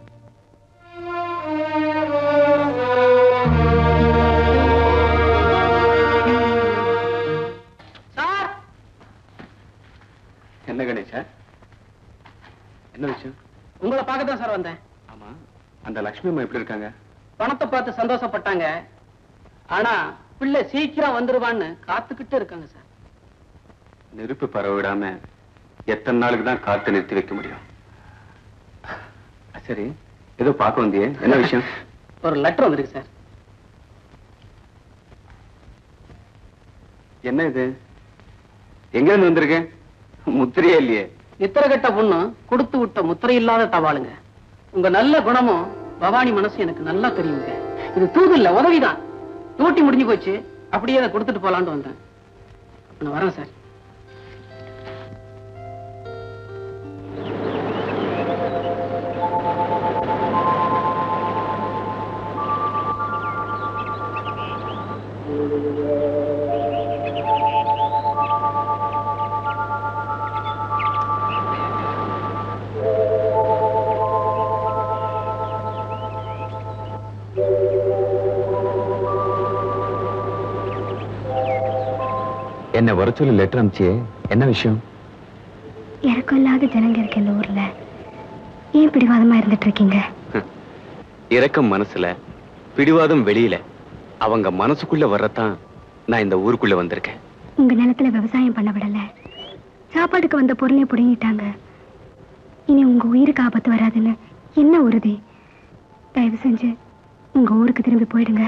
என்ன கணேஷா என்ன விஷயம் உங்களை பார்க்க தான் சார் வந்தேன் ஆமா அந்த லக்ஷ்மி அம்மா எப்படி இருக்காங்க பணத்தை பார்த்து சந்தோஷப்பட்டாங்க ஆனா பிள்ளை சீக்கிரம் வந்துருவான்னு காத்துக்கிட்டு இருக்காங்க சார் நெருப்பு பரவ விடாம எத்தனை நாளுக்கு தான் காத்து நிறுத்தி வைக்க முடியும் சரி ஏதோ பார்க்க வந்தியே என்ன விஷயம் ஒரு லெட்டர் வந்திருக்கு சார் என்ன இது எங்க இருந்து வந்திருக்கு முத்திரையே இல்லையே நித்திரகட்ட பொண்ணு கொடுத்து விட்ட முத்திரை இல்லாத தபாலுங்க உங்க நல்ல குணமும் பவானி மனசு எனக்கு நல்லா தெரியுங்க இது தூது இல்ல உதவிதான் டூட்டி முடிஞ்சு போச்சு அப்படியே அதை கொடுத்துட்டு போலான்னு வந்தேன் அப்ப நான் வரேன் சார் என்ன வர சொல்லி லெட்டர் அனுப்பிச்சியே என்ன விஷயம் இறக்கம் இல்லாத ஜனங்க இருக்கு இந்த ஊர்ல ஏன் பிடிவாதமா இருந்துட்டு இருக்கீங்க இரக்கம் மனசுல பிடிவாதம் வெளியில அவங்க மனசுக்குள்ள வர்றதான் நான் இந்த ஊருக்குள்ள வந்திருக்கேன் உங்க நிலத்துல விவசாயம் பண்ண விடல சாப்பாட்டுக்கு வந்த பொருளையும் புடுங்கிட்டாங்க இனி உங்க உயிருக்கு ஆபத்து வராதுன்னு என்ன உறுதி தயவு செஞ்சு உங்க ஊருக்கு திரும்பி போயிடுங்க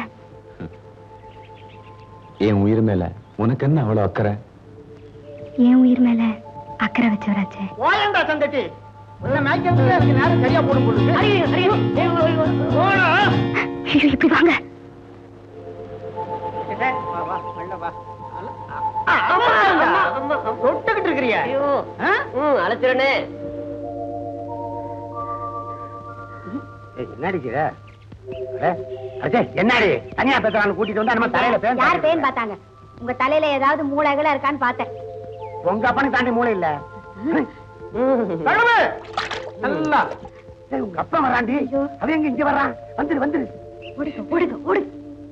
என் உயிர் மேல உனக்கு என்ன அவ்வளவு அக்கறை என் உயிர் மேல அக்கறை வச்சவராச்சே ஓயண்டா தங்கச்சி உள்ள மேய்க்கிறதுக்கு அதுக்கு நேரம் சரியா போடும் போடுது ஐயோ இப்படி வாங்க தொட்டுக்கிட்டு இருக்கிறியா அழைச்சிடனே என்ன அடிக்கிற என்னடி தனியா பேசுறான்னு கூட்டிட்டு வந்து நம்ம தலையில யார் பேன் பேன் பார்த்தாங்க உங்க தலையில ஏதாவது மூளைகளா இருக்கான்னு பார்த்தேன் உங்க அப்பனுக்கு தாண்டி மூளை இல்ல கடவுளே! நல்லா ஏய், உங்க அப்பா வராண்டி அவன் எங்க இங்க வர்றான் வந்துரு வந்துரு ஓடுங்க ஓடுங்க ஓடுங்க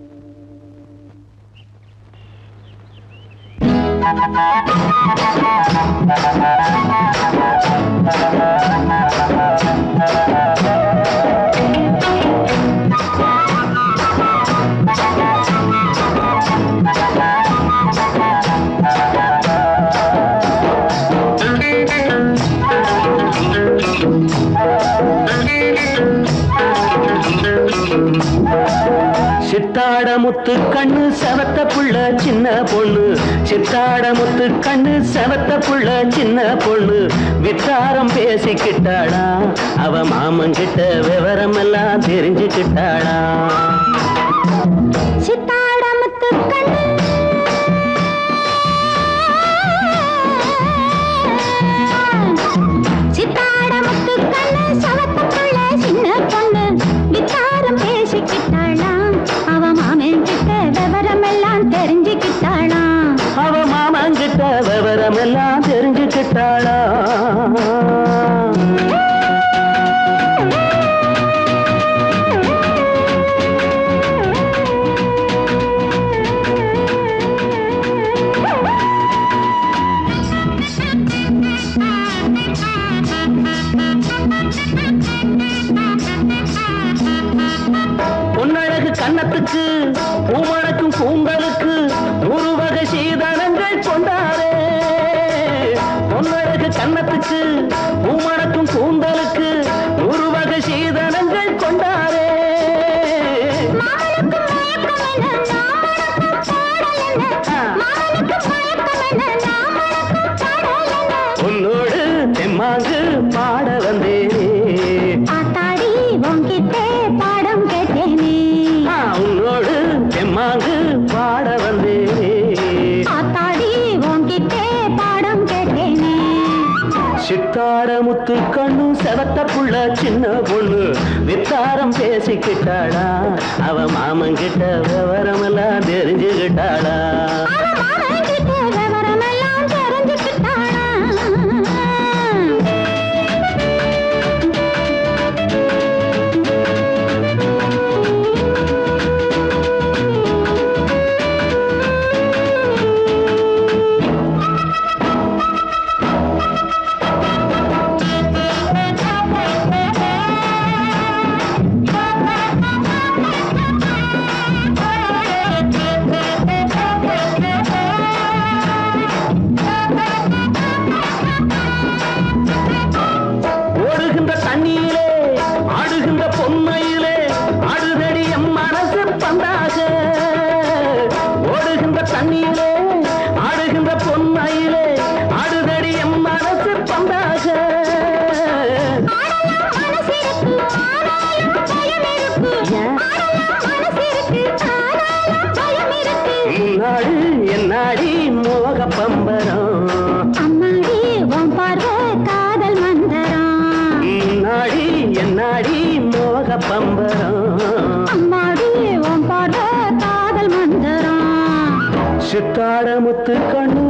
சித்தாட முத்து கண்ணு செவத்த புள்ள சின்ன பொண்ணு சித்தாட முத்து கண்ணு செவத்த புள்ள சின்ன பொண்ணு வித்தாரம் பேசிக்கிட்டாளா அவ மாமன் கிட்ட விவரம் எல்லாம் தெரிஞ்சுக்கிட்டாளா சித்தாடமுத்து கண்ணு சித்தாடமுத்து கண்ணு சவத்துக்குள்ள சின்ன பொண்ணு வித்தாரம் பேசிக்கிட்டாளா அவ மாமன் கிட்ட விவரம் எல்லாம் தெரிஞ்சுக்கிட்டாளா அவ மாமன் கிட்ட விவரம் எல்லாம் தெரிஞ்சுக்கிட்டாளா பொன்னழகு கன்னத்துக்கு பூமணக்கும் கூந்தலுக்கு நூறு வகை சீதனங்கள் கொண்டாரே பொன்னழகு கன்னத்துக்கு பூமணக்கும் கூந்தலுக்கு நூறு வகை சீதனங்கள் கொண்டாரே உன்னோடு தெம்மாங்கு பாட வந்தேனே ஆத்தாடி உன்கிட்டே பாடம் கேட்டேனே ஆ, உன்னோடு தெம்மாங்கு பாட வந்தேனே ஆத்தாடி உன்கிட்டே பாடம் கேட்டேனே சித்தாட முத்து கண்ணு செவத்த புள்ள சின்ன பொண்ணு வித்தாரம் பேசிக்கிட்டாளா அவ மாமன் கிட்ட விவரம் எல்லாம் தெரிஞ்சுக்கிட்டாளா விவரம் எல்லாம் தெரிஞ்சுக்கிட்டாளா என்னாடி மோக பம்பரம் அம்மாடி உன் பார்வை காதல் மந்திரம் சித்தாட முத்து கண்ணு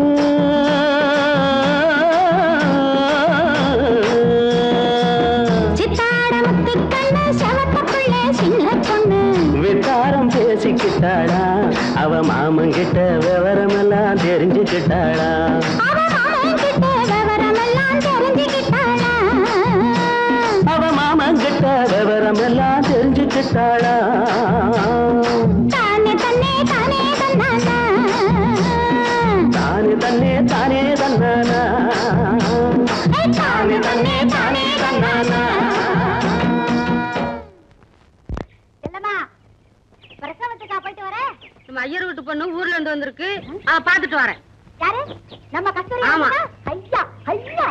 சித்தாட முத்து கண்ணு செவத்த பிள்ளை சின்ன பொண்ணு வித்தாரம் பேசிக்கிட்டாளா அவ மாமங்கிட்ட விவரமெல்லாம் தெரிஞ்சுக்கிட்டாளா அவ மாமன் கிட்ட விவரமெல்லாம் தெரிஞ்சுக்கிட்டாளா அவ மாமங்கிட்ட விவரமெல்லாம் தெரிஞ்சுக்கிட்டாளா தானே தன்னே தானே தன்னானா தானே தன்னே தானே தன்னானா தானே தன்னே தானே தன்னானா செல்லம்மா பிரசவத்துக்கா போயிட்டு வர நம்ம ஐயர் வீட்டு பொண்ணு ஊர்ல இருந்து வந்திருக்கு ஆ, பாத்துட்டு வரேன் யாரு நம்ம கஸ்தூரி ஆமா. அம்மா? ஐயா ஐயா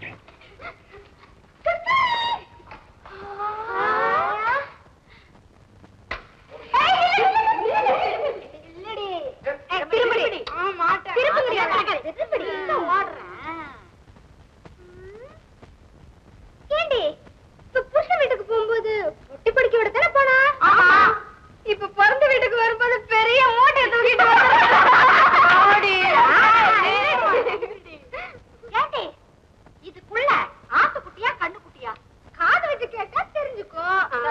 இல்லடி திரும்படி திரும்படி திரும்படி ஓடுறேன் ஏண்டி இப்ப புருஷன் வீட்டுக்கு போகும்போது பொட்டி படிக்க விட தானே போனா இப்ப பிறந்த வீட்டுக்கு வரும்போது பெரிய மூட்டையை தூக்கிட்டு ஏண்டி இதுக்குள்ள ஆட்டுக்குட்டியா கண்ணுக்குட்டியா காது வச்சு கேட்டா தெரிஞ்சுக்கோ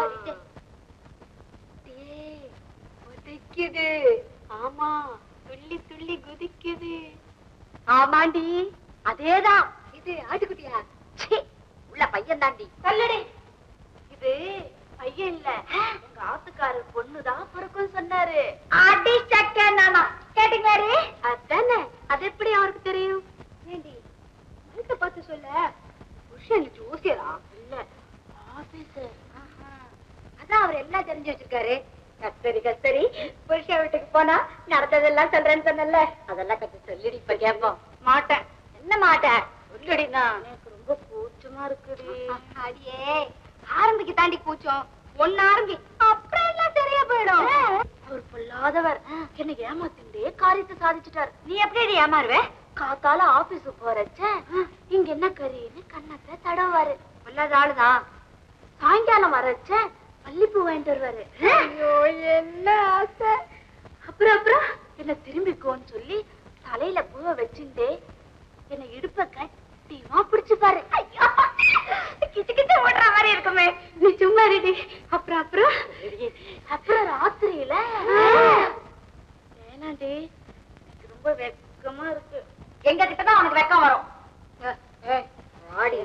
குதிக்குது ஆமா துள்ளி துள்ளி குதிக்குது ஆமாண்டி அதேதான் இது ஆட்டுக்குட்டியா ச்சீ, உள்ள பையன் தாண்டி சொல்லுடி இது பையன் இல்ல உங்க ஆத்துக்காரர் பொண்ணுதான் பிறக்கும் சொன்னாரு அடி சக்க நானா கேட்டீங்களா அதானே அது எப்படி அவருக்கு தெரியும் ஏண்டி மனுக்க பார்த்து சொல்ல புருஷன் ஜோசியரா இல்ல ஆபீசர் அதான் அவர் எல்லாம் தெரிஞ்சு வச்சிருக்காரு கஸ்தரி கஸ்தரி புருஷன் வீட்டுக்கு போனா நடந்ததெல்லாம் சொல்றேன்னு சொன்னல அதெல்லாம் கொஞ்சம் சொல்லிடி இப்ப கேட்போம் மாட்டேன் என்ன மாட்டேன் சொல்லுடினா எனக்கு ரொம்ப கூச்சமா இருக்குடி அடியே ஆரம்பிக்கு தாண்டி கூச்சம் ஒன்னு ஆரம்பி அப்புறம் எல்லாம் சரியா போயிடும் அவர் பொல்லாதவர் என்னை ஏமாத்திண்டே காரியத்தை சாதிச்சுட்டார் நீ எப்படி ஏமாறுவே காத்தால ஆபீஸுக்கு போறச்ச இங்க என்ன கறின்னு கண்ணத்தை தடவாரு பொல்லாத ஆளுதான் சாயங்காலம் வரச்ச மல்லிப்பூ வாங்கிட்டு வருவாரு ஐயோ என்ன ஆசை அப்புறம் அப்புறம் என்ன திரும்பிக்கோன்னு சொல்லி தலையில பூவை வச்சுட்டே என்ன இடுப்ப கட்டிமா பிடிச்சுப்பாரு ஐயோ கிச்சு கிச்சு ஓடுற மாதிரி இருக்குமே நீ சும்மா ரெடி அப்புறம் அப்புறம் அப்புறம் ராத்திரியில வேணாண்டி எனக்கு ரொம்ப வெக்கமா இருக்கு எங்க கிட்ட தான் உனக்கு வெக்கம் வரும் வாடி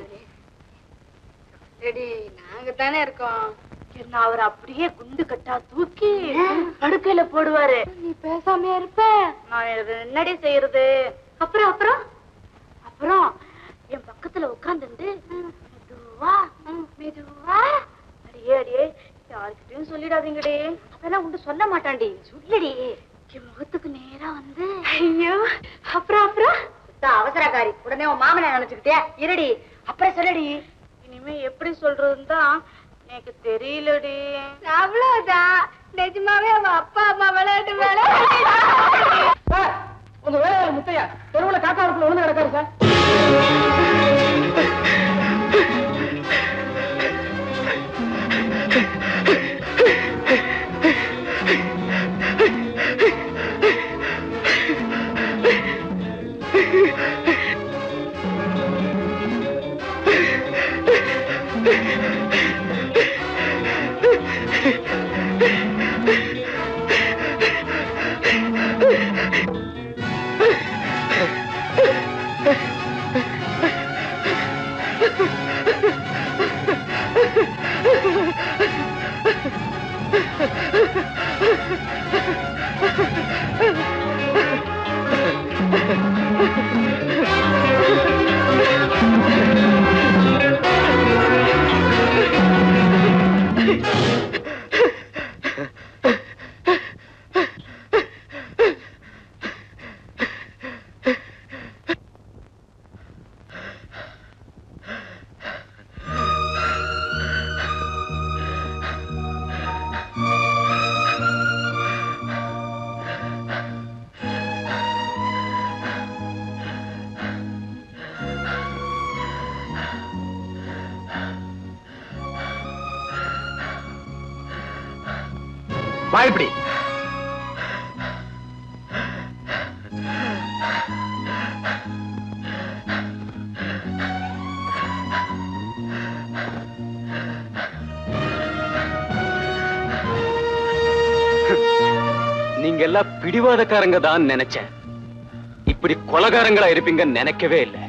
ரெடி நாங்க தானே இருக்கோம் என்ன அவர் அப்படியே குண்டு கட்டா தூக்கி படுக்கையில போடுவாரு நீ பேசாம இருப்ப நான் இது என்னடி செய்யறது அப்புறம் அப்புறம் அப்புறம் என் பக்கத்துல உட்காந்துட்டு மெதுவா மெதுவா அடியே அடியே யாருக்கிட்டையும் சொல்லிடாதீங்கடி அதெல்லாம் உண்டு சொல்ல மாட்டான்டி சொல்லடி என் முகத்துக்கு நேரா வந்து ஐயோ அப்புறம் அப்புறம் அவசரக்காரி உடனே உன் மாமனை நினைச்சுக்கிட்டே இருடி அப்புறம் சொல்லடி இனிமே எப்படி சொல்றதுன்னு தான் எனக்கு தெரியலடி அவ்வளவுதான் நிஜமாவே அவன் அப்பா அம்மா விளையாட்டு சார் உங்க வேலையாளர் முத்தையா தெருவுல காக்கா இருக்குள்ள விழுந்து கிடக்காரு சார் வா இப்படி நீங்க எல்லாம் பிடிவாதக்காரங்க தான் நினைச்சேன் இப்படி கொலகாரங்களா இருப்பீங்கன்னு நினைக்கவே இல்லை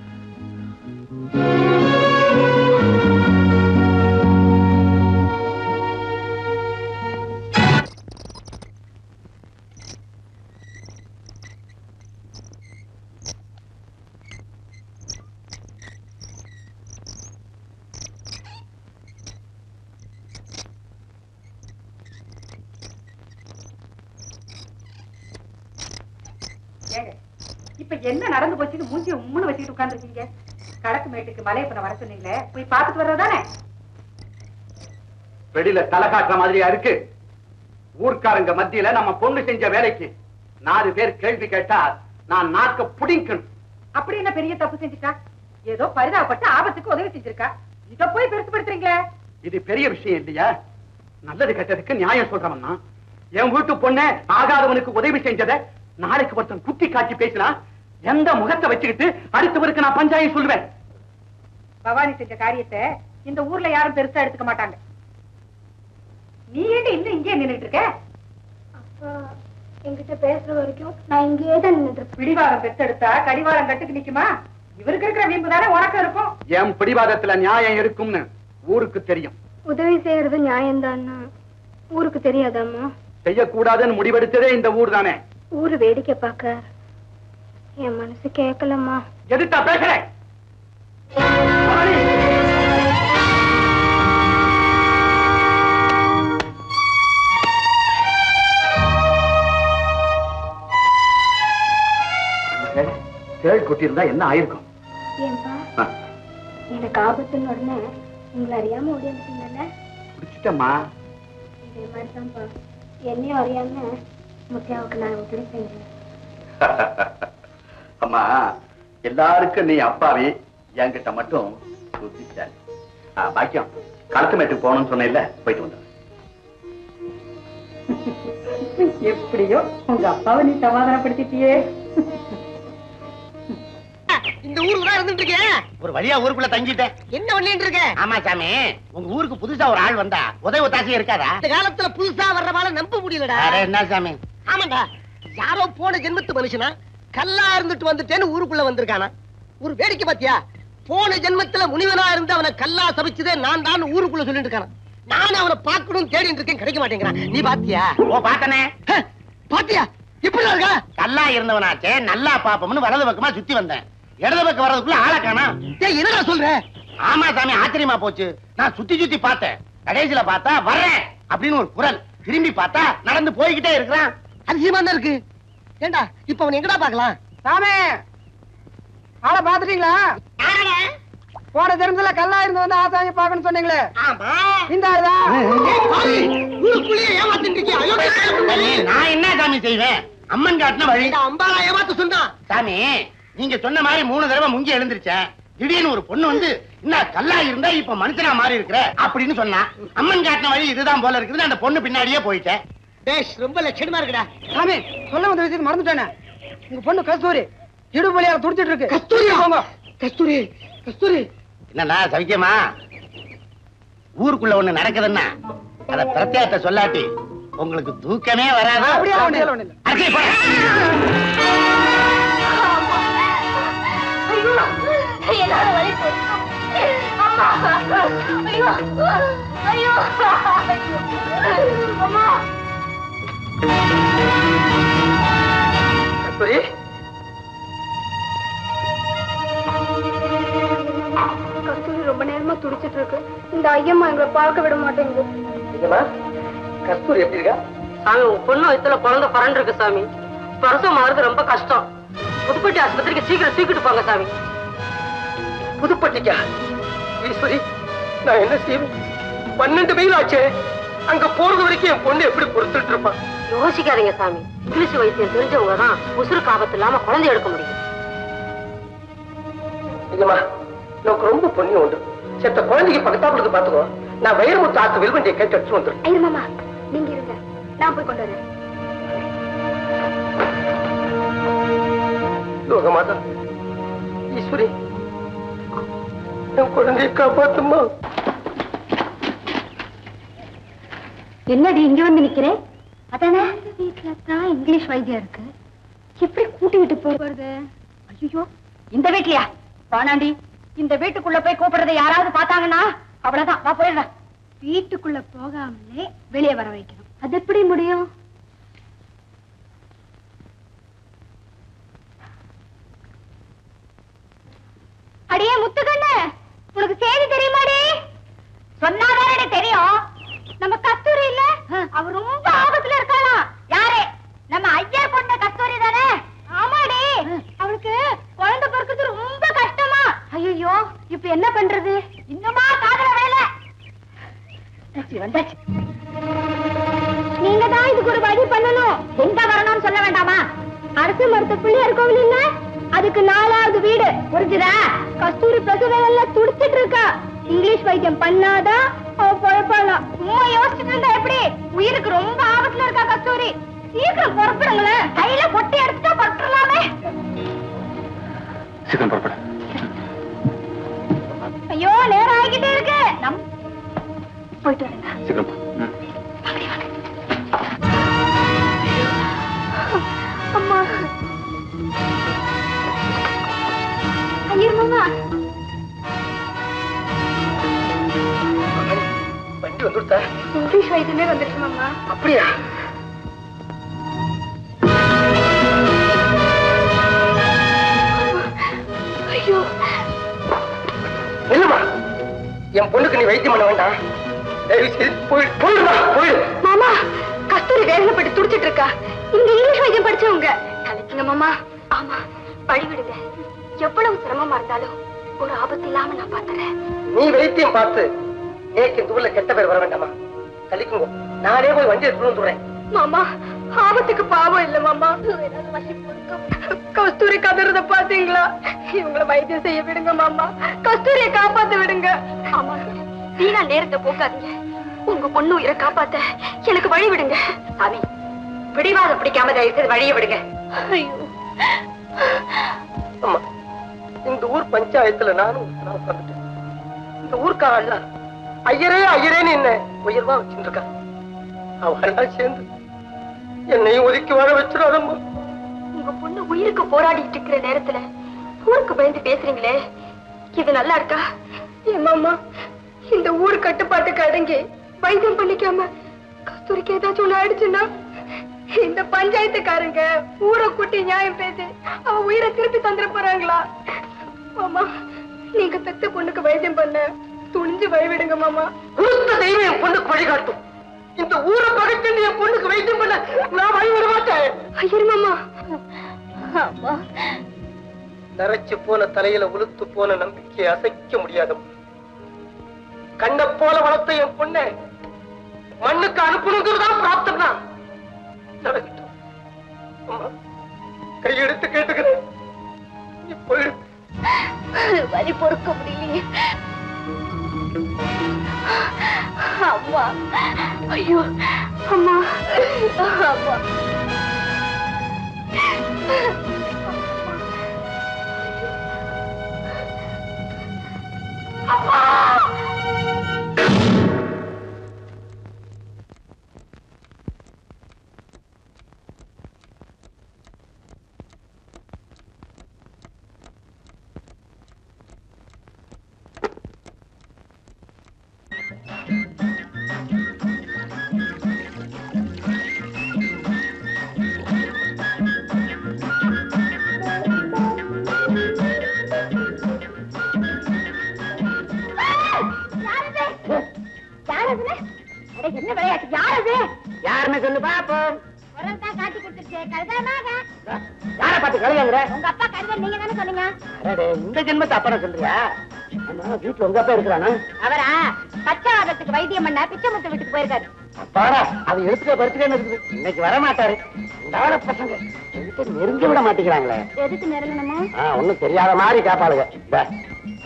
ஏங்க இப்ப என்ன நடந்து போச்சுன்னு மூஞ்சிய உம்முன்னு வச்சுட்டு உட்கார்ந்துருக்கீங்க கடக்கு மேட்டுக்கு மலையப்பனை வர சொன்னீங்களே போய் பார்த்துட்டு வர்றதானே வெளியில தலை காட்டுற மாதிரியா இருக்கு ஊர்க்காரங்க மத்தியில நம்ம பொண்ணு செஞ்ச வேலைக்கு நாலு பேர் கேள்வி கேட்டா நான் நாக்க புடிக்கணும் அப்படி என்ன பெரிய தப்பு செஞ்சுட்டா ஏதோ பரிதாபப்பட்டு ஆபத்துக்கு உதவி செஞ்சிருக்கா இத போய் பெருசுபடுத்துறீங்களே இது பெரிய விஷயம் இல்லையா நல்லது கெட்டதுக்கு நியாயம் சொல்றவன் நான். என் வீட்டு பொண்ணு ஆகாதவனுக்கு உதவி செஞ்சத நாளைக்கு ஒருத்தன் குத்தி காட்டி பேசினா எந்த முகத்தை வச்சுக்கிட்டு அடுத்தவருக்கு நான் பஞ்சாயம் சொல்லுவேன் பவானி செஞ்ச காரியத்தை இந்த ஊர்ல யாரும் பெருசா எடுத்துக்க மாட்டாங்க நீ ஏண்டி இன்னும் இங்கே நின்னுட்டு இருக்க அப்பா என்கிட்ட பேசுற வரைக்கும் நான் இங்கேயே தான் நின்னுட்டு இருப்பேன் பிடிவாரம் பெத்தெடுத்தா கடிவாரம் கட்டுக்கு நிக்குமா இவருக்கு இருக்கிற வீம்பு தானே உனக்கு இருக்கும் என் பிடிவாதத்துல நியாயம் இருக்கும்னு ஊருக்கு தெரியும் உதவி செய்யறது நியாயம்தான்னா ஊருக்கு தெரியாதாம்மா செய்யக்கூடாதுன்னு முடிவெடுத்ததே இந்த ஊர் தானே ஊரு வேடிக்கை பார்க்க என் மனசு கேட்கலம்மா எதுத்தா பேசுறேன் தேள் கொட்டியிருந்தா என்ன ஆயிருக்கும் ஏன்பா ஆ, எனக்கு ஆபத்துன்னு உடனே உங்களை அறியாம ஓடி வந்துட்டீங்கல்ல பிடிச்சிட்டம்மா இதே மாதிரி தான்ப்பா என்னையும் அறியாம முத்தியாவுக்கு நான் உதவி செஞ்சேன் அம்மா எல்லாருக்கும் நீ அப்பாவி என்கிட்ட மட்டும் புத்திசாலி ஆ, பாக்கியம் களத்து மேட்டுக்கு போகணும்னு சொன்னேன்ல போயிட்டு வந்தேன் எப்படியோ உங்க அப்பாவை நீ சமாதானப்படுத்திட்டியே இந்த ஊருக்கு தான் இருந்துட்டு இருக்கேன் ஒரு வழியா ஊருக்குள்ள தங்கிட்டேன் என்ன பண்ணிட்டு இருக்க ஆமா சாமி உங்க ஊருக்கு புதுசா ஒரு ஆள் வந்தா உதவி ஒத்தாசி இருக்காதா இந்த காலத்துல புதுசா வர்றவால நம்ப முடியலடா அட, என்ன சாமி ஆமாண்டா யாரோ போன ஜென்மத்து மனுஷனா கல்லா இருந்துட்டு வந்துட்டேன்னு ஊருக்குள்ள வந்திருக்கானா ஒரு வேடிக்கை பாத்தியா போன ஜென்மத்துல முனிவனா இருந்து அவனை கல்லா சபிச்சதே நான் தான் ஊருக்குள்ள சொல்லிட்டு இருக்கான நானும் அவனை பார்க்கணும் தேடிட்டு இருக்கேன் கிடைக்க மாட்டேங்கிறான் நீ பாத்தியா ஓ பாத்தனே பாத்தியா எப்படி இருக்கா கல்லா இருந்தவனாச்சே நல்லா பாப்போம்னு வலது பக்கமா சுத்தி வந்தேன் இடது பக்கம் வர்றதுக்குள்ள ஆளை காணா டேய் என்னடா சொல்ற ஆமா சாமி ஆச்சரியமா போச்சு நான் சுத்தி சுத்தி பார்த்தேன் கடைசியில பார்த்தா வர்றேன் அப்படின்னு ஒரு குரல் திரும்பி பார்த்தா நடந்து போய்கிட்டே இருக்கிறான் அதிசயமா தான் இருக்கு ஏண்டா இப்ப அவன் எங்கடா பார்க்கலாம் சாமி ஆளை பாத்துட்டீங்களா போன ஜென்மத்துல கல்லா இருந்து வந்து ஆசாமி பாக்கணும்னு சொன்னீங்களே ஆமா இந்த ஆளுதான் ஊருக்குள்ளேயே ஏமாத்திட்டு இருக்கியா சாமி, நான் என்ன சாமி செய்வேன் அம்மன் காட்டின வழி அம்பாலா ஏமாத்த சொன்னா சாமி நீங்க சொன்ன மாதிரி மூணு தடவை முங்கி எழுந்திருச்சேன் திடீர்னு ஒரு பொண்ணு வந்து என்ன கல்லா இருந்தா இப்ப மனுஷனா மாறி இருக்கிற அப்படின்னு சொன்னா அம்மன் காட்டின வழி இதுதான் போல இருக்குது அந்த பொண்ணு பின்னாடியே போயிட்டேன் டேஷ் ரொம்ப லட்சணமா இருக்குடா சாமி சொல்ல வந்த விஷயத்தை மறந்துட்டேனே உங்க பொண்ணு கஸ்தூரி இடுபலியால துடிச்சிட்டு இருக்கு கஸ்தூரியா? போங்க. கஸ்தூரி கஸ்தூரி என்னண்ணா சவிக்கமா ஊருக்குள்ள ஒண்ணு நடக்குதுன்னா அத பிரத்யேகத்தை சொல்லாட்டி உங்களுக்கு தூக்கமே வராது அப்படியே ஒண்ணு இல்ல, ஒண்ணு இல்ல. அடக்கி போடு. என்னோட வலி பொறுக்கும். அம்மா ஐயோ ஐயோ அம்மா கஸ்தூரி கஸ்தூரி ரொம்ப நேரமா துடிச்சிட்டு இருக்கு இந்த ஐயம்மா எங்களை பார்க்க விட மாட்டேங்குது நிஜமா கஸ்தூரி எப்படி இருக்கா சாமி உங்க பொண்ணு வயித்துல குழந்தை பரண்டு இருக்கு சாமி பிரசவம் ஆகுறது ரொம்ப கஷ்டம் புதுப்பட்டி ஆஸ்பத்திரிக்கு சீக்கிரம் தூக்கிட்டு போங்க சாமி புதுப்பட்டிக்கா ஈஸ்வரி நான் என்ன செய்வேன் பன்னெண்டு மைல் ஆச்சே அங்க போறது வரைக்கும் என் பொண்ணு எப்படி பொறுத்துட்டு இருப்பான் யோசிக்காதீங்க சாமி இங்கிலீஷ் வைத்தியம் தெரிஞ்சவங்க தான் உசுருக்கு ஆபத்து இல்லாம குழந்தை எடுக்க முடியும் நிஜமா எனக்கு ரொம்ப புண்ணியம் உண்டு செத்த குழந்தைக்கு பக்கத்தாப்புல இருந்து பாத்துக்கோ நான் வைரமுத்து ஆத்து வெல்வண்டியை கேட்டு எடுத்து வந்துடுறேன் ஐயர் மாமா நீங்க இருங்க நான் போய் கொண்டு வரேன் லோகமாதா ஈஸ்வரி என் குழந்தையை காப்பாத்துமா என்னடி இங்க வந்து நிக்கிறேன் அதானே வீட்டுல தான் இங்கிலீஷ் வைத்தியம் இருக்கு எப்படி கூட்டிக்கிட்டு போறது ஐயோ இந்த வீட்லயா வானாண்டி இந்த வீட்டுக்குள்ள போய் கூப்பிடுறதை யாராவது பார்த்தாங்கன்னா அவ்வளவுதான் வா போயிடுறேன் வீட்டுக்குள்ள போகாமலே வெளியே வர வைக்கணும் அது எப்படி முடியும் அடியே முத்துக்கண்ணு உனக்கு செய்தி தெரியுமாடி சொன்னாதானே தெரியும் நம்ம கஸ்தூரி இல்ல அவ ரொம்ப ஆபத்துல இருக்காளாம் யாரு நம்ம ஐயர் பொண்ணு கஸ்தூரி தானே ஆமாடி அவளுக்கு குழந்தை பிறக்கிறது ரொம்ப கஷ்டமா ஐயோ இப்ப என்ன பண்றது இன்னுமா காதல வேலை வந்தாச்சு நீங்க தான் இதுக்கு ஒரு வழி பண்ணணும் எங்க வரணும்னு சொல்ல வேண்டாமா அரசு மருத்துவ பிள்ளையார் கோவில் இல்ல அதுக்கு நாலாவது வீடு புரிஞ்சுதா கஸ்தூரி பிரசவம் எல்லாம் துடிச்சிட்டு இருக்கா இங்கிலீஷ் வைத்தியம் பண்ணாதான் அவ பொழப்பாளாம் சும்மா யோசிச்சுட்டு இருந்தா எப்படி உயிருக்கு ரொம்ப ஆபத்துல இருக்கா கஸ்தூரி சீக்கிரம் புறப்படுங்களேன் கையில பொட்டி எடுத்துட்டா பட்டுலாமே சீக்கிரம் புறப்படு ஐயோ நேரம் ஆகிட்டே இருக்கு நம் போயிட்டு வரேங்க சீக்கிரம் போ. ம். அம்மா ஐயோ மாமா வண்டி வந்துடுத்தா இங்கிலீஷ் வைத்தியமே வந்துருச்சு மாமா அப்படியா ஐயோ இல்லம்மா என் பொண்ணுக்கு நீ வைத்தியம் பண்ண வேண்டாம் தயவு செய்து போயிடு போயிடுமா போயிடு மாமா கஸ்தூரி வேதனைப்பட்டு துடிச்சிட்டு இருக்கா இங்க இங்கிலீஷ் வைத்தியம் படிச்சவங்க கலைக்குங்க மாமா ஆமா வழி விடுங்க எவ்வளவு சிரமமா இருந்தாலும் ஒரு ஆபத்து இல்லாம நான் பாத்துறேன் நீ வைத்தியம் பார்த்து ஏக்கு இந்த ஊர்ல கெட்ட பேர் வர வேண்டாமா கலிக்குங்க நானே போய் வண்டி எடுத்துட்டு வந்துடுறேன் மாமா ஆபத்துக்கு பாவம் இல்ல மாமா கஸ்தூரி கதறத பாத்தீங்களா இவங்கள வைத்தியம் செய்ய விடுங்க மாமா கஸ்தூரியை காப்பாத்த விடுங்க ஆமா வீணா நேரத்தை போக்காதீங்க உங்க பொண்ணு உயிரை காப்பாத்த எனக்கு வழி விடுங்க சாமி பிடிவாதம் பிடிக்காம தயவுசெய்து வழியை விடுங்க ஐயோ அம்மா இந்த ஊர் பஞ்சாயத்துல நானும் நான் உட்கார்ந்துட்டேன் இந்த ஊர்க்காரெல்லாம் ஐயரே ஐயரேன்னு என்ன உயர்வா வச்சுட்டு இருக்கா அவெல்லாம் சேர்ந்து என்னையும் ஒதுக்கி வாழ வச்சிடாதம்மா உங்க பொண்ணு உயிருக்கு போராடிட்டு இருக்கிற நேரத்துல ஊருக்கு பயந்து பேசுறீங்களே இது நல்லா இருக்கா ஏமாமா இந்த ஊர் கட்டுப்பாட்டுக்கு அடங்கி வைத்தியம் பண்ணிக்காம கஸ்தூரிக்கு ஏதாச்சும் ஒண்ணு ஆயிடுச்சுன்னா இந்த பஞ்சாயத்துக்காரங்க ஊரை கூட்டி நியாயம் பேசி அவ உயிரை திருப்பி தந்துட போறாங்களா மாமா நீங்க பெத்த பொண்ணுக்கு வைத்தியம் பண்ண துணிஞ்சு வழிவிடுங்க மாமா கொடுத்த தெய்வம் என் பொண்ணுக்கு வழிகாட்டும் இந்த ஊரை பகைச்சு என் பொண்ணுக்கு வைத்தியம் பண்ண நான் வழி விட மாட்டேன் ஐயர் மாமா அம்மா நரைச்சு போன தலையில உளுத்து போன நம்பிக்கையை அசைக்க முடியாதம் கண்ண போல வளர்த்த என் பொண்ணை மண்ணுக்கு அனுப்பணுங்கிறது தான் பிராப்தம் தான் நடக்கட்டும் அம்மா கையெடுத்து கேட்டுக்கிறேன் நீ போயிடு வலி பொறுக்க முடியலையே அம்மா ஐயோ அம்மா அம்மா யாரது அட என்ன விளையாட்டு யாரது யாருன்னு சொல்லு பாப்போம் குரல் தான் காட்டி கொடுத்துருச்சு கழுதானாக யார பார்த்து கலையாங்கிற உங்க அப்பா கழுதல் நீங்க தானே சொன்னீங்க இந்த ஜென்மத்தை அப்பா சொல்றியா ஆமா வீட்டுல உங்க அப்பா இருக்கிறானா அவரா பச்சாவதத்துக்கு வைத்தியம் பண்ண பிச்சைமுத்து வீட்டுக்கு போயிருக்காரு பாடா அது எடுத்துக்க படுத்துக்கன்னு இருக்குது இன்னைக்கு வர மாட்டாரு இந்த பசங்க என்கிட்ட நெருங்க விட மாட்டேங்கிறாங்களே எதுக்கு நெருங்கணுமா ஆ, ஒண்ணும் தெரியாத மாதிரி காப்பாளுங்க இந்தா,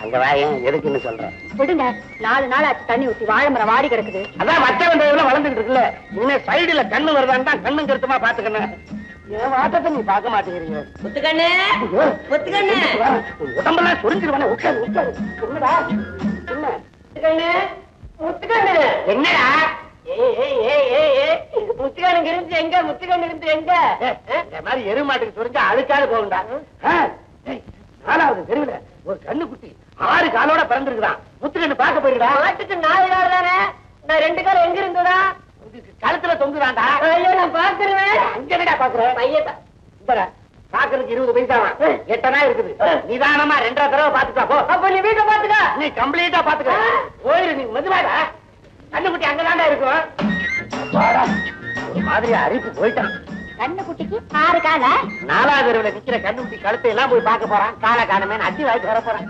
அங்க வாயேன் எதுக்குன்னு சொல்றேன் விடுங்க நாலு நாள் ஆச்சு தண்ணி ஊத்தி வாழை மரம் வாடி கிடக்குது அதான் வச்ச வேண்டியதுல வளர்ந்துட்டு இருக்குல்ல இனிமே சைடுல கண்ணு வருதான்னு தான் கண்ணும் கருத்துமா பாத்துக்கணும் என் வாட்டத்தை நீ பார்க்க மாட்டேங்கிறீங்க முத்துக்கண்ணு முத்துக்கண்ணு உடம்பெல்லாம் சொரிஞ்சிருவானே உட்காரு உட்காரு என்னடா என்ன முத்துக்கண்ணு முத்துக்கண்ணு என்னடா ஏய் ஏய் ஏய் ஏய் ஏய் முத்துக்கண்ணு இருந்து எங்க முத்துக்கண்ணு இருந்து எங்க இந்த மாதிரி எருமாட்டுக்கு சொரிஞ்சா அழுக்காது போகும்டா ஆ, ஏய், நாலாவது தெருவுல ஒரு கண்ணு குட்டி ஆறு காலோட பிறந்திருக்குதான் முத்துக்கண்ணு பார்க்க போயிருடா மாட்டுக்கு நாலு கால் தானே நான் ரெண்டு கால் எங்க இருந்ததா கழுத்துல தொங்குதான்டா ஐயோ நான் பாக்குறேன் அங்க என்னடா பாக்குறேன் பையன் இந்தடா, பாக்குறதுக்கு இருபது பைசாவா எட்டனா இருக்குது நிதானமா ரெண்டரை தடவை பாத்துக்கா போ அப்ப நீ வீட்டை பாத்துக்க நீ கம்ப்ளீட்டா பாத்துக்க போயிரு நீ மெதுவாடா கண்ணுக்குட்டி அங்கதான்டா இருக்கும் அப்பாடா, ஒரு மாதிரி அரிப்பு போயிட்டான் கண்ணுக்குட்டிக்கு ஆறு கால நாலாவது தெருவுல நிக்கிற கண்ணுக்குட்டி கழுத்தை எல்லாம் போய் பார்க்க போறான் காலை காணமே அடி வாய்க்கு வர போறான்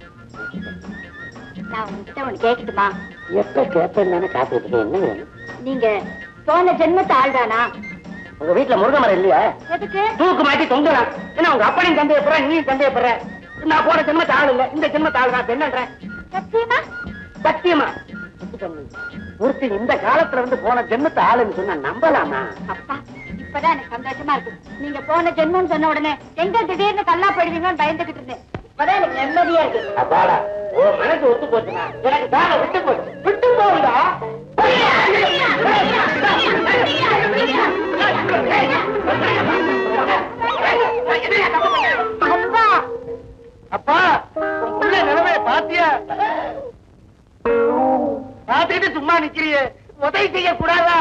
நான் உங்ககிட்ட ஒண்ணு கேட்கட்டுமா எப்ப கேட்பேன்னு காத்துட்டு இருக்கேன் என்ன வேணும் நீங்க போன ஜென்மத்து ஆள்தானா உங்க வீட்டுல முருங்கை மரம் இல்லையா எதுக்கு தூக்கு மாட்டி தொங்குறான் ஏன்னா உங்க அப்பனையும் சந்தேகப்படுற நீயும் சந்தேகப்படுற நான் போன ஜென்மத்தை ஆள் இல்ல இந்த ஜென்மத்தை ஆள் நான் என்னன்றேன் சத்தியமா சத்தியமா ஒருத்தி இந்த காலத்துல இருந்து போன ஜென்மத்தை ஆளுன்னு சொன்னா நம்பலாமா அப்பா இப்பதான் எனக்கு சந்தோஷமா இருக்கு நீங்க போன ஜென்மம் சொன்ன உடனே எங்க திடீர்னு கல்லா போயிடுவீங்கன்னு பயந்துகிட்டு இருந்தேன் இப்பதான் எனக்கு நிம்மதியா இருக்கு அப்பாடா உன் மனசு ஒத்து போச்சுனா எனக்கு தான விட்டு போச்சு விட்டு போகுதா அப்பா அப்பா உன் புள்ள நிலைமைய பாத்தியா பாத்துக்கிட்டு சும்மா நிக்கிறியே உதவி செய்ய கூடாதா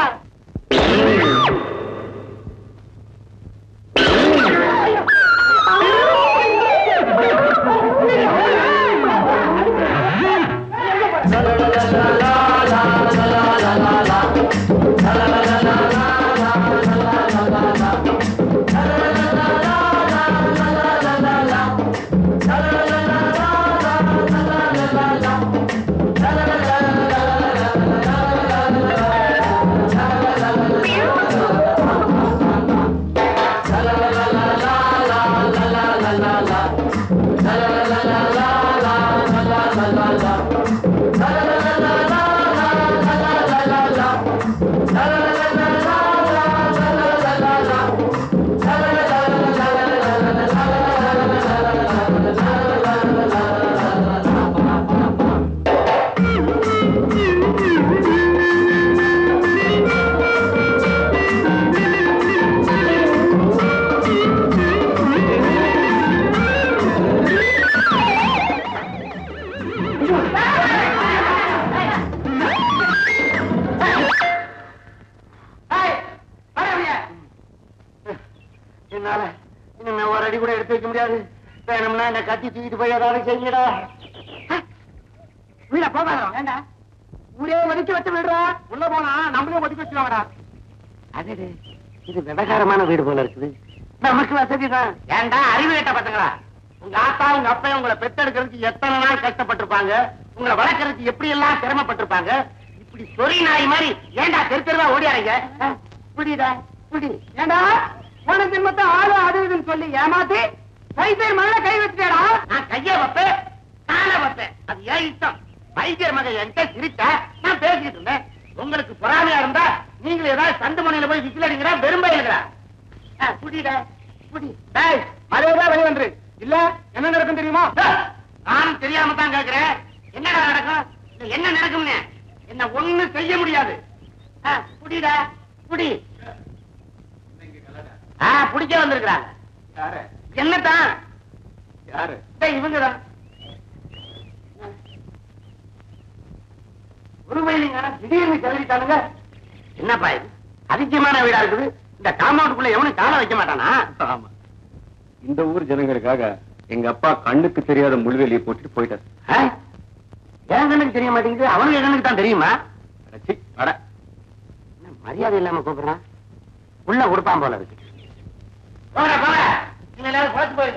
என்னால இனிமே ஒரு அடி கூட எடுத்து வைக்க முடியாது வேணும்னா என்ன கட்டி தூக்கிட்டு போய் ஏதாவது செய்யுங்கடா வீட போகாதா ஏண்டா ஊரே ஒதுக்கி வச்சு விடுறா உள்ள போனா நம்மளையும் ஒதுக்கி வச்சுருவாங்கடா அது இது விவகாரமான வீடு போல இருக்குது நமக்கு வசதி தான் ஏண்டா அறிவு கேட்ட பசங்களா உங்க ஆத்தா உங்க அப்பா உங்களை பெத்தெடுக்கிறதுக்கு எத்தனை நாள் கஷ்டப்பட்டிருப்பாங்க உங்களை வளர்க்கறதுக்கு எப்படி எல்லாம் சிரமப்பட்டிருப்பாங்க இப்படி சொறி நாய் மாதிரி ஏண்டா தெரு தெருவா ஓடியாரீங்க புடிடா புடி ஏண்டா போன ஜென்மத்தை ஆளு அது இதுன்னு சொல்லி ஏமாத்தி வைத்தியர் மகளை கை வச்சுட்டா நான் கைய வைப்பேன் காலை வைப்பேன் அது ஏன் இஷ்டம் வைத்தியர் மகன் என்கிட்ட சிரிச்சா நான் பேசிட்டு இருந்தேன் உங்களுக்கு பொறாமையா இருந்தா நீங்க ஏதாவது சந்து மனையில போய் விசில் அடிக்கிறா பெரும்பாயிலுங்களா புடிடா புடி டேய் மறுபடியும் வெளிய வந்துரு இல்ல என்ன நடக்கும் தெரியுமா நானும் தெரியாம தான் கேக்குறேன் என்னடா நடக்கும் இல்ல என்ன நடக்கும்னு என்ன ஒண்ணு செய்ய முடியாது ஆ, புடிடா புடி ஆ புடிக்க வந்திருக்கிறாங்க என்னதான் யாரு இவங்கதான் ஒரு வயலிங்க திடீர்னு கிளறிட்டானுங்க என்னப்பா இது அதிசயமான வீடா இருக்குது இந்த காம்பவுண்டுக்குள்ள எவனும் கால வைக்க மாட்டானா ஆமா இந்த ஊர் ஜனங்களுக்காக எங்க அப்பா கண்ணுக்கு தெரியாத முள்வேலியை போட்டுட்டு போயிட்டாரு ஆ? என் கண்ணுக்கு தெரிய மாட்டேங்குது அவனுக்கு என் கண்ணுக்கு தான் தெரியுமா அடச்சி, அட என்ன மரியாதை இல்லாம கூப்பிடுறான் உள்ள கொடுப்பான் போல இருக்கு போட போட நீங்க எல்லாரும் குறைச்சு போயிருங்க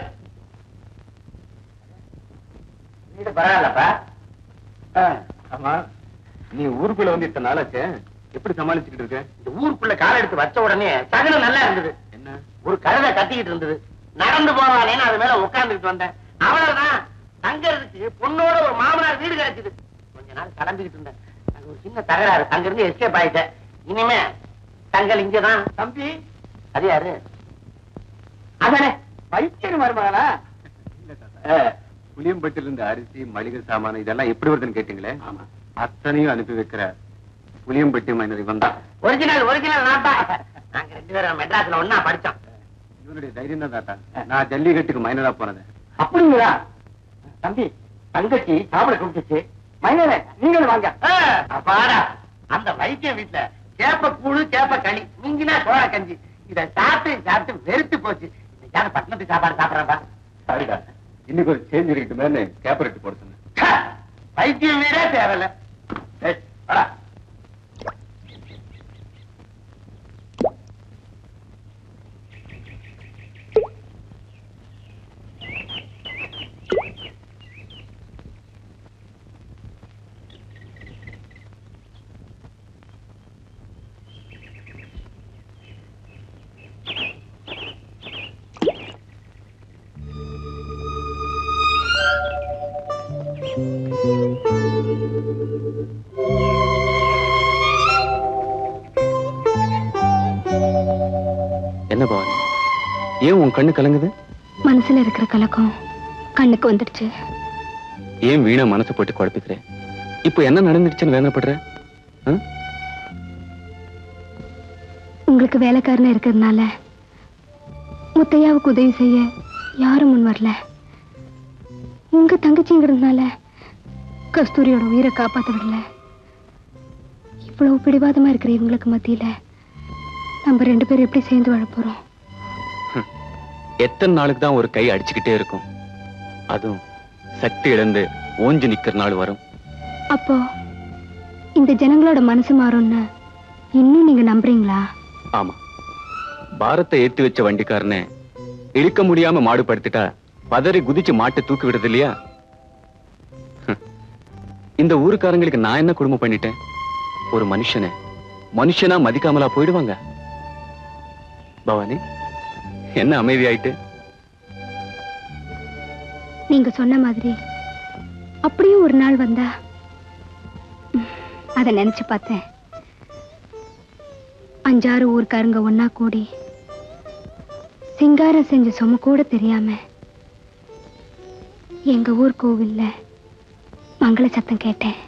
வீடு பரவாயில்லப்பா ஆ, ஆமா நீ ஊருக்குள்ள வந்து இத்தனை நாளாச்சே எப்படி சமாளிச்சுக்கிட்டு இருக்க இந்த ஊருக்குள்ள காலை எடுத்து வச்ச உடனே சகனம் நல்லா இருந்தது என்ன ஒரு கழுதை கத்திக்கிட்டு இருந்தது நடந்து போவானேன்னு அது மேல உட்கார்ந்துட்டு வந்தேன் அவ்வளவுதான் தங்கறதுக்கு பொண்ணோட ஒரு மாமனார் வீடு கிடைச்சது கொஞ்ச நாள் கிளம்பிக்கிட்டு இருந்தேன் அங்க ஒரு சின்ன தகராறு அங்க இருந்து எஸ்கேப் ஆயிட்டேன் இனிமே தங்கள் இங்கதான் தம்பி அது யாரு அதானே வைத்தியர் மருமகளா புளியம்பட்டில இருந்து அரிசி மளிகை சாமான் இதெல்லாம் எப்படி வருதுன்னு கேட்டீங்களே அத்தனையும் அனுப்பி வைக்கிற புளியம்பட்டி மைனர் இவன் தான் ஒரிஜினல் ஒரிஜினல் நாட்டா நாங்க ரெண்டு பேரும் மெட்ராஸ்ல ஒன்னா படிச்சோம் இவனுடைய தைரியம் தான் தாத்தா நான் ஜல்லிக்கட்டுக்கு மைனரா போனது அப்படிங்களா தம்பி தங்கச்சி சாப்பிட கூப்பிட்டுச்சு மைனரே நீங்களும் வாங்க அப்பாடா அந்த வைத்தியம் வீட்டுல கேப்ப கூழு கேப்ப களி நீங்கினா சோழ கஞ்சி இத சாப்பிட்டு சாப்பிட்டு வெறுத்து போச்சு இன்னைக்காவது பட்டணத்து சாப்பாடு சாப்பிடறா சரிடா இன்னைக்கு ஒரு சேஞ்ச் இருக்கட்டுமேனு கேப்பரேட் போட சொன்னேன் வைத்தியம் வீடே தேவையில்ல ஏய், வாடா. என்ன பவானி ஏன் உன் கண்ணு கலங்குது மனசுல இருக்கிற கலக்கம் கண்ணுக்கு வந்துடுச்சு ஏன் வீணா மனசு போட்டு குழப்பிக்கிற இப்போ என்ன நடந்துடுச்சுன்னு வேதனைப்படுற ஆ? உங்களுக்கு வேலைக்காரனா இருக்கிறதுனால முத்தையாவுக்கு உதவி செய்ய யாரும் முன் வரல உங்க தங்கச்சிங்கிறதுனால கஸ்தூரியோட உயிரை காப்பாத்த விடல இவ்வளவு பிடிவாதமா இருக்கிற இவங்களுக்கு மத்தியில நம்ம ரெண்டு பேரும் எப்படி சேர்ந்து வாழ போறோம் எத்தனை நாளுக்கு தான் ஒரு கை அடிச்சுக்கிட்டே இருக்கும் அதுவும் சக்தி இழந்து ஓஞ்சு நிக்கிற நாள் வரும் அப்போ இந்த ஜனங்களோட மனசு மாறும்னு இன்னும் நீங்க நம்புறீங்களா ஆமா பாரத்தை ஏத்தி வச்ச வண்டிக்காரனை இழுக்க முடியாம மாடு படுத்துட்டா பதறி குதிச்சு மாட்டை தூக்கி விடுறது இல்லையா ஹம். இந்த ஊருக்காரங்களுக்கு நான் என்ன குடும்பம் பண்ணிட்டேன் ஒரு மனுஷனை மனுஷனா மதிக்காமலா போயிடுவாங்க பவானி என்ன அமைதியாயிட்டு நீங்க சொன்ன மாதிரி அப்படியும் ஒரு நாள் வந்தா ம், அத நினைச்சு பார்த்தேன் அஞ்சாறு ஊர்க்காரங்க ஒன்னா கூடி சிங்காரம் செஞ்ச சும கூட தெரியாம எங்க ஊர் கோவில்ல மங்கள சத்தம் கேட்டேன்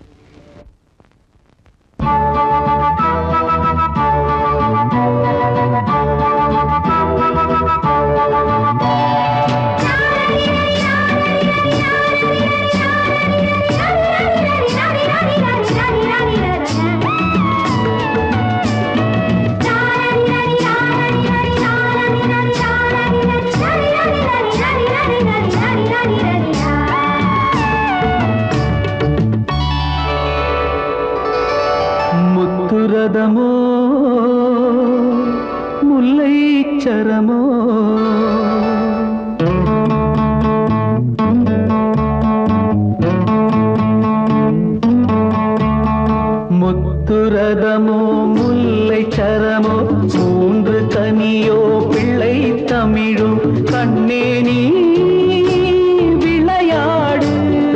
முத்துரதமோ முல்லை சரமோ முத்துரதமோ முல்லை சரமோ மூன்று கனியோ பிள்ளை தமிழோ கண்ணே நீ விளையாடு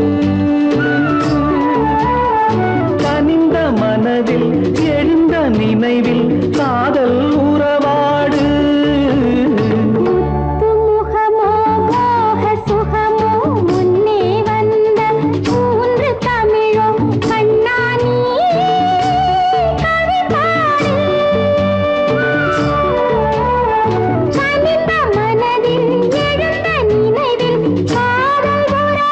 கனிந்த மனதில் எழுந்த நினைவில் காதல் உறவாடு முகமோ மோக சுகமோ முன்னே வந்த மூன்று தமிழோ கண்ணானி கவி பாடு கனிந்த மனதில் எழுந்த நினைவில் காதல்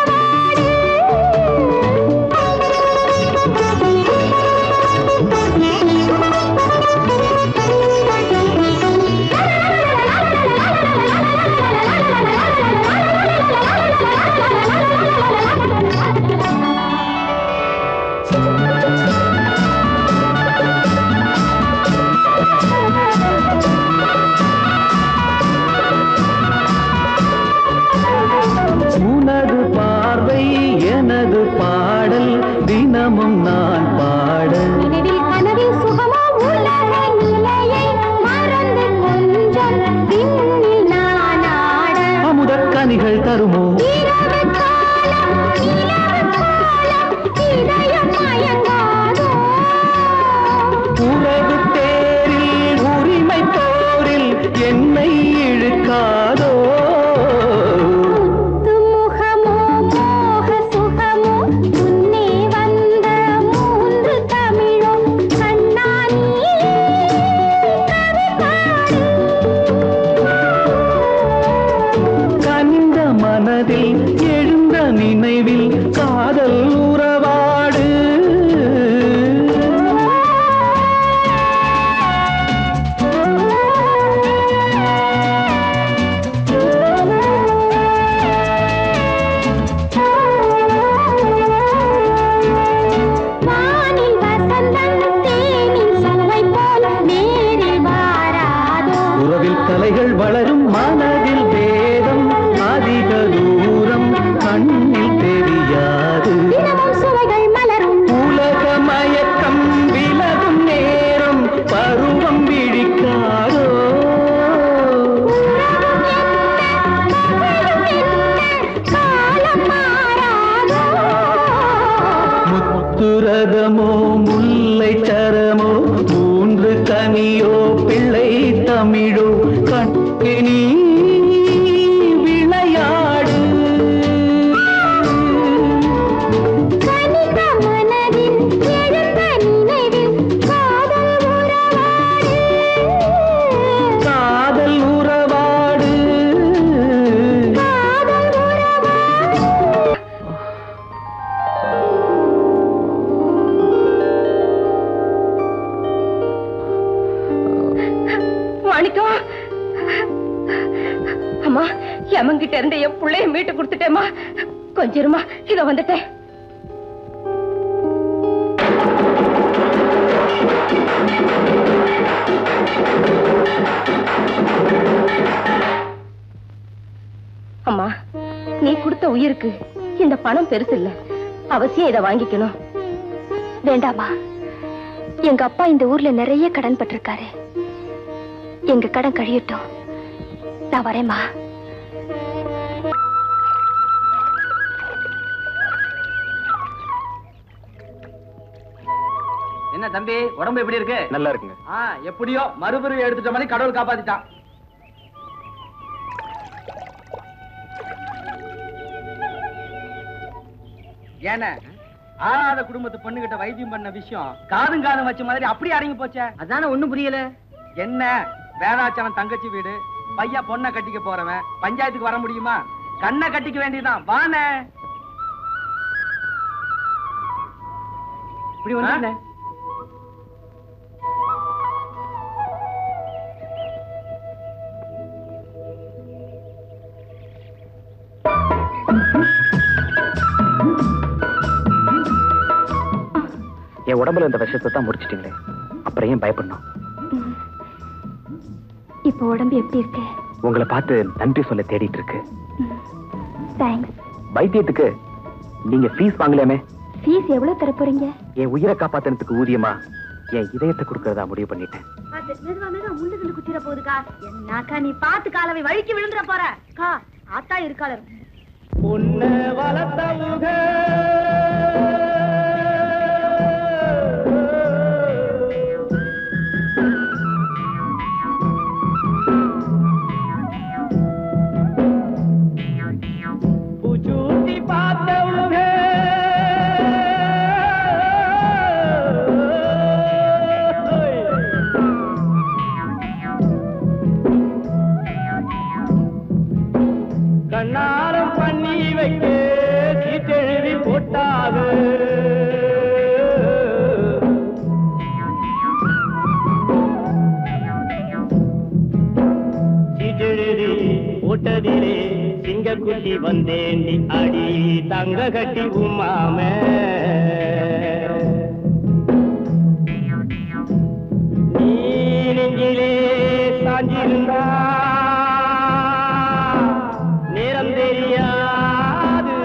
உனது பார்வை எனது பாடல் தினமும் நான் பாட நினைவில் கனவில் சுகமோ உலக நிலையை மறந்து கொஞ்சம் விண்ணில் நான் ஆட அமுதக் கனிகள் தருமோ இரவு கால மூக்கு ரதமோ முல்லை சரமோ மூன்று கனியோ பிள்ளை தமிழோ கண்ணினி விளையாடு கனிந்த மனதில் எழுந்த நினைவில் காதல் உறவாடு காதல் உறவாடு காதல் உறவாடு மாணிக்கம் அம்மா எமங்கிட்ட இருந்த என் புள்ளைய மீட்டு கொடுத்துட்டேம்மா கொஞ்சம் இருமா இதோ வந்துட்டேன் அம்மா நீ கொடுத்த உயிருக்கு இந்த பணம் பெருசு இல்ல அவசியம் இதை வாங்கிக்கணும் வேண்டாமா எங்க அப்பா இந்த ஊர்ல நிறைய கடன் பட்டிருக்காரு எங்க கடன் கழியட்டும் நான் வரேம்மா என்ன தம்பி உடம்பு எப்படி இருக்கு நல்லா இருக்குங்க ஆ எப்படியோ மறுபிறவி எடுத்துட்ட மாதிரி கடவுள் காப்பாத்திட்டான் ஏன ஆறாத குடும்பத்து பொண்ணுகிட்ட வைத்தியம் பண்ண விஷயம் காதும் காதும் வச்ச மாதிரி அப்படியே அடங்கி போச்சே அதானே ஒண்ணும் புரியல என்ன வேதாச்சலம் தங்கச்சி வீடு பையன் பொண்ணை கட்டிக்க போறவன் பஞ்சாயத்துக்கு வர முடியுமா கண்ணை கட்டிக்க வேண்டியதுதான் வானே இப்படி வந்து என் உடம்புல இந்த விஷத்தை தான் முடிச்சிட்டீங்களே அப்புறம் ஏன் பயப்படணும் இப்போ உடம்பு எப்படி இருக்கு உங்களை பார்த்து நன்றி சொல்ல தேடிட்டு இருக்கு தேங்க்ஸ் வைத்தியத்துக்கு நீங்க ஃபீஸ் வாங்கலாமே ஃபீஸ் எவ்வளவு தர போறீங்க என் உயிரை காப்பாத்துறதுக்கு ஊதியமா என் இதயத்தை கொடுக்கறதா முடிவு பண்ணிட்டேன் மெதுவா மெதுவா முள்ளு கண்டு குத்திர போகுதுக்கா என்னக்கா நீ பாத்து காலவை வழிக்கு விழுந்துற போற அக்கா ஆத்தா இருக்காளர் உன்னை வளர்த்தவுக பூச்சூட்டி பார்த்தவுக கண்ணாரம் பண்ணி வைக்க சீட்டெழுதி போட்டாக சீட்டெழுதி போட்டதிலே சிங்கக்குட்டி வந்தேண்டி அடி தங்க கட்டி உமாம நீ நெஞ்சிலே சாஞ்சிருந்தா நேரம் தெரியாது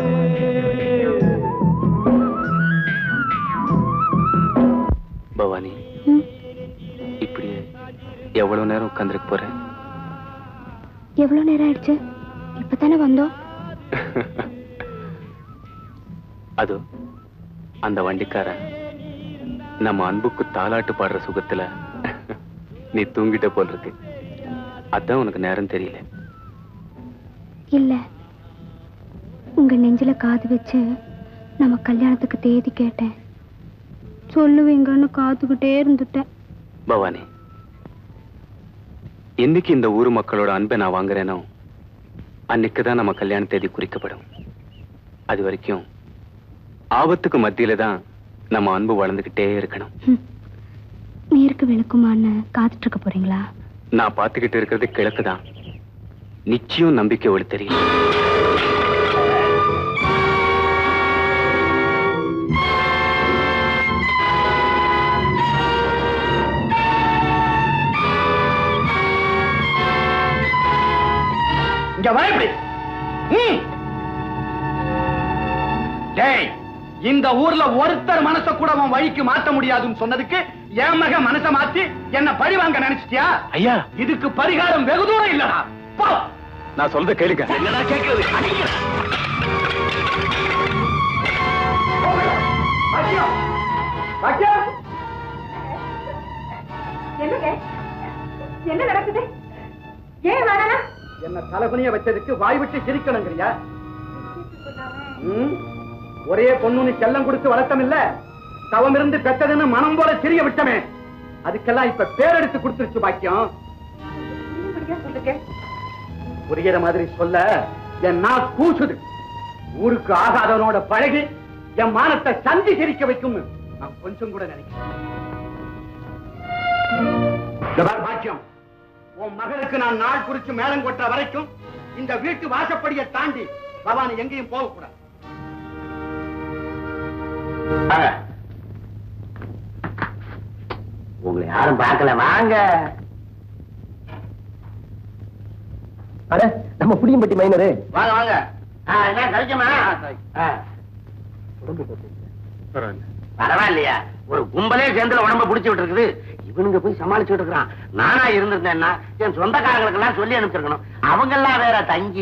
பவானி இப்படி எவ்வளவு நேரம் உட்காந்துருக்க போறேன் எவ்வளவு நேரம் ஆயிடுச்சு இப்பதானே வந்தோம் அது அந்த வண்டிக்காரன் நம்ம அன்புக்கு தாலாட்டு பாடுற சுகத்துல நீ தூங்கிட்ட போல் இருக்கு அதான் உனக்கு நேரம் தெரியல இல்ல உங்க நெஞ்சில காது வச்சு நம்ம கல்யாணத்துக்கு தேதி கேட்டேன் சொல்லுவீங்கன்னு காத்துக்கிட்டே இருந்துட்டேன் பவானி என்னைக்கு இந்த ஊர் மக்களோட அன்பை நான் வாங்குறேனோ அன்னைக்கு தான் நம்ம கல்யாண தேதி குறிக்கப்படும் அது வரைக்கும் ஆபத்துக்கு மத்தியில தான் நம்ம அன்பு வளர்ந்துகிட்டே இருக்கணும் நீருக்கு விளக்குமான்னு காத்துட்டு இருக்க போறீங்களா நான் பார்த்துக்கிட்டு இருக்கிறது கிழக்கு தான் நிச்சயம் நம்பிக்கை ஒளி தெரியும் இங்க வா இப்படி ம். டேய் இந்த ஊர்ல ஒருத்தர் மனச கூட உன் வழிக்கு மாத்த முடியாதுன்னு சொன்னதுக்கு என் மக மனச மாத்தி என்ன பழி வாங்க நினைச்சிட்டியா ஐயா இதுக்கு பரிகாரம் வெகு தூரம் இல்லடா போ நான் சொல்றத கேளுங்க என்னடா கேட்கிறது அடிக்கிறேன். ஐயோ உன்னை தலகுனிய வச்சதுக்கு வாய் விட்டு சிரிக்கணுங்கிறியா ம்? ஒரே பொண்ணுன்னு செல்லம் கொடுத்து வளர்த்தம் இல்ல தவம் இருந்து பெத்ததுன்னு மனம் போல சிறிய விட்டமே அதுக்கெல்லாம் இப்ப பேரெடுத்து கொடுத்துருச்சு பாக்கியம் புரிகிற மாதிரி சொல்ல என் நான் கூசுது ஊருக்கு ஆகாதவனோட பழகி என் மானத்தை சந்தி சிரிக்க வைக்கும்னு நான் கொஞ்சம் கூட நினைக்கிறேன் இந்த பார் பாக்கியம் உன் மகளுக்கு நான் நாள் குறிச்சு மேளம் கொட்டுற வரைக்கும் இந்த வீட்டு வாசப்படியை தாண்டி பவானி எங்கேயும் போகக்கூடாது உங்களை யாரும் பார்க்கல வாங்க அட நம்ம புளியம்பட்டி மைனரு வாங்க வாங்க ஆ, என்ன கழிச்சமா பரவாயில்லையா ஒரு கும்பலே சேர்ந்துல உடம்ப புடிச்சு விட்டு இருக்குது இவனுங்க போய் சமாளிச்சுட்டு இருக்கிறான் நானா இருந்திருந்தேன்னா என் சொந்தக்காரங்களுக்கு எல்லாம் சொல்லி அனுப்பிச்சிருக்கணும் அவங்க எல்லாம் வேற தங்கி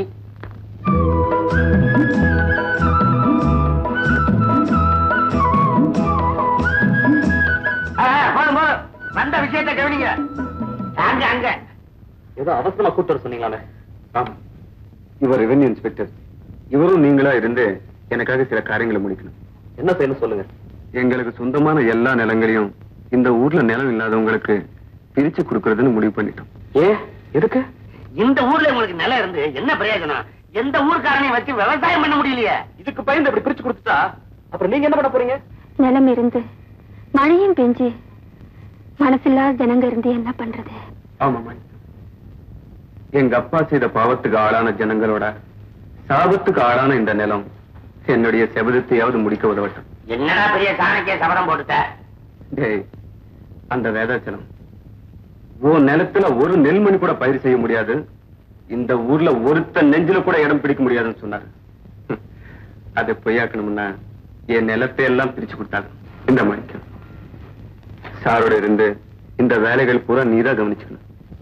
ஆ, போதும், போதும். வந்த விஷயத்தை கவனிங்க அங்க அங்க ஏதோ அவசரமா கூட்டு சொன்னீங்களே ஆமா இவர் ரெவென்யூ இன்ஸ்பெக்டர் இவரும் நீங்களா இருந்து எனக்காக சில காரியங்களை முடிக்கணும் என்ன செய்யணும் சொல்லுங்க எங்களுக்கு சொந்தமான எல்லா நிலங்களையும் இந்த ஊர்ல நிலம் இல்லாதவங்களுக்கு பிரிச்சு கொடுக்கறதுன்னு முடிவு பண்ணிட்டோம் ஏ எதுக்கு இந்த ஊர்ல உங்களுக்கு நிலம் இருந்து என்ன பிரயோஜனம் எந்த ஊர்க்காரனையும் வச்சு விவசாயம் பண்ண முடியலையே இதுக்கு பயந்து அப்படி பிரிச்சு கொடுத்துட்டா அப்புறம் நீங்க என்ன பண்ண போறீங்க நிலம் இருந்து மழையும் பெஞ்சு மனசில்லாத ஜனங்க இருந்து என்ன பண்றது ஆமாமா எங்க அப்பா செய்த பாவத்துக்கு ஆளான ஜனங்களோட சாபத்துக்கு ஆளான இந்த நிலம் என்னுடைய செபதத்தையாவது முடிக்க உதவட்டும் என்னடா பெரிய சாணக்கிய சபதம் போட்டுட்ட டேய் அந்த வேதாச்சலம் உன் நிலத்துல ஒரு நெல்மணி கூட பயிர் செய்ய முடியாது இந்த ஊர்ல ஒருத்த நெஞ்சில கூட இடம் பிடிக்க முடியாதுன்னு சொன்னாரு ஹம். அதை பொய்யாக்கணும்னா என் நிலத்தை எல்லாம் பிரிச்சு கொடுத்தாங்க இந்த மணிக்கம் சாரோட இருந்து இந்த வேலைகள் பூரா நீதான் கவனிச்சுக்கணும்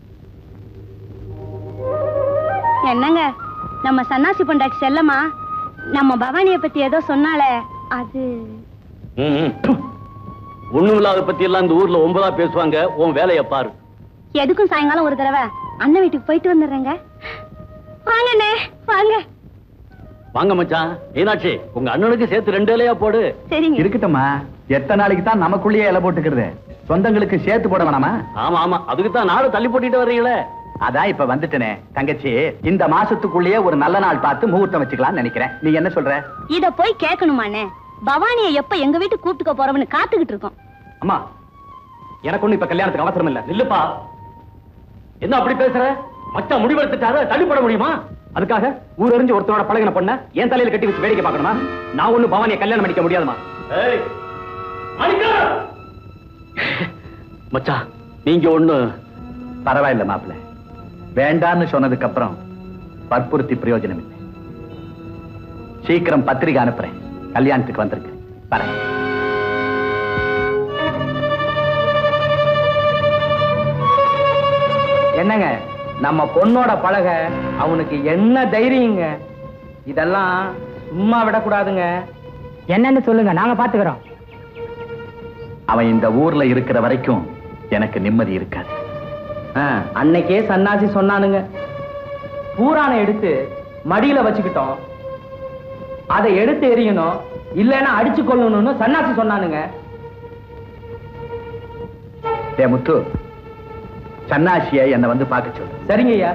என்னங்க நம்ம சன்னாசி பொண்டாட்டி செல்லமா நம்ம பவானிய பத்தி ஏதோ சொன்னாலே அது ஒண்ணும் இல்லாத பத்தி எல்லாம் இந்த ஊர்ல ஒன்பதா பேசுவாங்க உன் வேலைய பாரு எதுக்கும் சாயங்காலம் ஒரு தடவை அண்ணன் வீட்டுக்கு போயிட்டு வந்துடுறேங்க வாங்கண்ணே வாங்க வாங்க மச்சான் மீனாட்சி உங்க அண்ணனுக்கு சேர்த்து ரெண்டு இலையா போடு சரிங்க இருக்கட்டும்மா எத்தனை நாளைக்கு தான் நமக்குள்ளேயே இலை போட்டுக்கிறது சொந்தங்களுக்கு சேர்த்து போட வேணாமா ஆமா ஆமா அதுக்கு தான் நாடு தள்ளி போட்டுட்டு வர்றீங்களே அதான் இப்ப வந்துட்டனே தங்கச்சி இந்த மாசத்துக்குள்ளேயே ஒரு நல்ல நாள் பார்த்து முகூர்த்தம் வச்சுக்கலாம்னு நினைக்கிறேன் நீ என்ன சொல்ற இத போய் கேட்கணுமாண்ணே பவானிய எப்ப எங்க வீட்டுக்கு கூப்பிட்டுக்க போறவன்னு காத்துக்கிட்டு இருக்கோம் அம்மா எனக்கு ஒண்ணு இப்ப கல்யாணத்துக்கு அவசரம் இல்ல நில்லுப்பா என்ன அப்படி பேசுற மச்சான் முடிவெடுத்துட்டாரு தள்ளி போட முடியுமா அதுக்காக ஊர் எறிஞ்சு ஒருத்தரோட பழகின பொண்ண என் தலையில கட்டி வச்சு வேடிக்கை பார்க்கணுமா நான் ஒண்ணு பவானியை கல்யாணம் பண்ணிக்க முடியாதுமா மச்சான் நீங்க ஒண்ணு பரவாயில்ல மாப்பிள்ள வேண்டான்னு சொன்னதுக்கு அப்புறம் வற்புறுத்தி பிரயோஜனம் இல்லை சீக்கிரம் பத்திரிகை அனுப்புறேன் கல்யாணத்துக்கு வந்திருக்கு வரேன் என்னங்க நம்ம பொண்ணோட பழக அவனுக்கு என்ன தைரியங்க இதெல்லாம் சும்மா விடக்கூடாதுங்க என்னன்னு சொல்லுங்க நாங்க பாத்துக்கிறோம் அவன் இந்த ஊர்ல இருக்கிற வரைக்கும் எனக்கு நிம்மதி இருக்காது அன்னைக்கே சன்னாசி சொன்னானுங்க பூரானை எடுத்து மடியில வச்சுக்கிட்டோம் அதை எடுத்து எறியணும் இல்லைன்னா அடிச்சு கொள்ளணும்னு சன்னாசி சொன்னானுங்க டே முத்து சன்னாசிய என்ன வந்து பார்க்க சொல்லு சரிங்க ஐயா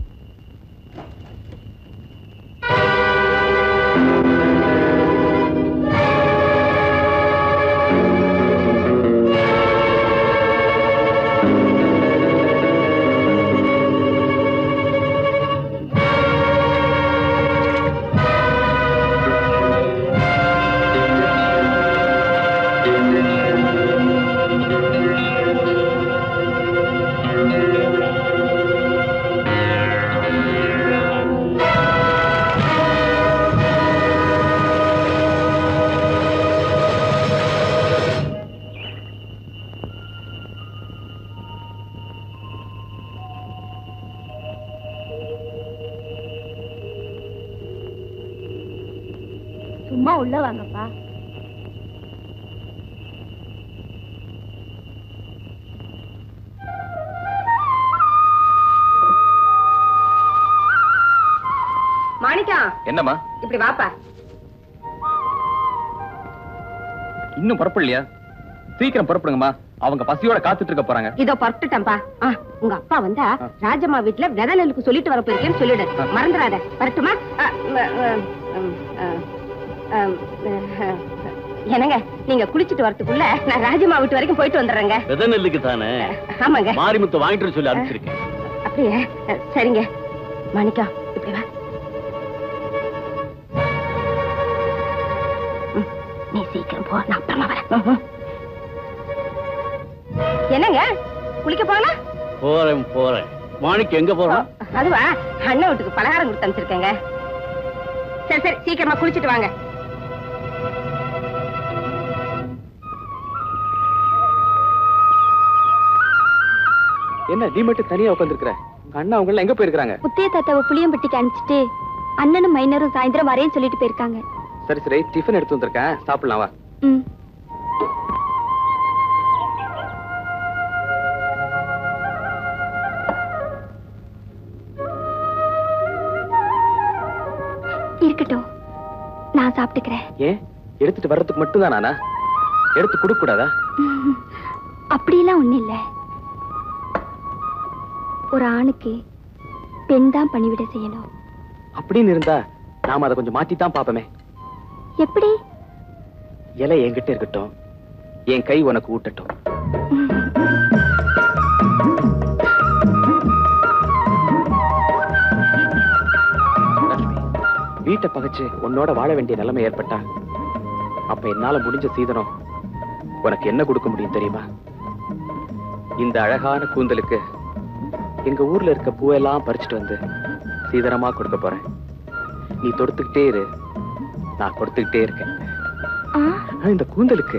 சும்மா உள்ள வாங்கப்பா மாணிக்கம் என்னம்மா இப்படி வாப்பா இன்னும் புறப்படலையா சீக்கிரம் புறப்படுங்கம்மா அவங்க பசியோட காத்துட்டு இருக்க போறாங்க இதோ புறப்பட்டுட்டேன்ப்பா ஆ, உங்க அப்பா வந்தா ராஜம்மா வீட்டுல வித நெல்லுக்கு சொல்லிட்டு வர போயிருக்கேன்னு சொல்லிடு மறந்துடாத வரட்டுமா ஆ, ம், ம், ம், ம், ம், ம், என்னங்க நீங்க குளிச்சிட்டு வரதுக்குள்ள நான் ராஜம்மா வீட்டு வரைக்கும் போயிட்டு வந்துடுறேங்க வித நெல்லுக்கு தானே ஆமாங்க மாரிமுத்து வாங்கிட்டு வர சொல்லி அனுப்பிச்சிருக்கேன் அப்படியே அ, சரிங்க மாணிக்கம் இப்படி வா ம், நீ சீக்கிரம் போ நான் அப்புறமா வரேன் ம், ம். என்னங்க குளிக்க போனா போறேன் போறேன் மாணிக்கு எங்க போறோம் அதுவா அண்ணன் வீட்டுக்கு பலகாரம் கொடுத்து அனுப்பிச்சிருக்கேங்க சரி சரி சீக்கிரமா குளிச்சிட்டு வாங்க என்ன நீ மட்டும் தனியா உட்காந்துருக்குற உங்க அண்ணா அவங்க எங்க போயிருக்காங்க முத்தைய தாத்தாவை புளியம்பட்டிக்கு அனுப்பிச்சிட்டு அண்ணனும் மைனரும் சாயந்தரம் வரேன்னு சொல்லிட்டு போயிருக்காங்க சரி சரி டிஃபன் எடுத்து வந்திருக்கேன் சாப்பிடலாம் வா ம் இருக்கட்டும் நான் சாப்பிட்டுக்கிறேன் ஏன் எடுத்துட்டு வர்றதுக்கு மட்டும் தானா எடுத்து கொடுக்க கூடாதா ம்ஹும். அப்படியெல்லாம் ஒண்ணு இல்ல ஒரு ஆணுக்கு பெண் தான் பணிவிட செய்யணும் அப்படின்னு இருந்தா நாம அதை கொஞ்சம் மாத்தி தான் பாப்போமே எப்படி இலை என்கிட்ட இருக்கட்டும் என் கை உனக்கு ஊட்டட்டும் லட்சுமி, வீட்டை பகைச்சு உன்னோட வாழ வேண்டிய நிலைமை ஏற்பட்டா அப்ப என்னால முடிஞ்ச சீதனம் உனக்கு என்ன கொடுக்க முடியும் தெரியுமா இந்த அழகான கூந்தலுக்கு எங்க ஊர்ல இருக்க பூவெல்லாம் பறிச்சுட்டு வந்து சீதனமா கொடுக்க போறேன் நீ தொடுத்துக்கிட்டே இரு நான் கொடுத்துக்கிட்டே இருக்கேன் ஆ ஆனா, இந்த கூந்தலுக்கு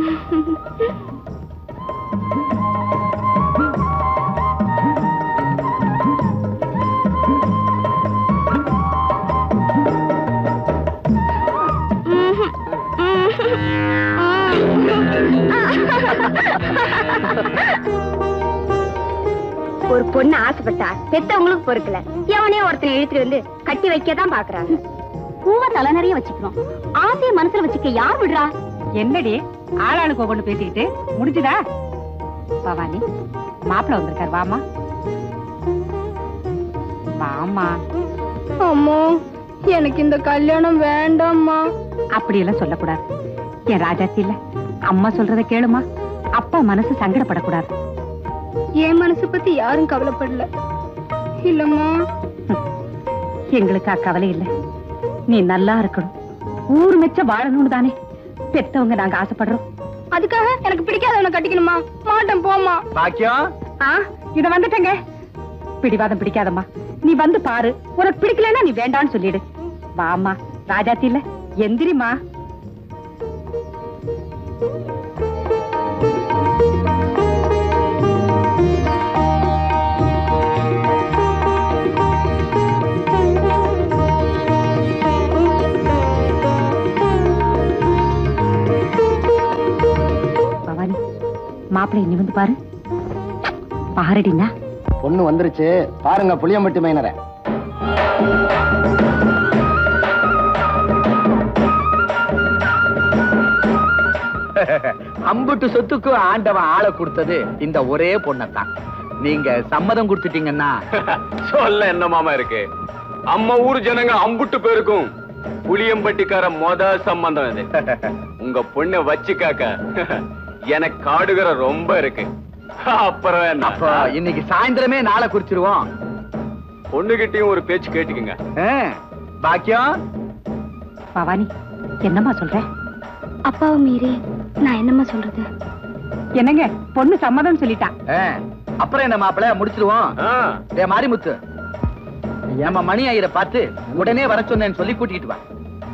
ஒரு பொண்ணு ஆசைப்பட்டா பெத்தவங்களுக்கு பொறுக்கல எவனையும் ஒருத்தனை இழுத்துட்டு வந்து கட்டி வைக்க தான் பாக்குறாங்க பூவை தலை நிறைய வச்சுக்கணும் ஆசைய மனசுல வச்சுக்க யார் விடுறா என்னடி ஆளாளுக்கு ஒவ்வொன்று பேசிக்கிட்டு முடிஞ்சுதா பவானி மாப்பிள்ள வந்திருக்காரு வாமா வாமா அம்மா எனக்கு இந்த கல்யாணம் வேண்டாம்மா அப்படியெல்லாம் சொல்லக்கூடாது என் ராஜாத்தி இல்ல அம்மா சொல்றத கேளுமா அப்பா மனசு சங்கடப்படக்கூடாது என் மனசு பத்தி யாரும் கவலைப்படல இல்லம்மா எங்களுக்கு அக்கவலை இல்ல நீ நல்லா இருக்கணும் ஊர் மெச்ச வாழணும்னு தானே பெத்தவங்க நாங்க ஆசைப்படுறோம் அதுக்காக எனக்கு பிடிக்காதவனை கட்டிக்கணுமா மாட்டேன் போமா பாக்கியம் ஆ இத வந்துட்டேங்க பிடிவாதம் பிடிக்காதம்மா நீ வந்து பாரு உனக்கு பிடிக்கலன்னா நீ வேண்டான்னு சொல்லிடு வாமா ராஜாத்தி இல்ல எந்திரிமா பவானி மாப்பிள்ளை நீ வந்து பாரு பாரடினா பொண்ணு வந்துருச்சு பாருங்க புளியம்பட்டி மைனரை அம்புட்டு சொத்துக்கு ஆண்டவன் ஆளை கொடுத்தது இந்த ஒரே பொண்ணத்தான் நீங்க சம்மதம் கொடுத்துட்டீங்கன்னா சொல்ல என்ன மாமா இருக்கு அம்மா ஊர் ஜனங்க அம்புட்டு பேருக்கும் புளியம்பட்டிக்கார மொத சம்பந்தம் இது உங்க பொண்ணை வச்சுக்காக்க எனக்கு காடுகிற ரொம்ப இருக்கு அப்புறம் என்ன அப்ப இன்னைக்கு சாயந்தரமே நாளை குறிச்சிருவோம் பொண்ணுகிட்டயும் ஒரு பேச்சு கேட்டுக்குங்க ஆ, பாக்கியம் பவானி என்னம்மா சொல்ற அப்பாவை மீறி நான் என்னம்மா சொல்றது என்னங்க பொண்ணு சம்மதம் சொல்லிட்டா ஆ, அப்புறம் என்ன மாப்பிள முடிச்சிருவோம் டே மாரிமுத்து ஏமா மணி ஐயரை பார்த்து உடனே வர சொன்னேன்னு சொல்லி கூட்டிட்டு வா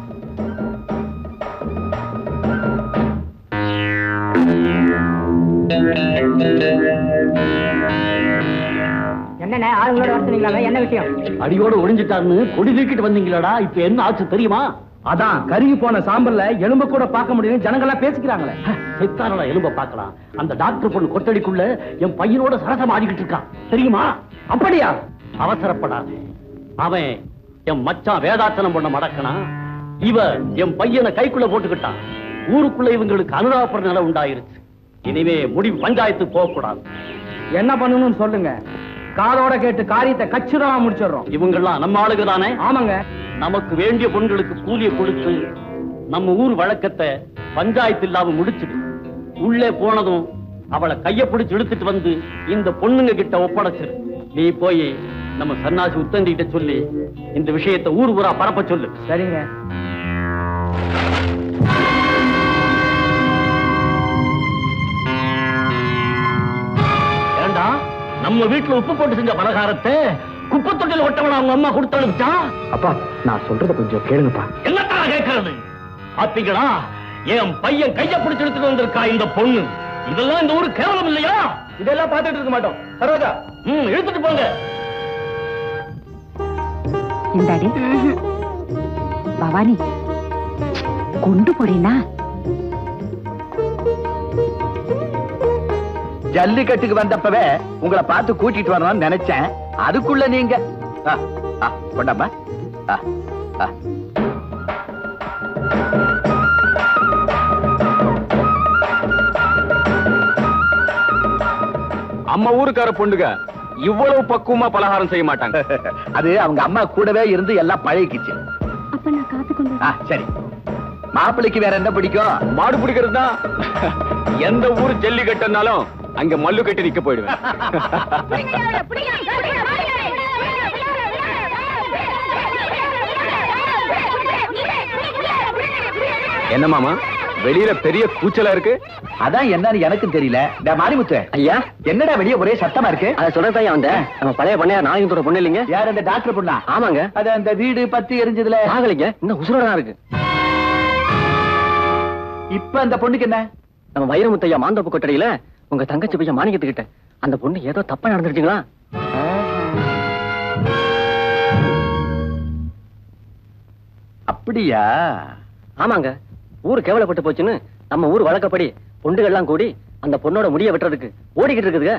என்னண்ணே ஆளுங்களோட வர சொன்னீங்களா என்ன விஷயம் அடியோட ஒளிஞ்சிட்டாருன்னு கொடி தூக்கிட்டு வந்தீங்களடா இப்ப என்ன ஆச்சு தெரியுமா அதான் கருகி போன சாம்பல்ல எலும்ப கூட பார்க்க முடியும் ஜனங்களா பேசிக்கிறாங்களே செத்தாரடா எலும்ப பார்க்கலாம் அந்த டாக்டர் பொண்ணு கொட்டடிக்குள்ள என் பையனோட சரசம் ஆடிக்கிட்டு இருக்கான் தெரியுமா அப்படியா அவசரப்படாத அவன் என் மச்சான் வேதாச்சனம் பண்ண மடக்கனா இவ என் பையனை கைக்குள்ள போட்டுக்கிட்டான் ஊருக்குள்ள இவங்களுக்கு அனுதாபப்படுற நிலை உண்டாயிருச்சு இனிமே முடிவு பஞ்சாயத்து போக கூடாது என்ன பண்ணணும்னு சொல்லுங்க காதோட கேட்டு காரியத்தை கச்சிதமா முடிச்சிடுறோம் இவங்கெல்லாம் நம்ம ஆளுங்க தானே ஆமாங்க நமக்கு வேண்டிய பொண்களுக்கு கூலியை கொடுத்து நம்ம ஊர் வழக்கத்தை பஞ்சாயத்து இல்லாம முடிச்சுட்டு உள்ளே போனதும் அவளை கைய பிடிச்சு இழுத்துட்டு வந்து இந்த பொண்ணுங்க கிட்ட ஒப்படைச்சிரு நீ போய் நம்ம சன்னாசி உத்தண்டி கிட்ட சொல்லி இந்த விஷயத்தை ஊர் ஊரா பரப்ப சொல்லு சரிங்க ஏண்டா நம்ம வீட்டுல உப்பு போட்டு செஞ்ச பலகாரத்தை குப்பை தொட்டில ஒட்டவன அவங்க அம்மா கொடுத்து அனுப்பிச்சா அப்பா நான் சொல்றத கொஞ்சம் கேளுங்கப்பா என்னத்தான் கேட்கறது பாத்தீங்களா என் பையன் கைய பிடிச்சு எடுத்துட்டு வந்திருக்கா இந்த பொண்ணு இதெல்லாம் இந்த ஊரு கேவலம் இல்லையா இதெல்லாம் பார்த்துட்டு இருக்க மாட்டோம் சரோஜா ம் எடுத்துட்டு போங்க இந்தாடி பவானி கொண்டு போறீனா ஜல்லிக்கட்டுக்கு வந்தப்பவே உங்களை பார்த்து கூட்டிட்டு வரணும்னு நினைச்சேன் அதுக்குள்ள நீங்க ஆ, ஆ, கொண்டாம்மா ஆ, ஆ. அம்மா ஊருக்கார பொண்ணுங்க இவ்வளவு பக்குவமா பலகாரம் செய்ய மாட்டாங்க அது அவங்க அம்மா கூடவே இருந்து எல்லாம் பழகிக்குச்சு அப்ப நான் காத்து கொண்டு ஆ, சரி மாப்பிள்ளைக்கு வேற என்ன பிடிக்கும் மாடு பிடிக்கிறது தான் எந்த ஊர் ஜல்லிக்கட்டுனாலும் அங்க மல்லு கட்டி நிக்க போயிடுவேன் என்ன மாமா வெளியில பெரிய கூச்சலா இருக்கு அதான் என்னன்னு எனக்கும் தெரியல டே மாரிமுத்து ஐயா என்னடா வெளிய ஒரே சத்தமா இருக்கு அதை சொல்றதான் வந்தேன் நம்ம பழைய பண்ணையார் நாயகத்தோட பொண்ணு இல்லைங்க யார் அந்த டாக்டர் பொண்ணா ஆமாங்க அது அந்த வீடு பத்தி எரிஞ்சதுல ஆகலைங்க இன்னும் உசுரோட தான் இருக்கு இப்ப அந்த பொண்ணுக்கு என்ன நம்ம வைரமுத்தையா மாந்தோப்பு கொட்டடியில உங்க தங்கச்சி பையன் மாணிக்கத்துக்கிட்ட அந்த பொண்ணு ஏதோ தப்பா நடந்துருச்சுங்களா அப்படியா ஆமாங்க ஊர் கேவலப்பட்டு போச்சுன்னு நம்ம ஊர் வழக்கப்படி பொண்டுகள்லாம் கூடி அந்த பொண்ணோட முடிய வெட்டுறதுக்கு ஓடிக்கிட்டு இருக்குதுங்க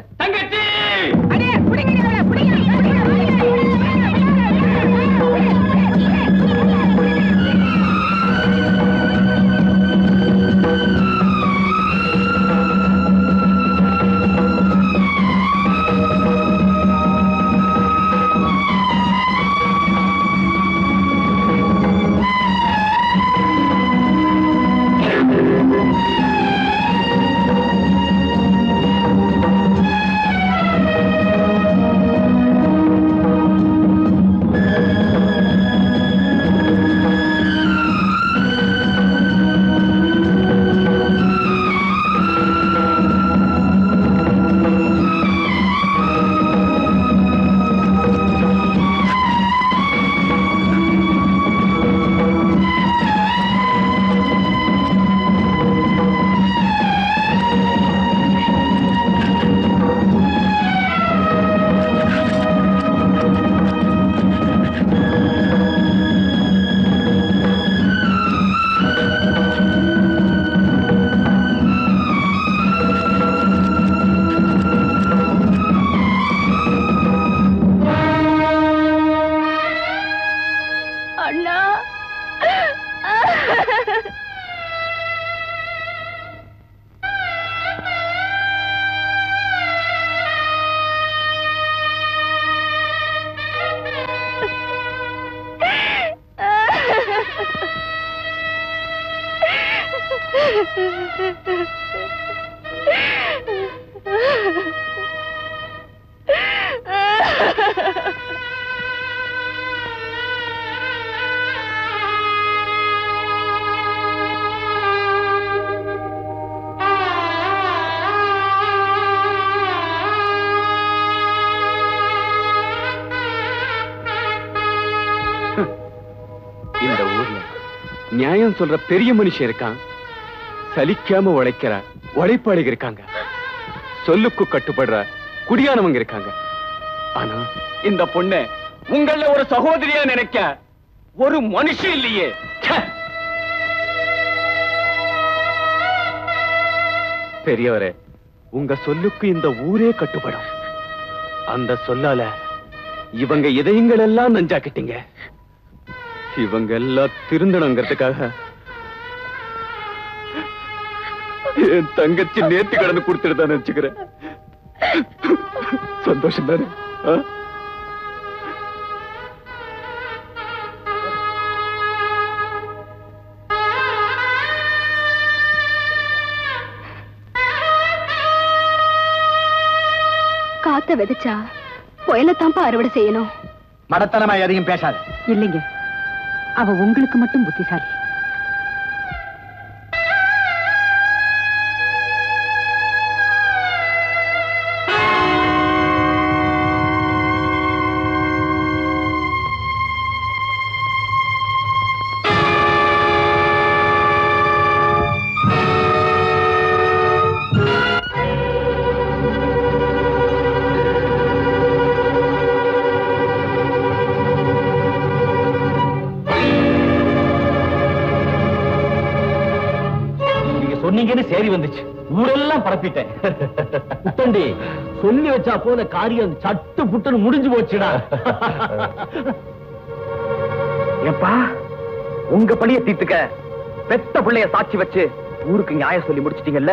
அண்ணா இந்த ஊர்ல நியாயம் சொல்ற பெரிய மனுஷன் இருக்கான் சலிக்காம உழைக்கிற உழைப்பாளிக இருக்காங்க சொல்லுக்கு கட்டுப்படுற குடியானவங்க இருக்காங்க ஆனா இந்த பொண்ணு உங்கள ஒரு சகோதரியா நினைக்க ஒரு மனுஷன் இல்லையே ச்சே! பெரியவரே உங்க சொல்லுக்கு இந்த ஊரே கட்டுப்படும் அந்த சொல்லால இவங்க இதயங்கள் எல்லாம் நஞ்சாக்கிட்டீங்க இவங்க எல்லாம் திருந்தணுங்கிறதுக்காக என் தங்கச்சி நேர்த்தி கடந்து கொடுத்துட்டு தான் நினைச்சுக்கிறேன் சந்தோஷம் தானே ஆ? காத்த விதைச்சா புயலத்தான்ப்பா அறுவடை செய்யணும் மடத்தனமா எதையும் பேசாத இல்லைங்க அவ உங்களுக்கு மட்டும் புத்திசாலி நீங்க சொன்னீங்கன்னு சேரி வந்துச்சு ஊரெல்லாம் பரப்பிட்டேன் புத்தண்டி சொல்லி வச்சா போல காரியம் சட்டு புட்டுன்னு முடிஞ்சு போச்சுடா ஏப்பா உங்க பழிய தீர்த்துக்க பெத்த பிள்ளைய சாட்சி வச்சு ஊருக்கு நியாயம் சொல்லி முடிச்சிட்டீங்கல்ல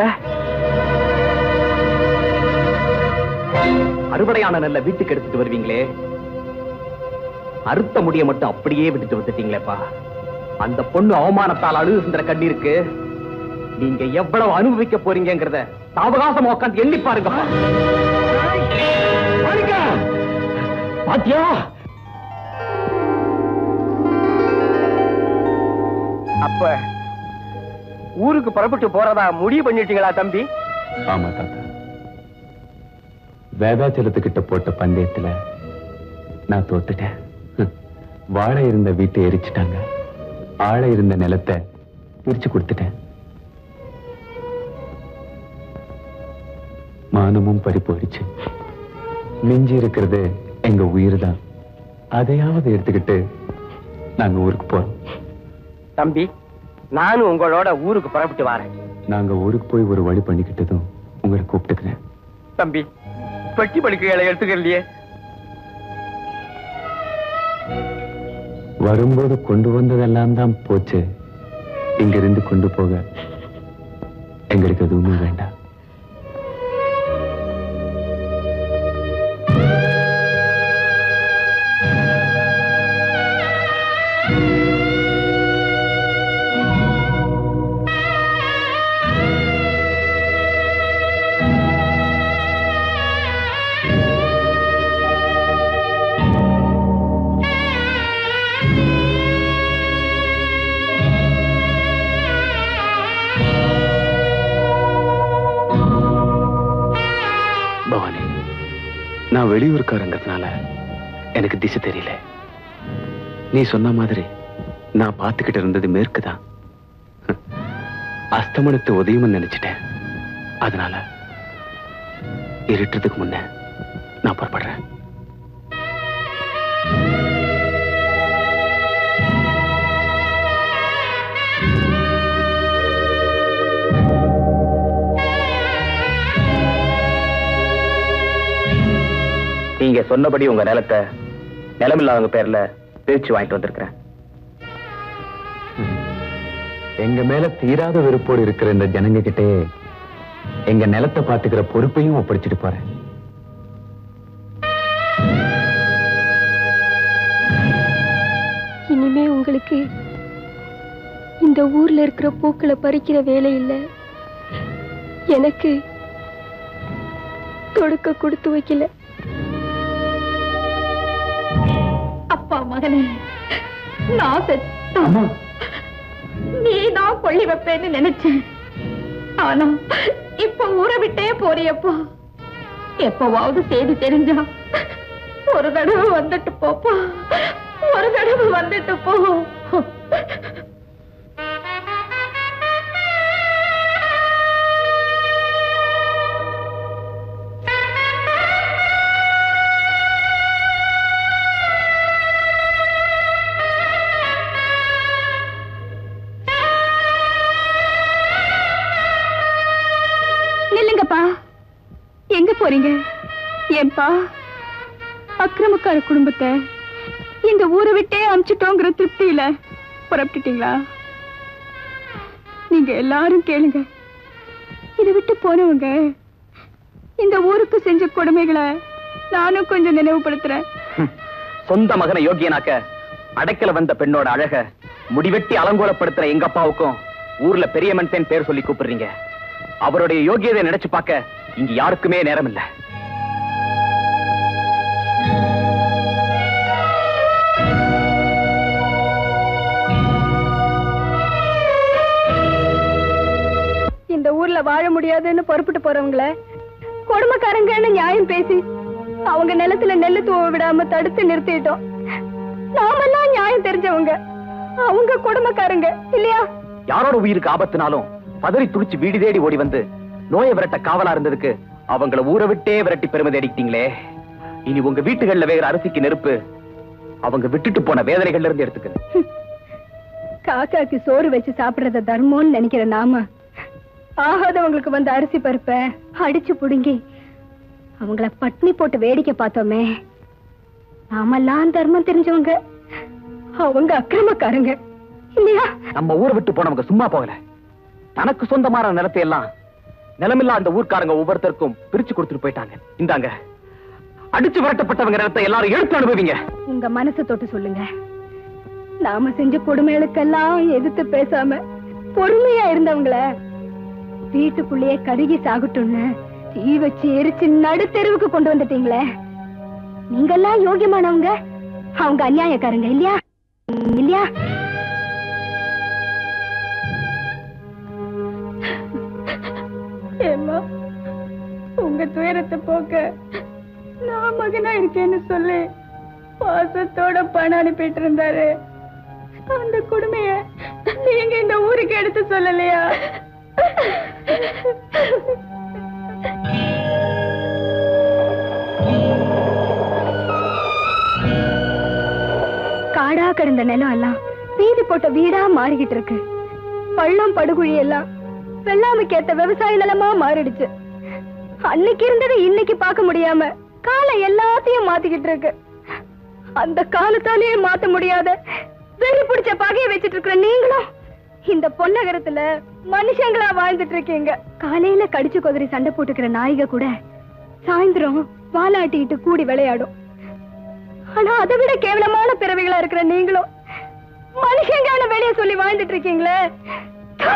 அறுவடையான நல்ல வீட்டுக்கு எடுத்துட்டு வருவீங்களே அறுத்த முடிய மட்டும் அப்படியே விட்டுட்டு வந்துட்டீங்களேப்பா அந்த பொண்ணு அவமானத்தால் அழுகுகின்ற கண்ணீருக்கு நீங்க எவ்வளவு அனுபவிக்க போறீங்கங்கிறத சாவகாசமா உட்காந்து எண்ணி பாருங்கப்பா மாணிக்கா, பாத்தியா அப்ப ஊருக்கு புறப்பட்டு போறதா முடிவு பண்ணிட்டீங்களா தம்பி ஆமா தாத்தா வேதாச்சலத்துக்கிட்ட போட்ட பந்தயத்துல நான் தோத்துட்டேன் ஹம். வாழை இருந்த வீட்டை எரிச்சிட்டாங்க ஆழ இருந்த நிலத்தை பிரிச்சு கொடுத்துட்டேன் மானமும் பறி போயிடுச்சு மிஞ்சி இருக்கிறது எங்க உயிர் தான் அதையாவது எடுத்துக்கிட்டு நாங்க ஊருக்கு போறோம் தம்பி நானும் உங்களோட ஊருக்கு புறப்பட்டு வரேன் நாங்க ஊருக்கு போய் ஒரு வழி பண்ணிக்கிட்டதும் உங்களை கூப்பிட்டுக்கிறேன் தம்பி பெட்டி படுக்கைகளை எடுத்துக்கலையே வரும்போது கொண்டு வந்ததெல்லாம் தான் போச்சு இங்கிருந்து கொண்டு போக எங்களுக்கு எதுவுமே வேண்டாம் பவானி நான் வெளியூருக்காரங்கிறதுனால எனக்கு திசை தெரியல நீ சொன்ன மாதிரி நான் பார்த்துக்கிட்டு இருந்தது மேற்கு தான் அஸ்தமனத்து உதயம்னு நினைச்சிட்டேன் அதனால இருட்டுறதுக்கு முன்ன நான் புறப்படுறேன் நீங்க சொன்னபடி உங்க நிலத்தை நிலமில்லாதவங்க பேர்ல பிரிச்சு வாங்கிட்டு வந்திருக்கிறேன் எங்க மேல தீராத வெறுப்போடு இருக்கிற இந்த ஜனங்க கிட்டே எங்க நிலத்தை பாத்துக்கிற பொறுப்பையும் ஒப்படைச்சிட்டு போறேன் இனிமே உங்களுக்கு இந்த ஊர்ல இருக்கிற பூக்களை பறிக்கிற வேலை இல்ல எனக்கு தொடுக்க கொடுத்து வைக்கல அப்பா மகனே நான் செத்தா நீ தான் கொள்ளி வைப்பேன்னு நினைச்சேன் ஆனா இப்ப ஊரை விட்டே போறியப்பா எப்பவாவது செய்தி தெரிஞ்சா ஒரு தடவை வந்துட்டு போப்பா ஒரு தடவை வந்துட்டு போ நில்லுங்கப்பா எங்க போறீங்க ஏன்பா அக்கிரமக்கார குடும்பத்தை இந்த ஊரை விட்டே அமிச்சிட்டோங்கிற திருப்தியில புறப்பட்டுட்டீங்களா நீங்க எல்லாரும் கேளுங்க இதை விட்டு போனவங்க இந்த ஊருக்கு செஞ்ச கொடுமைகளை நானும் கொஞ்சம் நினைவுபடுத்துறேன் சொந்த மகனை யோகியனாக்க அடைக்கல வந்த பெண்ணோட அழக முடிவெட்டி அலங்கோலப்படுத்துற எங்க அப்பாவுக்கும் ஊர்ல பெரிய மனுஷன் பேர் சொல்லி கூப்பிடுறீங்க அவருடைய யோகியதை நினைச்சு பார்க்க இங்க யாருக்குமே நேரம் இல்ல இந்த ஊர்ல வாழ முடியாதுன்னு புறப்பட்டு போறவங்கள கொடுமைக்காரங்கன்னு நியாயம் பேசி அவங்க நிலத்துல நெல்லு தூவ விடாம தடுத்து நிறுத்திட்டோம் நாமெல்லாம் நியாயம் தெரிஞ்சவங்க அவங்க கொடுமைக்காரங்க இல்லையா யாரோட உயிருக்கு ஆபத்துனாலும் பதறி துடிச்சு வீடு தேடி ஓடி வந்து நோயை விரட்ட காவலா இருந்ததுக்கு அவங்கள ஊரை விட்டே விரட்டி பெருமை தேடிக்கிட்டீங்களே இனி உங்க வீட்டுகள்ல வேகிற அரிசிக்கு நெருப்பு அவங்க விட்டுட்டு போன வேதனைகள்ல இருந்து எடுத்துக்க காக்காக்கு சோறு வச்சு சாப்பிடுறத தர்மம்னு நினைக்கிற நாம ஆகாதவங்களுக்கு வந்த அரிசி பருப்ப அடிச்சு புடுங்கி அவங்கள பட்னி போட்டு வேடிக்கை பார்த்தோமே நாமெல்லாம் தர்மம் தெரிஞ்சவங்க அவங்க அக்கிரமக்காரங்க இல்லையா நம்ம ஊரை விட்டு போனவங்க சும்மா போகல தனக்கு சொந்தமான நிலத்தை எல்லாம் நிலமில்லா அந்த ஊர்க்காரங்க ஒவ்வொருத்தருக்கும் பிரிச்சு கொடுத்துட்டு போயிட்டாங்க இந்தாங்க அடிச்சு விரட்டப்பட்டவங்க நிலத்தை எல்லாரும் எடுத்து அனுபவிங்க உங்க மனசை தொட்டு சொல்லுங்க நாம செஞ்ச கொடுமைகளுக்கெல்லாம் எதிர்த்து பேசாம பொறுமையா இருந்தவங்கள வீட்டுக்குள்ளேயே கருகி சாகட்டும்னு தீ வச்சு எரிச்சு நடுத்தெருவுக்கு கொண்டு வந்துட்டீங்களே நீங்கெல்லாம் யோகியமானவங்க அவங்க அநியாயக்காரங்க இல்லையா இல்லையா ஏம்மா உங்க துயரத்தை போக்க நான் மகனா இருக்கேன்னு சொல்லி பாசத்தோட பணம் அனுப்பிட்டு இருந்தாரு அந்த கொடுமைய நீங்க இந்த ஊருக்கு எடுத்து சொல்லலையா காடா கிடந்த நிலம் எல்லாம் வீதி போட்ட வீடா மாறிக்கிட்டு இருக்கு பள்ளம் படுகுழி எல்லாம் வெள்ளாமைக்கு ஏத்த விவசாய நிலமா மாறிடுச்சு அன்னைக்கு இருந்தது இன்னைக்கு பார்க்க முடியாம காலம் எல்லாத்தையும் மாத்திக்கிட்டு இருக்கு அந்த காலத்தாலேயே மாத்த முடியாத வெறி பிடிச்ச பகையை வச்சிட்டு இருக்கிற நீங்களும் இந்த பொன்னகரத்துல மனுஷங்களா வாழ்ந்துட்டு இருக்கீங்க காலையில கடிச்சு குதிரை சண்டை போட்டுக்கிற நாய்க கூட சாயந்தரம் வாலாட்டிக்கிட்டு கூடி விளையாடும் ஆனா அதை விட கேவலமான பிறவிகளா இருக்கிற நீங்களும் மனுஷங்கான வெளிய சொல்லி வாழ்ந்துட்டு இருக்கீங்களே தூ!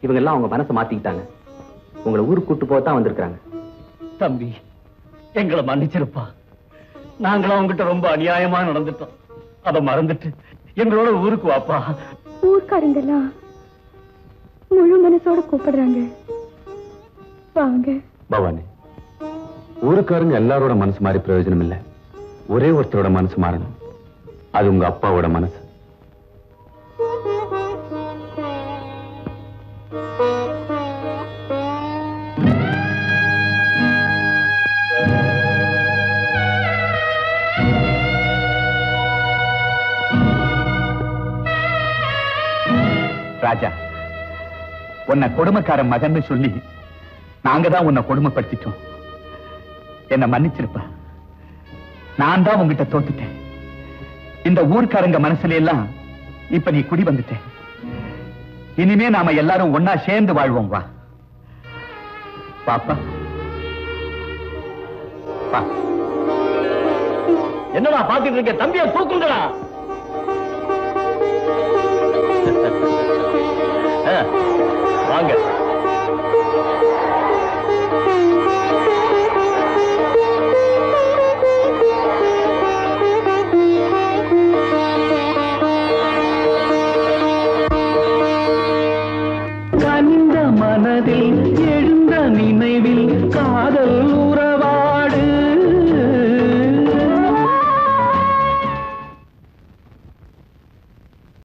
இவங்க எல்லாம் அவங்க மனசை மாத்திக்கிட்டாங்க உங்களை ஊருக்கு கூட்டு போக தான் வந்திருக்காங்க தம்பி எங்களை மன்னிச்சிருப்பா நாங்களும் அவங்ககிட்ட ரொம்ப அநியாயமா நடந்துட்டோம் அதை மறந்துட்டு எங்களோட ஊருக்கு வாப்பா ஊர்க்காரங்கெல்லாம் முழு மனசோட கூப்பிடுறாங்க வாங்க பவானி ஊருக்காரங்க எல்லாரோட மனசு மாறி பிரயோஜனம் இல்ல ஒரே ஒருத்தரோட மனசு மாறணும் அது உங்க அப்பாவோட மனசு ராஜா உன்னை கொடுமைக்கார மகன்னு சொல்லி நாங்க தான் உன்னை கொடுமைப்படுத்திட்டோம் என்ன மன்னிச்சிருப்பா நான் தான் உங்ககிட்ட தோத்துட்டேன் இந்த ஊர்க்காரங்க மனசுல எல்லாம் இப்ப நீ குடி வந்துட்ட இனிமே நாம எல்லாரும் ஒன்னா சேர்ந்து வாழ்வோம் வா பாப்பா வா என்னடா பாத்துட்டு இருக்க தம்பியை தூக்குங்கடா ஆ, வாங்க